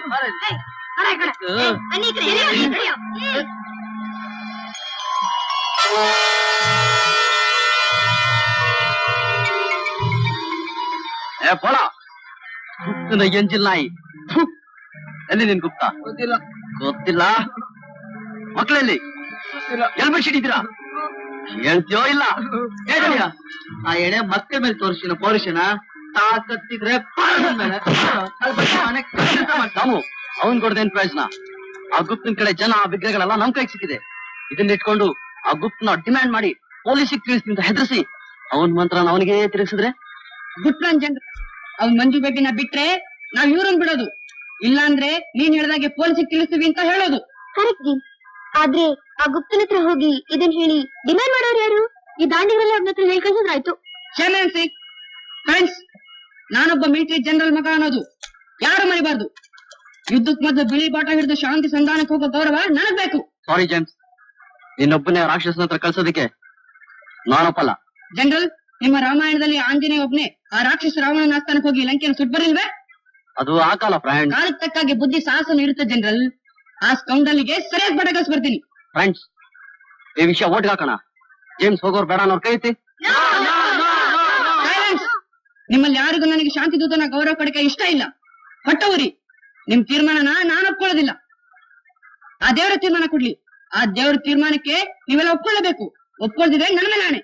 ಏ ಪೋಳ ನನ್ನ ಎಂಜಿಲ್ ನಾಯಿ ಥು. ಎಲ್ಲಿ ನಿನ್ ಗುಪ್ತ ಗೊತ್ತಿಲ್ಲ ಗೊತ್ತಿಲ್ಲ ಮಕ್ಕಳಲ್ಲಿ ಎಲ್ ಬಿಡ್ಸಿಟ್ಟಿದ್ದೀರಾ ಹೇಳ್ತೀಯೋ ಇಲ್ಲ ಹೇಳಿಯ ಆ ಎಣೆ ಮಕ್ಕಳ ಮೇಲೆ ತೋರಿಸಿನ ಪೌರುಷನ ತಾಕತ್ತಿದ್ರೆ ಪಾರದ ಮೇಲೆ ಅಲ್ಲಿ ಬಂದು ಮನೆ ಕೆಲ್ಸ ಮಾಡ್- ತಾವು ಅವನ್ ಕೊಡ್ದೇನ್ ಪ್ರಯೋಜನ ಆ ಗುಪ್ತನ್ ಕಡೆ ಜನ ಆ ವಿಗ್ರಹಗಳೆಲ್ಲ ನಮ್ ಕೈಗೆ ಸಿಕ್ಕಿದೆ ಇದನ್ನ ಇಟ್ಕೊಂಡು ಆ ಗುಪ್ತನ ಡಿಮ್ಯಾಂಡ್ ಮಾಡಿ ಪೊಲೀಸಿಗೆ ತಿಳಿಸಿ ಅಂತ ಹೆದರ್ಸಿ ಅವನ್ ಮಂತ್ರ ಅವನಿಗೆ ತಿರುಗಿಸಿದ್ರೆ ಗುಟ್ರನ್ ಜನ ಅವ್ನ್ ಮಂಜು ಬೇಬಿನ ಬಿಟ್ರೆ ನಾವ್ ಇವ್ರನ್ ಬಿಡೋದು ಇಲ್ಲಾಂದ್ರೆ ನೀನ್ ಹೇಳ್ದಾಗೆ ಪೊಲೀಸಿಗೆ ತಿಳಿಸ್ತೀವಿ ಅಂತ ಹೇಳೋದು ಕರೆಕ್ಟ್ ಜಿ ಆದ್ರೆ ಆ ಗುಪ್ತನ ಹತ್ರ ಹೋಗಿ ಇದನ್ ಹೇಳಿ ಡಿಮ್ಯಾಂಡ್ ಮಾಡೋರು ಯಾರು ಈ ದಾಂಡಿಗರಲ್ಲಿ ಅವ್ನ ಹತ್ರ ಹೇಳ್ ಕಳ್ಸಿದ್ರಾಯ್ತು ಕ್ಷಮೆನ್ ಸಿಂಗ್ ಫ್ರೆಂಡ್ಸ್ ನಾನೊಬ್ಬ ಮಿಲಿಟರಿ ಜನರಲ್ ಮಗ ಅನ್ನೋದು ಯಾರು ಮರಿಬಾರ್ದು ಯುದ್ಧಕ್ ಮೊದಲು ಬಿಳಿ ಬಾಟ ಹಿಡಿದು ಶಾಂತಿ ಸಂಧಾನಕ್ಕೆ ಹೋಗೋ ಗೌರವ ನನಗ್ ಬೇಕು ಸಾರಿ ಜೇಮ್ಸ್ ಇನ್ನೊಬ್ಬನೇ ರಾಕ್ಷಸನ ಹತ್ರ ಕಳ್ಸೋದಕ್ಕೆ ನಾನೊಪ್ಪಲ್ಲ ಜನರಲ್ ನಿಮ್ಮ ರಾಮಾಯಣದಲ್ಲಿ ಆಂಜನೇಯ ಒಬ್ನೇ ಆ ರಾಕ್ಷಸ ರಾವಣನ ಆಸ್ಥಾನಕ್ಕೆ ಹೋಗಿ ಲಂಕೆಯನ್ನು ಸುಟ್ಬರಿಲ್ವೇ ಅದು ಆ ಕಾಲ ಫ್ರೆಂಡ್ ಕಾಲಕ್ಕೆ ತಕ್ಕಾಗಿ ಬುದ್ಧಿ ಸಾಹಸನ ಇರುತ್ತೆ ಜನರಲ್ ಆ ಸ್ಕೌಂಡಲ್ಲಿಗೆ ಸರಿಯಾಗಿ ಬಡ ಬರ್ತೀನಿ ಫ್ರೆಂಡ್ಸ್ ಈ ವಿಷಯ ಓಟ್ಗೆ ಹಾಕೋಣ ಜೇಮ್ಸ್ ಹೋಗೋರ್ ಬೇಡ ಅನ್ನೋರ್ ಕೈ ಎತ್ತಿ Silence! ನಿಮ್ಮಲ್ಲಿ ಯಾರಿಗೂ ನನಗೆ ಶಾಂತಿ ದೂತನ ಗೌರವ ಕೊಡಕ್ಕೆ ಇಷ್ಟ ಇಲ್ಲ ಹೊಟ್ಟವರಿ ನಿಮ್ ತೀರ್ಮಾನನ ನಾನು ಒಪ್ಕೊಳ್ಳೋದಿಲ್ಲ ಆ ದೇವರ ತೀರ್ಮಾನ ಕೊಡ್ಲಿ ಆ ದೇವರ ತೀರ್ಮಾನಕ್ಕೆ ನೀವೆಲ್ಲ ಒಪ್ಕೊಳ್ಳಬೇಕು ಒಪ್ಕೊಳ್ದಿದ್ರೆ ನನ್ನ ಮೇಲೆ ಆಣೆ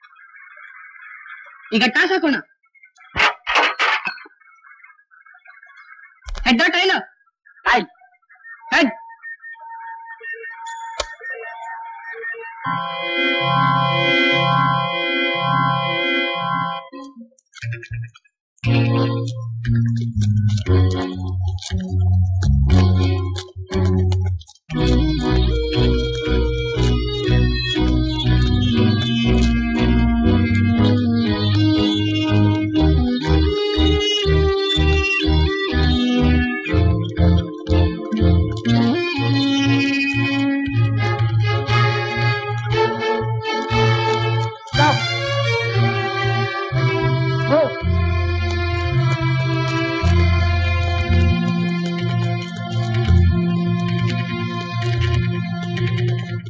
ಈಗ ಟಾಸ್ ಹಾಕೋಣ ಹೆಡ್ ಟೈಲ ಹೆಡ್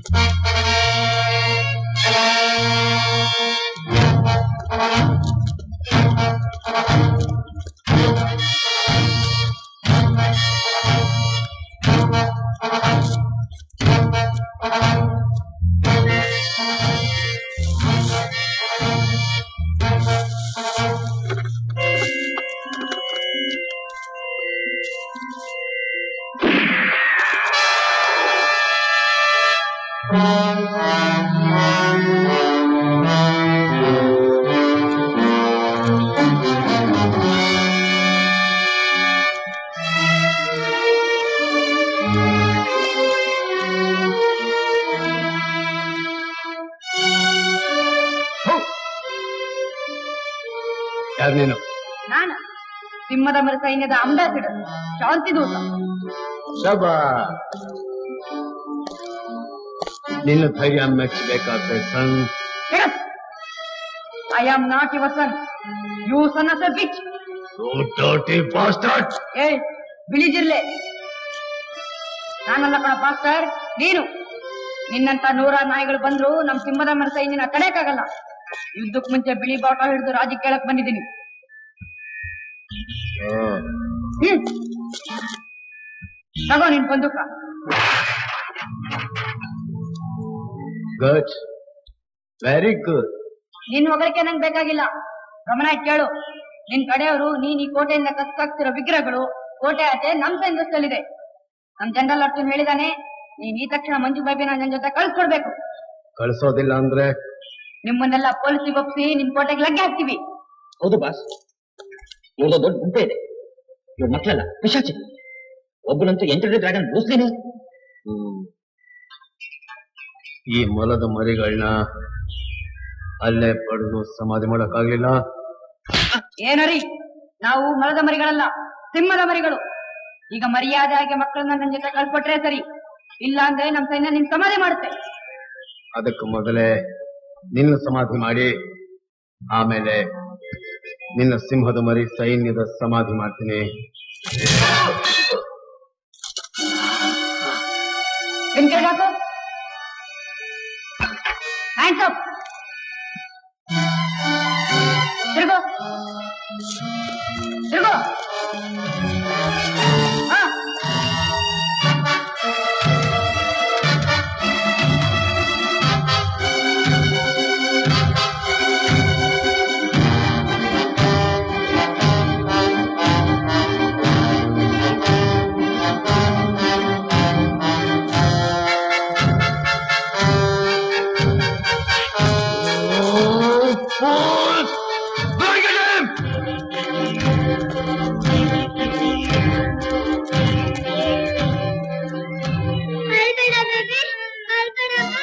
ಯಾರು ನೀನು ನಾನ ಸಿಂಹದ ಮರ ಸೈನ್ಯದ ಅಂಬಾಸಿಡರ್ ಶಾಂತಿ ದೂತ ಶಬಾ ನಿನ್ನ ಧೈರ್ಯ ಮೆಚ್ಚಬೇಕಾದ್ರೆ son I am not your son you son of a bitch ಏ ಬಿಳಿ ಜಿರ್ಲೆ ನಾನಲ್ಲ ಕಣ ಪಾಸ್ಟರ್ ನೀನು ನಿನ್ನಂತ ನೂರಾರು ನಾಯಿಗಳು ಬಂದ್ರು ನಮ್ ಸಿಂಹದ ಮರ ಸೈನ್ಯನ ತಡೆಯಕ್ಕಾಗಲ್ಲ ಯುದ್ಧಕ್ ಮುಂಚೆ ಬಿಳಿ ಬಾಟ ಹಿಡಿದು ರಾಜಿ ಕೇಳಕ್ ಬಂದಿದ್ದೀನಿ ಹ್ಮ್ ತಗೋ ನಿನ್ ಬಂದೂಕ ಗುಡ್ ವೆರಿ ಗುಡ್ ನಿನ್ ಹೊಗಳಿಕೆ ನಂಗೆ ಬೇಕಾಗಿಲ್ಲ ಗಮನ ಇಟ್ ಕೇಳು ನಿನ್ ಕಡೆಯವರು ನೀನ್ ಈ ಕೋಟೆಯಿಂದ ಕತ್ತಾಕ್ತಿರೋ ವಿಗ್ರಹಗಳು ಕೋಟೆ ಆಚೆ ನಮ್ ಸೈನ್ಯದಲ್ಲಿದೆ ನಮ್ ಜನರಲ್ ಅರ್ಜುನ್ ಹೇಳಿದಾನೆ ನೀನ್ ಈ ತಕ್ಷಣ ಮಂಜು ಬಾಬಿನ ನನ್ ಜೊತೆ ಕಳ್ಸ್ಕೊಡ್ಬೇಕು ಕಳ್ಸೋದಿಲ್ಲ ಅಂದ್ರೆ ನಿಮ್ಮನ್ನೆಲ್ಲ ಪೊಲೀಸಿಗೆ ಒಪ್ಸಿ ನಿಮ್ ಕೋಟೆಗೆ ಲಗ್ಗೆ ಹಾಕ್ತಿವಿ ಹೌದು ಬಾಸ್ ಇವ್ರದ್ದು ದೊಡ್ಡ ಗುಂಪೆ ಇದೆ ಇವ್ರ ಮಕ್ಕಳಲ್ಲ ಪಿಶಾಚಿ ಒಬ್ಬನಂತೂ ಎಂಟನೇ ಡ್ರ್ಯಾಗನ್ ಬ್ರೂಸ್ಲಿನೇ ಹ್ಮ್. ಈ ಮೊಲದ ಮರಿಗಳನ್ನ ಅಲ್ಲೇ ಪಡೆದು ಸಮಾಧಿ ಮಾಡೋಕ್ಕಾಗ್ಲಿಲ್ಲ ಏನರಿ ನಾವು ಮರದ ಮರಿಗಳಲ್ಲ ಸಿಂಹದ ಮರಿಗಳು ಈಗ ಮರ್ಯಾದೆಯಾಗಿ ಮಕ್ಕಳನ್ನ ನನ್ ಜೊತೆ ಕಳ್ಕೊಟ್ರೆ ಸರಿ ಇಲ್ಲ ಅಂದ್ರೆ ನಮ್ ಸೈನ್ಯ ನಿಮ್ ಸಮಾಧಿ ಮಾಡುತ್ತೆ ಅದಕ್ಕೆ ಮೊದಲೇ ನಿನ್ನ ಸಮಾಧಿ ಮಾಡಿ ಆಮೇಲೆ ನಿನ್ನ ಸಿಂಹದ ಮರಿ ಸೈನ್ಯದ ಸಮಾಧಿ ಮಾಡ್ತೀನಿ ನಿನ್ ಕೆಳಗಾಕು ಹ್ಯಾಂಡ್ಸ್ ಅಪ್ ತಿರುಗು ತಿರುಗು ಹಾ ಅಳ್ಬೇಡ ಬೇಬಿ ಅಳ್ಬೇಡಮ್ಮ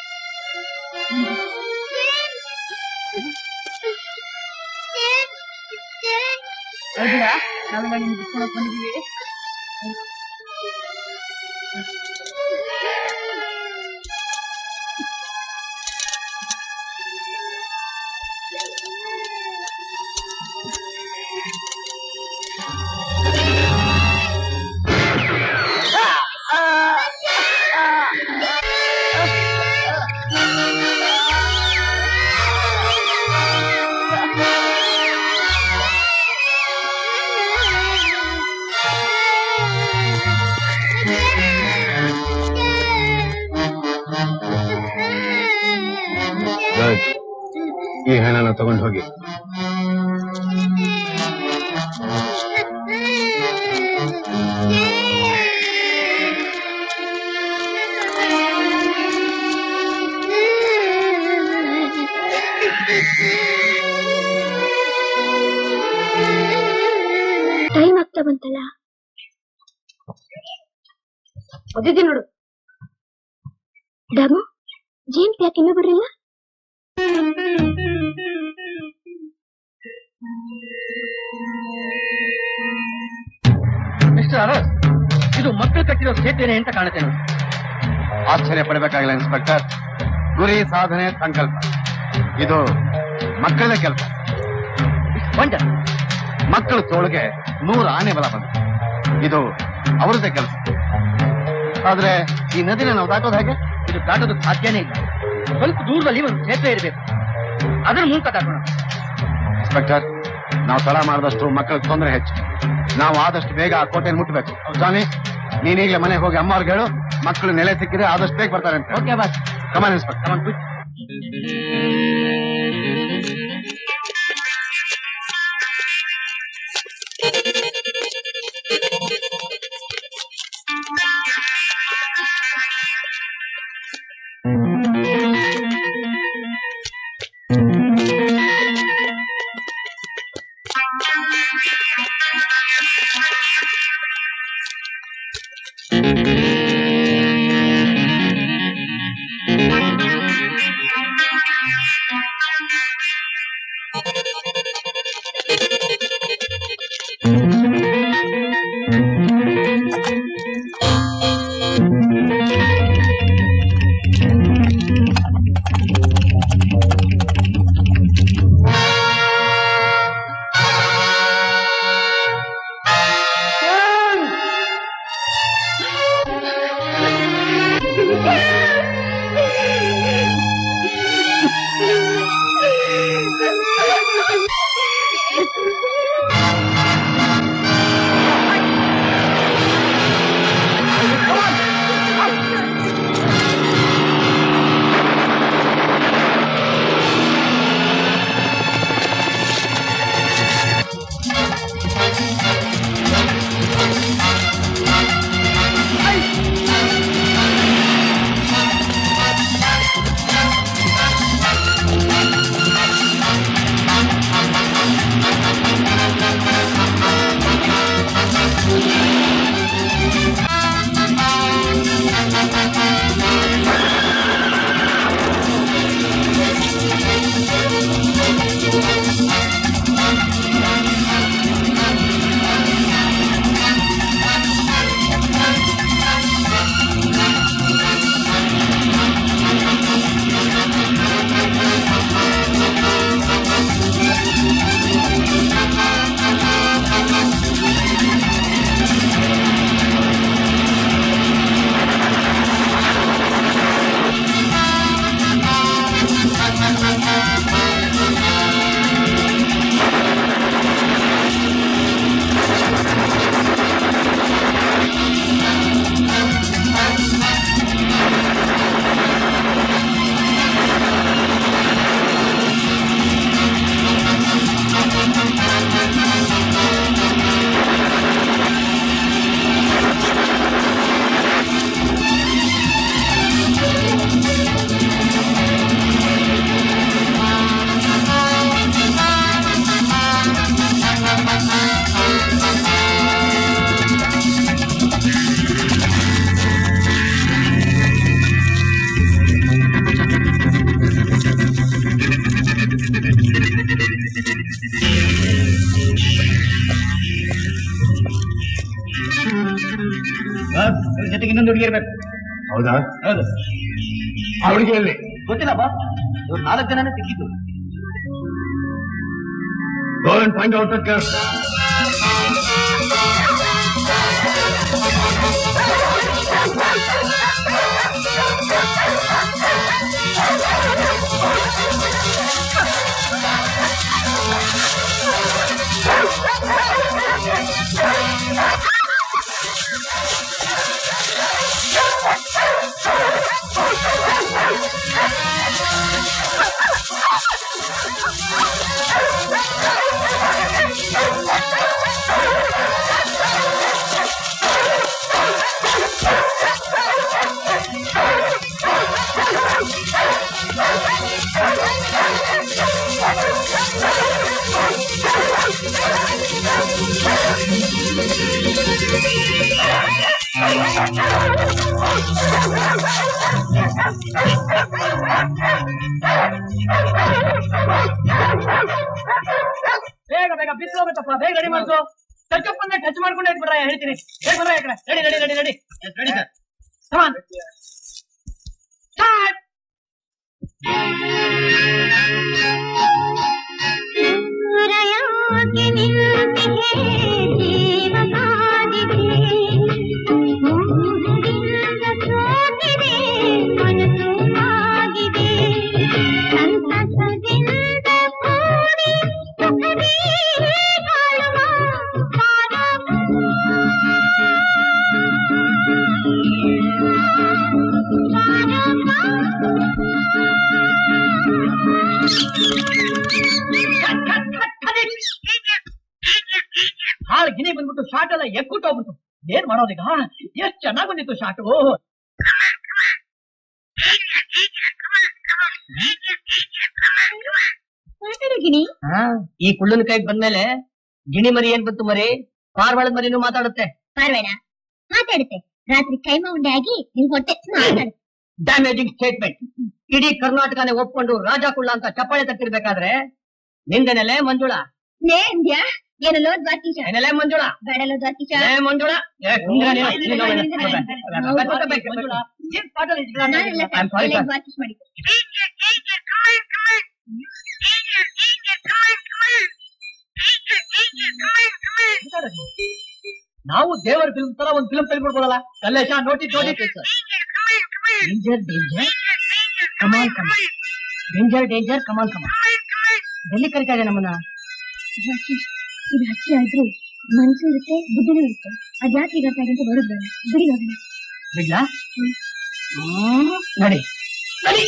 ಅಳ್ಬೇಡ ನಾವೆಲ್ಲ ನಿಮ್ಗೆ ಬಿಟ್ಕೊಳಕ್ ಬಂದಿದೀವಿ ಗುಡ್ ಈ ಹೆಣನ ತಗೊಂಡು ಹೋಗಿ ಟೈಮ್ ಆಗ್ತಾ ಬಂತಲ್ಲ ಒದ್ದಿದ್ದೀನಿ ನೋಡು ಡಾಮು ಜೇಮ್ಸ್ ಯಾಕೆ ಇನ್ನೂ ಬರಲಿಲ್ಲ ಮಿಸ್ಟರ್ ಅರಸ್ ಇದು ಮಕ್ಕಳು ಕಟ್ಟಿರೋ ಸೇತುವೆ ಅಂತ ಕಾಣುತ್ತೆ ನೋಡಿ ಆಶ್ಚರ್ಯ ಪಡಬೇಕಾಗಿಲ್ಲ ಇನ್ಸ್ಪೆಕ್ಟರ್ ಗುರಿ ಸಾಧನೆ ಸಂಕಲ್ಪ ಇದು ಮಕ್ಕಳ ಕೆಲಸ ಬಂಡ ಮಕ್ಕಳ ತೋಳಿಗೆ ನೂರು ಆನೆ ಬಲ ಬಂತು ಇದು ಅವರದೇ ಕೆಲಸ ಆದ್ರೆ ಈ ನದಿನ ನಾವು ದಾಟೋದು ಹೇಗೆ ಇದು ದಾಟೋದಕ್ಕೆ ಸಾಧ್ಯನೇ ಇಲ್ಲ ಸ್ವಲ್ಪ ದೂರದಲ್ಲಿ ಒಂದು ಸೇತುವೆ ಇರಬೇಕು ಅದರ ಮೂಲಕ ದಾಟೋಣ ಇನ್ಸ್ಪೆಕ್ಟರ್ ನಾವು ತಡ ಮಾಡಿದಷ್ಟು ಮಕ್ಕಳಿಗೆ ತೊಂದರೆ ಹೆಚ್ಚು ನಾವು ಆದಷ್ಟು ಬೇಗ ಆ ಕೋಟೆಯನ್ನು ಮುಟ್ಟಬೇಕು ಜಾನಿ ನೀನೀಗಲೇ ಮನೆಗೆ ಹೋಗಿ ಅಮ್ಮವ್ರಿಗೆ ಹೇಳು ಮಕ್ಕಳು ನೆಲೆ ಸಿಕ್ಕಿದ್ರೆ ಆದಷ್ಟು ಬೇಗ ಬರ್ತಾರೆ ಅಂತ okay boss come on inspector come on quick ಜೊತೆಗೆ ಇನ್ನೊಂದು ಹುಡುಗಿ ಇರ್ಬೇಕು ಹೌದಾ ಹೌದು ಅವಳಿಗೆ ಹೇಳಿ ಗೊತ್ತಿಲ್ಲ ಬಾ ಇವ್ರು ನಾಲ್ಕು ಜನನೇ ಸಿಕ್ಕಿದ್ದು Go and find out that girl. ಬೇಗ ಬೇಗ ಬಿಸಿಲೋಗುತ್ತಪ್ಪ ಬೇಗ ರೆಡಿ ಮಾಡ್ಸು ಟಚ್ ಅಪ್ ಅಂದ್ರೆ ಟಚ್ ಮಾಡ್ಕೊಂಡೆ ಬಿಡ್ರ ಹೇಳ್ತೀನಿ ಬೇಗ ಬಂದ್ರೆ ಈ ಕಡೆ ready ready ready ready ready sir come on start ಸೂರಯಾಗಿ ನಿಂತಿಹೆ ಜೀವ ಕಾದಿದೆ ಮೋಹದಿಂದ ಸೋತಿದೆ ಮನಸ್ಸು ಶಾಟ್ ಎಲ್ಲ ಎಕ್ಕುಟ್ಟೋಗ್ಬಿಟ್ಟು ಏನ್ ಮಾಡೋದೀಗ ಎಷ್ಟ್ ಚೆನ್ನಾಗ್ ಬಂದಿತ್ತು ಶಾಟು ಮಾತಾಡು ಗಿಣಿ ಈ ಕುಳ್ಳನ ಕೈಗೆ ಬಂದ್ಮೇಲೆ ಗಿಣಿ ಮರಿ ಏನ್ ಬಂತು ಮರಿ ಪಾರ್ವಾಳದ ಮರಿನೂ ಮಾತಾಡುತ್ತೆ ಪಾರ್ವೇಡ ಮಾತಾಡುತ್ತೆ ರಾತ್ರಿ ಕೈಮ ಉಂಡೆ ಆಗಿ ನಿನ್ ಹೊಟ್ಟೆ ಮಾತಾಡು ಡ್ಯಾಮೇಜಿಂಗ್ ಸ್ಟೇಟ್ಮೆಂಟ್ ಇಡೀ ಕರ್ನಾಟಕನೇ ಒಪ್ಕೊಂಡು ರಾಜ ಕುಳ್ಳ ಅಂತ ಚಪ್ಪಾಳೆ ತಟ್ಟಿರ್ಬೇಕಾದ್ರೆ ನಿಂದೆನೆಲೆ ಮಂಜುಳ ಲೇ ಅಂದ್ಯಾ ಏನಲ್ಲೋ ದ್ವಾರ್ಕೀಶ ಏನೆಲೆ ಮಂಜುಳ ಬೇಡಲ್ಲೋ ದ್ವಾರ್ಕೀಶ ಏ ಮಂಜುಳ ಏ, ಸುಮ್ನಿರ ನೀನು. ನೀನು ಹೋಗು. ಗೊತ್ತಾಗ್ಬೇಕು, ಮಂಜುಳ. ಏನ್ ಪಾಠದಲ್ಲಿ ಇದ್ದೀರಾ? ನಾನೆಲ್ಲ I'm sorry, sir. ದ್ವಾರ್ಕೀಶ್ ಮಾಡಿ ನಾವು ದೇವರ ಫಿಲ್ಮ್ ತರ ಒಂದು ಫಿಲ್ಮ್ ತೆಗೆದ್ಬಿಡ್ಬೋದಲ್ಲ ಕಲ್ಲೇಶ ನೋಟಿ ನೋಡಿ danger danger come on come on danger danger come on come on ಎಲ್ಲಿ ಕರಿತಾ ಇದೆ ನಮ್ಮನ್ನ ದ್ವಾರ್ಕೀಶ್ ಇದು ಹಚ್ಚಿ ಆದ್ರೂ ಮನ್ಸು ಇರುತ್ತೆ ಬುದ್ಧಿನೂ ಇರುತ್ತೆ ಅದ್ ಯಾಕೆ ಈಗ ಅಂತ ನೋಡಿದ್ರೆ ಬಿಡಿ ಹೋಗೋಣ ಬಿಡ್ಲಾ ಹ್ಮ್, ನಡಿ ನಡಿ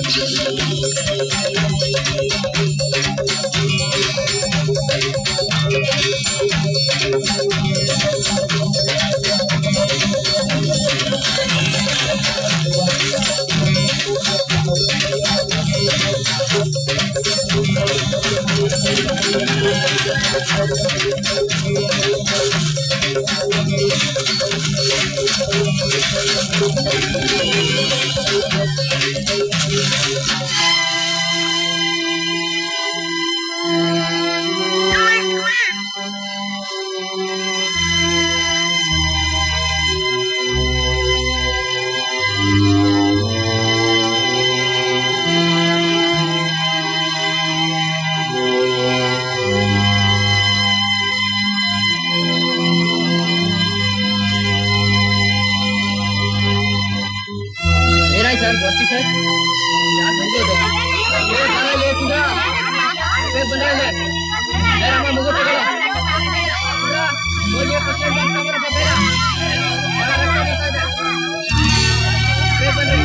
ಏನಾಯ್ತು ಸರ್ ಗೊತ್ತಿ ಸರ್ ಯಾರು ಬಂದಿದ್ದು ಏ, ಬರ ಇಲ್ಲಿ, ಸುಂದರ. ಏ, ಬಂದ್ರ ಇಲ್ಲಿ. ಏ, ರಮ್ಮ, ಮಗು ತಗೊಳ್ಳು. ಸುಂದರ, ಹೋಗಿ first aid box ತಗೊಂಬರಪ್ಪ, ಬೇಗ. ಬಹಳ ರಕ್ತ ಬರ್ತಾ ಇದೆ. ಏ, ಬನ್ರಿ.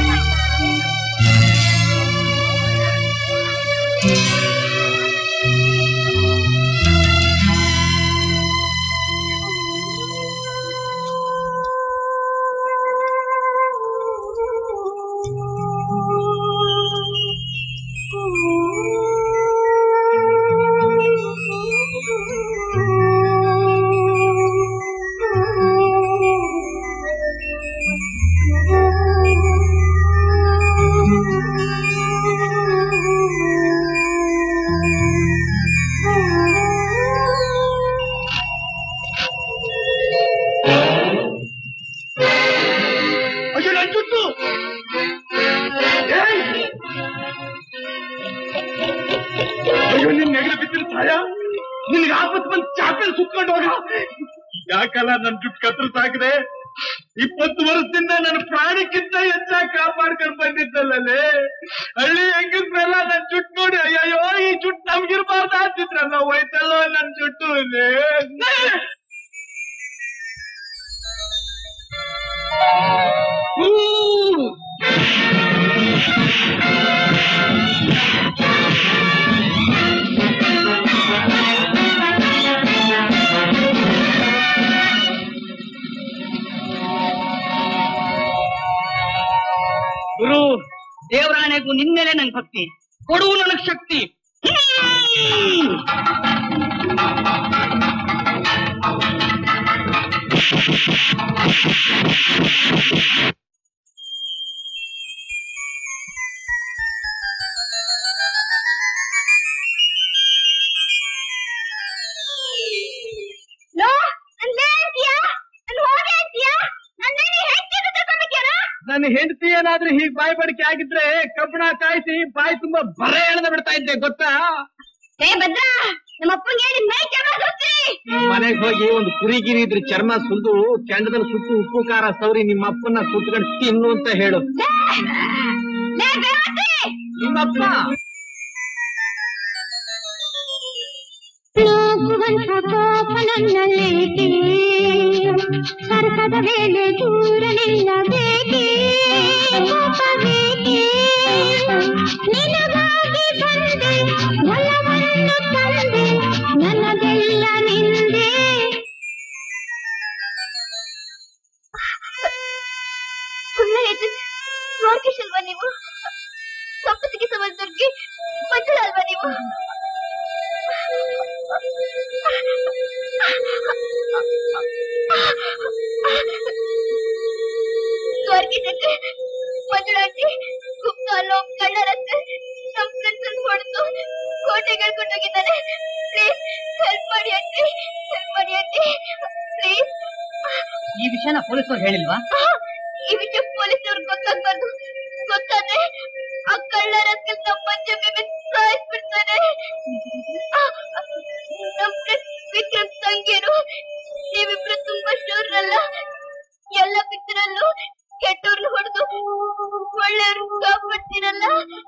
ಅಯ್ಯೋ, ನನ್ ಜುಟ್ಟು! ಏಯ್! ಅಯ್ಯೋ ನಿನ್ ನೆಗಡಿ ಬಿದ್ದಿರ ಸಾಯ ನಿನ್ಗೆ ಆಪತ್ ಬಂದ್ ಚಾಪೆಲ್ ಸುತ್ಕೊಂಡು ಹೋಗ ಯಾಕಲ್ಲ ನನ್ ಜುಟ್ಟು ಕತ್ತರಿಸಾಕ್ರೆ ಇಪ್ಪತ್ತು ವರ್ಷದಿಂದ ನನ್ನ ಪ್ರಾಣಕ್ಕಿಂತ ಹೆಚ್ಚಾಗಿ ಕಾಪಾಡ್ಕೊಂಡ್ ಬಂದಿದ್ದಲ್ಲೇ ಹಳ್ಳಿ ಹೆಂಗಸ್ರೆಲ್ಲ ನನ್ ಜುಟ್ಟು ನೋಡಿ ಅಯ್ಯಯ್ಯೋ ಈ ಜುಟ್ಟು ನಮ್ಗಿರ್ಬಾರ್ದು ಅಂತಿದ್ರಲ್ಲ ಹೋಯ್ತಲ್ಲೋ ನನ್ ಜುಟ್ಟು ಲೇ. ಹೂ! ಗುರು ದೇವರಾಣೆಗೂ ನಿನ್ಮೇಲೆ ನನ್ ಭಕ್ತಿ ಕೊಡುವು ನನಗ್ ಶಕ್ತಿ ಹ್ಮ್. ಲೋ ಅಲ್ಲೇ ಅಂತೀಯಾ ಅಲ್ಲಿ ಹೋಗೆ ಅಂತೀಯಾ ನನ್ನೇನೆ ಹೆಚ್ಚಿಗೆ ತಗೊಂಡಿದ್ಯಾನ ನನ್ನ ಹೆಂಡತಿ ಏನಾದ್ರೂ ಹೀಗ್ ಬಾಯಿ ಬಡಿಕೆ ಆಗಿದ್ರೆ ಕಬ್ಬಣ ಕಾಯಿಸಿ ಬಾಯಿ ತುಂಬಾ ಬರ ಎಳೆದ ಬಿಡ್ತಾ ಇದ್ದೆ ಗೊತ್ತಾ ಏ ಭದ್ರಾ ನಮ್ಮ ಅಪ್ಪಂಗೆ ನಿನ್ ಮೈ ಚರ್ಮ ಸುತ್ತಿ ಮನೆಗ್ ಹೋಗಿ ಒಂದು ಕುರಿ ಗಿರಿ ಇದ್ರೆ ಚರ್ಮ ಸುಲ್ದು ಕೆಂಡದಲ್ಲಿ ಸುಟ್ಟು ಉಪ್ಪು ಖಾರ ಸೌರಿ ನಿಮ್ಮ ಅಪ್ಪನ ಸುಟ್ಕೊಂಡು ತಿನ್ನು ಅಂತ ಹೇಳು ಲೇ ಬೇವತ್ತಿ ನಿಮ್ಮಪ್ಪ ನೋಗುವಂಥ ಕೋಪನನ್ನಲ್ಲೇಕೆ ಸರ್ಪದ ವೇಳೆ ದೂರ ನಿಲ್ಲಬೇಕೆ ಕೋಪವೇಕೆ ನಿನಗಾಗಿ ಬಂದೆ ಒಲವನ್ನು ತಂದೆ ನನಗೆಲ್ಲ ನಿಂದೆ ದ್ವಾರಕೀಶ್ ಅಲ್ವಾ ನೀವು ಸಪ್ತತಿಗೆ ಸಮುದ್ರಕ್ಕೆ ಮಂಜುಳ ಅಲ್ವಾ ನೀವು ದ್ವಾರಕೀಶಕ್ಕೆ ಮಂಜುಳಾಂಟಿ ಗುಪ್ತ ಅಲ್ಲೋ ಕಳ್ಳರಂತೆ ನಮ್ ಫ್ರೆಂಡ್ಸ್ ಹೊಡೆದು ಕೋಟೆಗೆ ಕೊಂಡೋಗಿದ್ದಾನೆ ಪ್ಲೀಸ್ ಹೆಲ್ಪ್ ಮಾಡಿ ಆಂಟಿ ಹೆಲ್ಪ್ ಮಾಡಿ ಆಂಟಿ ಪ್ಲೀಸ್ ಈ ವಿಷಯನ ಪೊಲೀಸರು ಹೇಳಿಲ್ವಾ ಈ ವಿಷಯ ಪೊಲೀಸವ್ರಿಗೆ ಗೊತ್ತಾಗ್ಬಾರ್ದು ಗೊತ್ತಾದ್ರೆ ಆ ಕಳ್ಳರಂತೆ ನಮ್ಮ ಮಂಜು ಬೇಬಿ ಸಾಯಿಸ್ಬಿಡ್ತಾನೆ ನಮ್ ಫ್ರೆಂಡ್ ವಿಕ್ರಮ್ ತಂಗಿರು ನೀವಿಬ್ರು ತುಂಬಾ ಶೂರಲ್ಲ ಎಲ್ಲ ಪಿಕ್ಚರಲ್ಲೂ ಕೆಟ್ಟವ್ರನ್ನ ಹೊಡೆದು ಒಳ್ಳೆಯವ್ರು ಕಾಪಾಡ್ತೀರಲ್ಲ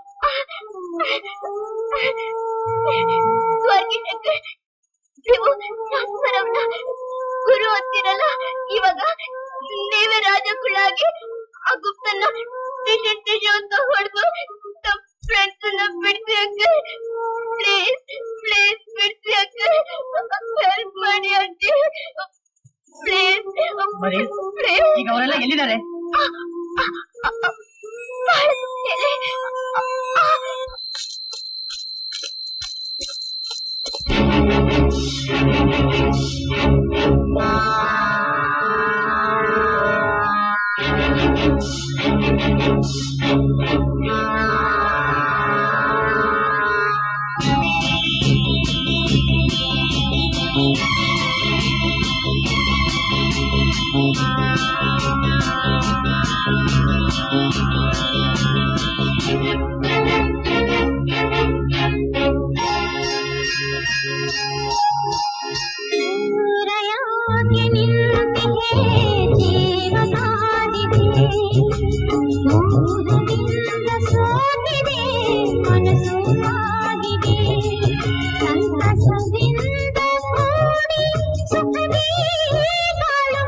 ದ್ವಾರಕೀಶಂಕರ್ ನೀವು ಶಾಸ್ತ್ರವನ್ನ ಗುರು ಅಂತೀರಲ್ಲ ಇವಾಗ ನೀವೇ ರಾಜಕುಳಾಗಿ ಆ ಗುಪ್ತನ್ನ ಸ್ಟೇಷನ್ ಸ್ಟೇಷನ್ ಅಂತ ಹೊಡೆದು ನಮ್ ಫ್ರೆಂಡ್ಸ್ ನ ಬಿಡ್ಸಿ ಅಕ್ಕ ಪ್ಲೀಸ್ ಪ್ಲೀಸ್ ಬಿಡ್ಸಿ ಅಕ್ಕ ಹೆಲ್ಪ್ ಮಾಡಿ ಆಂಟಿ ಪ್ಲೀಸ್ ಬರೀ ಪ್ಲೀಸ್ ಈಗ ಅವರೆಲ್ಲ ಎಲ್ಲಿದ್ದಾರೆ ಸೂರ್ಯಯಾಗಿ ನಿಂತಿದೆ ಜೀವ ಸಾಗಿದೆ ಮೋಹದಿಂದ ಸೋತಿದೆ ಮನಸ್ಸು ಆಗಿದೆ ಸಂತಸದಿಂದ ಕೂಡಿ ಸುಖದೇ ಬಾಳುವ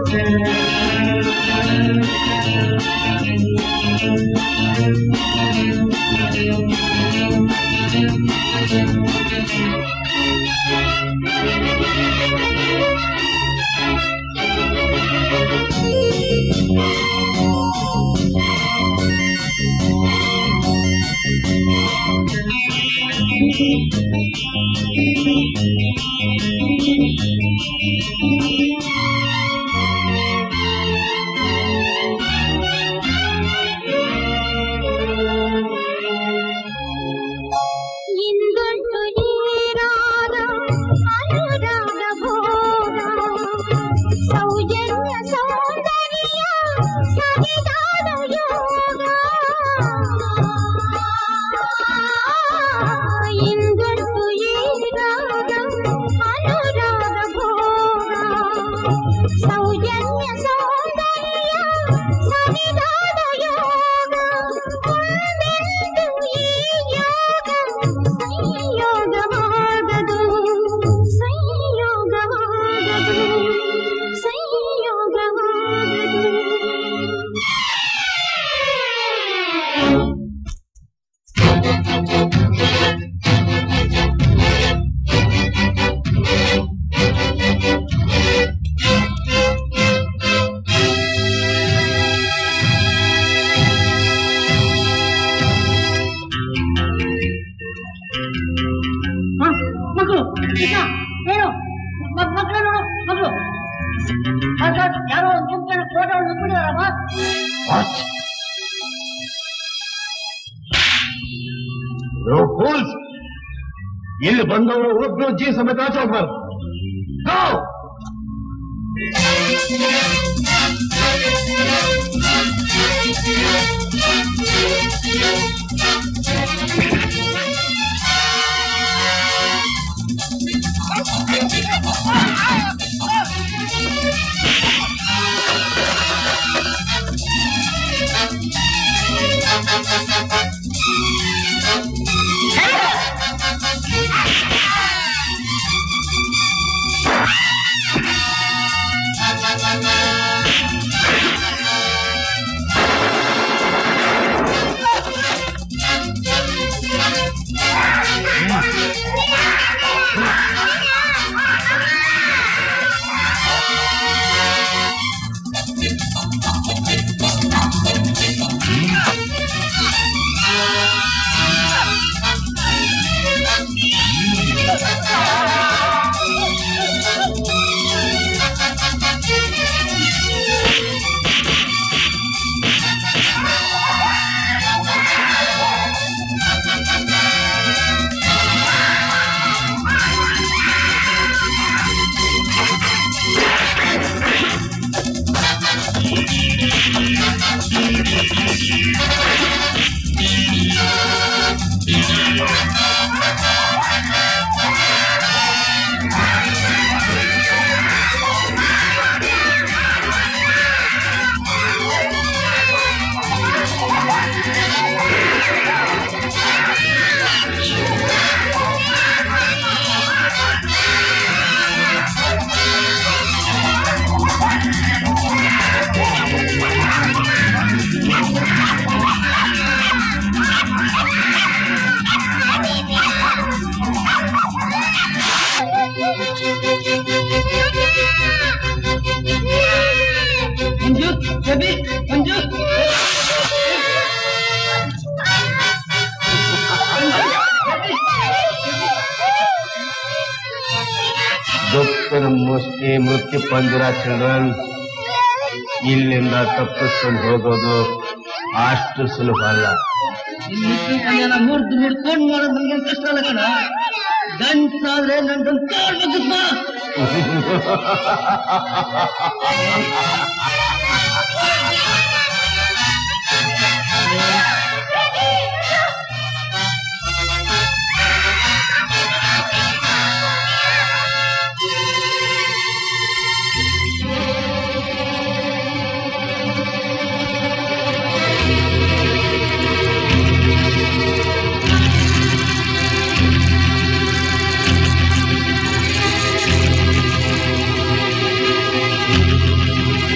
ಇಂದೊಂದು ನೀರಾದ ಅನುರಾಗ ಭೋಗ ಸೌಜನ್ಯ ಸೌಂದರ್ಯ ಸವಿದಾದ ಯೋಗ ಇಂದೊಂದು ಈರಾಗ ಅನುರಾಗ ಭೋಗ ಸೌಜನ್ಯ ಸೌಂದರ್ಯ ಸವಿದಾದ ಯೋಗ ಒಂದೆಂದು ಈ ಯೋಗ ಸಂಯೋಗವಾಗದು ಸಂಯೋಗವಾಗದು ಸಂಯೋಗವಾಗದು ಮಕ್ಕಳು ಹೇಳು ಮಕ್ಕಳು ನೋಡು ಮಕ್ಕಳು ಯಾರೋ ಒಂದು ಗುಂಪಿನ ಫೋಟೋ ನುಗ್ಬಿಡಿದಾರಮ್ಮ ಫೂಲ್ಸ್ ಇಲ್ಲಿ ಬಂದವರು ಒಬ್ರು ಜೀವ ಸಮೇತ ಆಚೆ ಹೋಗ್ಬಾರ್ದು Go! ಮಂಜು ಬೇಬಿ ಮಂಜು ದುಃಖದ ಮುಷ್ಟಿ ಮೃತ್ಯು ಪಂಜರ ಚಿಲ್ಡ್ರನ್ ಇಲ್ಲಿಂದ ತಪ್ಪಿಸ್ಕೊಂಡು ಹೋಗೋದು ಅಷ್ಟು ಸುಲಭ ಅಲ್ಲ ಮುರ್ದು ಮುರ್ಕೊಂಡು ಮಾಡೋದು ನಮ್ಗೆ ಕಷ್ಟ ಅಲ್ಲ ಕಣ ಗಂಟಾದ್ರೆ ನನ್ಗೊಂದು ತೋರ್ಬೇಕಪ್ಪ ಆ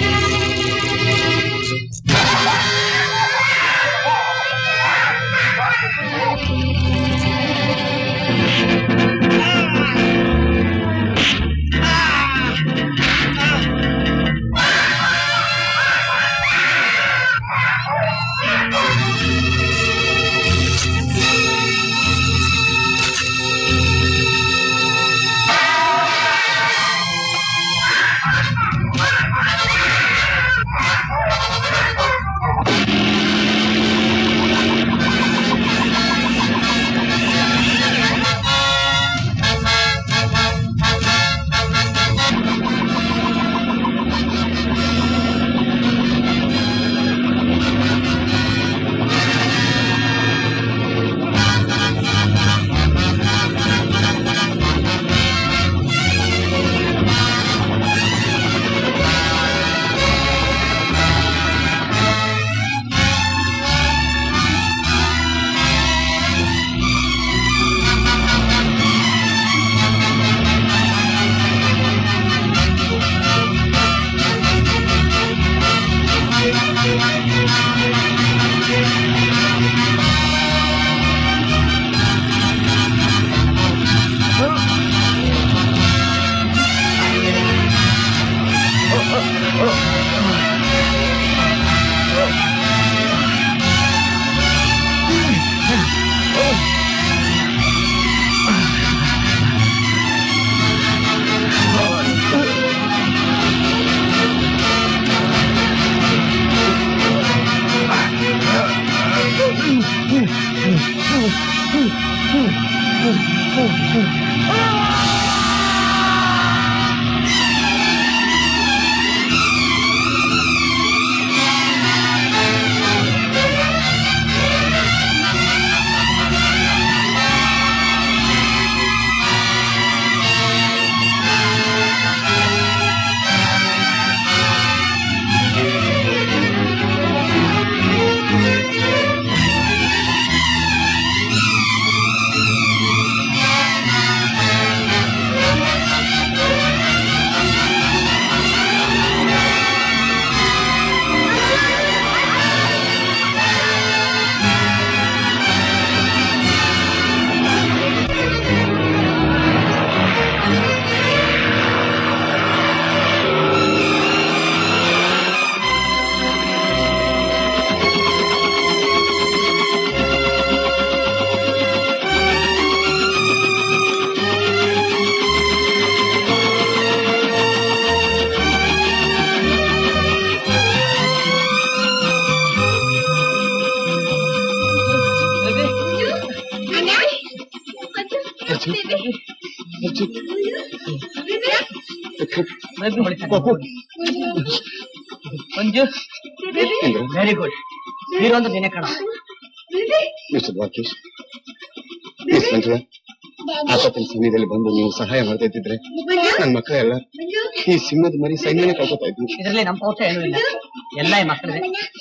ಮಂಜು ವೆರಿ ಗುಡ್ ಹೀರೋ ಅಂದ್ರೆ ನೀನೇ ಕಣ ಮಿಸ್ಟರ್ ರಾಕೇಶ್ ಮಿಸ್ ಮಂಜುಳ ಆಪತ್ತಿನ ಸಮಯದಲ್ಲಿ ಬಂದು ನೀವು ಸಹಾಯ ಮಾಡ್ತಾ ಇದ್ದಿದ್ರೆ ನನ್ನ ಮಕ್ಕಳೆಲ್ಲ ಈ ಸಿಂಹದ ಮರಿ ಸೈನ್ಯನೇ ಕಳ್ಕೊತಾ ಇದ್ವಿ ಇದರಲ್ಲಿ ನಮ್ಮ ಪೌತ್ರ ಏನೂ ಇಲ್ಲ ಎಲ್ಲ ಈ ಮಕ್ಕಳಿದೆ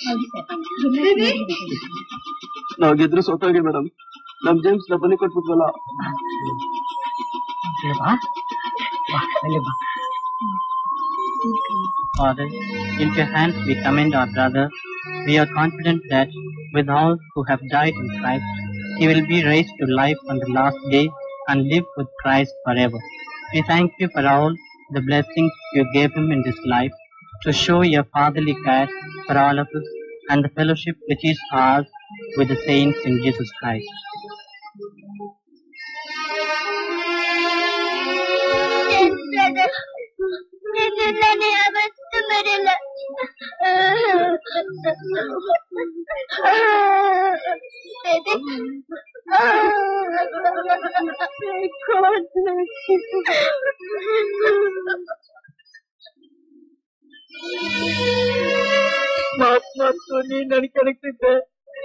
ನಾವ್ ಗೆದ್ರು ಸೋತೋಗಿ ಮೇಡಮ್ ನಮ್ ಜೇಮ್ಸ್ ಡಬ್ಬನಿ ಕೊಟ್ಬಿಟ್ವಲ್ಲ ಬಾ ಬಾ ಅಲ್ಲಿ ಬಾ Father, into your hands we commend our brother. We are confident that with all who have died in Christ, he will be raised to life on the last day and live with Christ forever. We thank you for all the blessings you gave him in this life to show your fatherly care for all of us and the fellowship which is ours with the saints in Jesus Christ. ನಾನು ಯಾವತ್ತೂ ಮರೆಯಲ್ಲ ಮಾತ್ ಮಾತು ನೀನ್ ನನ್ ಕಣಕ್ತಿದ್ದೆ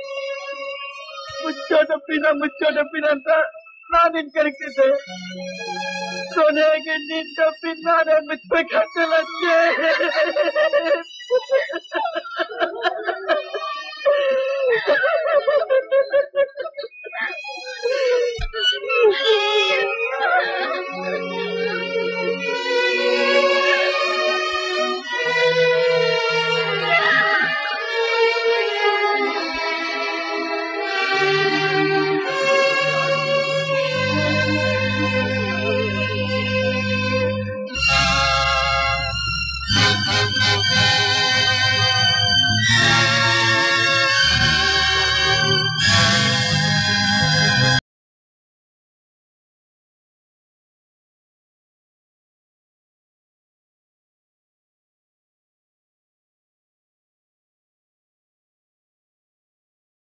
ಮುಚ್ಚೋಟಪ್ಪಿನ ಮುಚ್ಚೋಟಪ್ಪಿನ ಅಂತ ನಾನ್ ನಿನ್ ಕಣಕ್ತಿದ್ದೆ ಕೊನೆಗೆ ನಿನ್ ತಪ್ಪಿನ ನಾನೇ ಮುಚ್ಬೇಕಾಗ್ತಿಲ್ಲ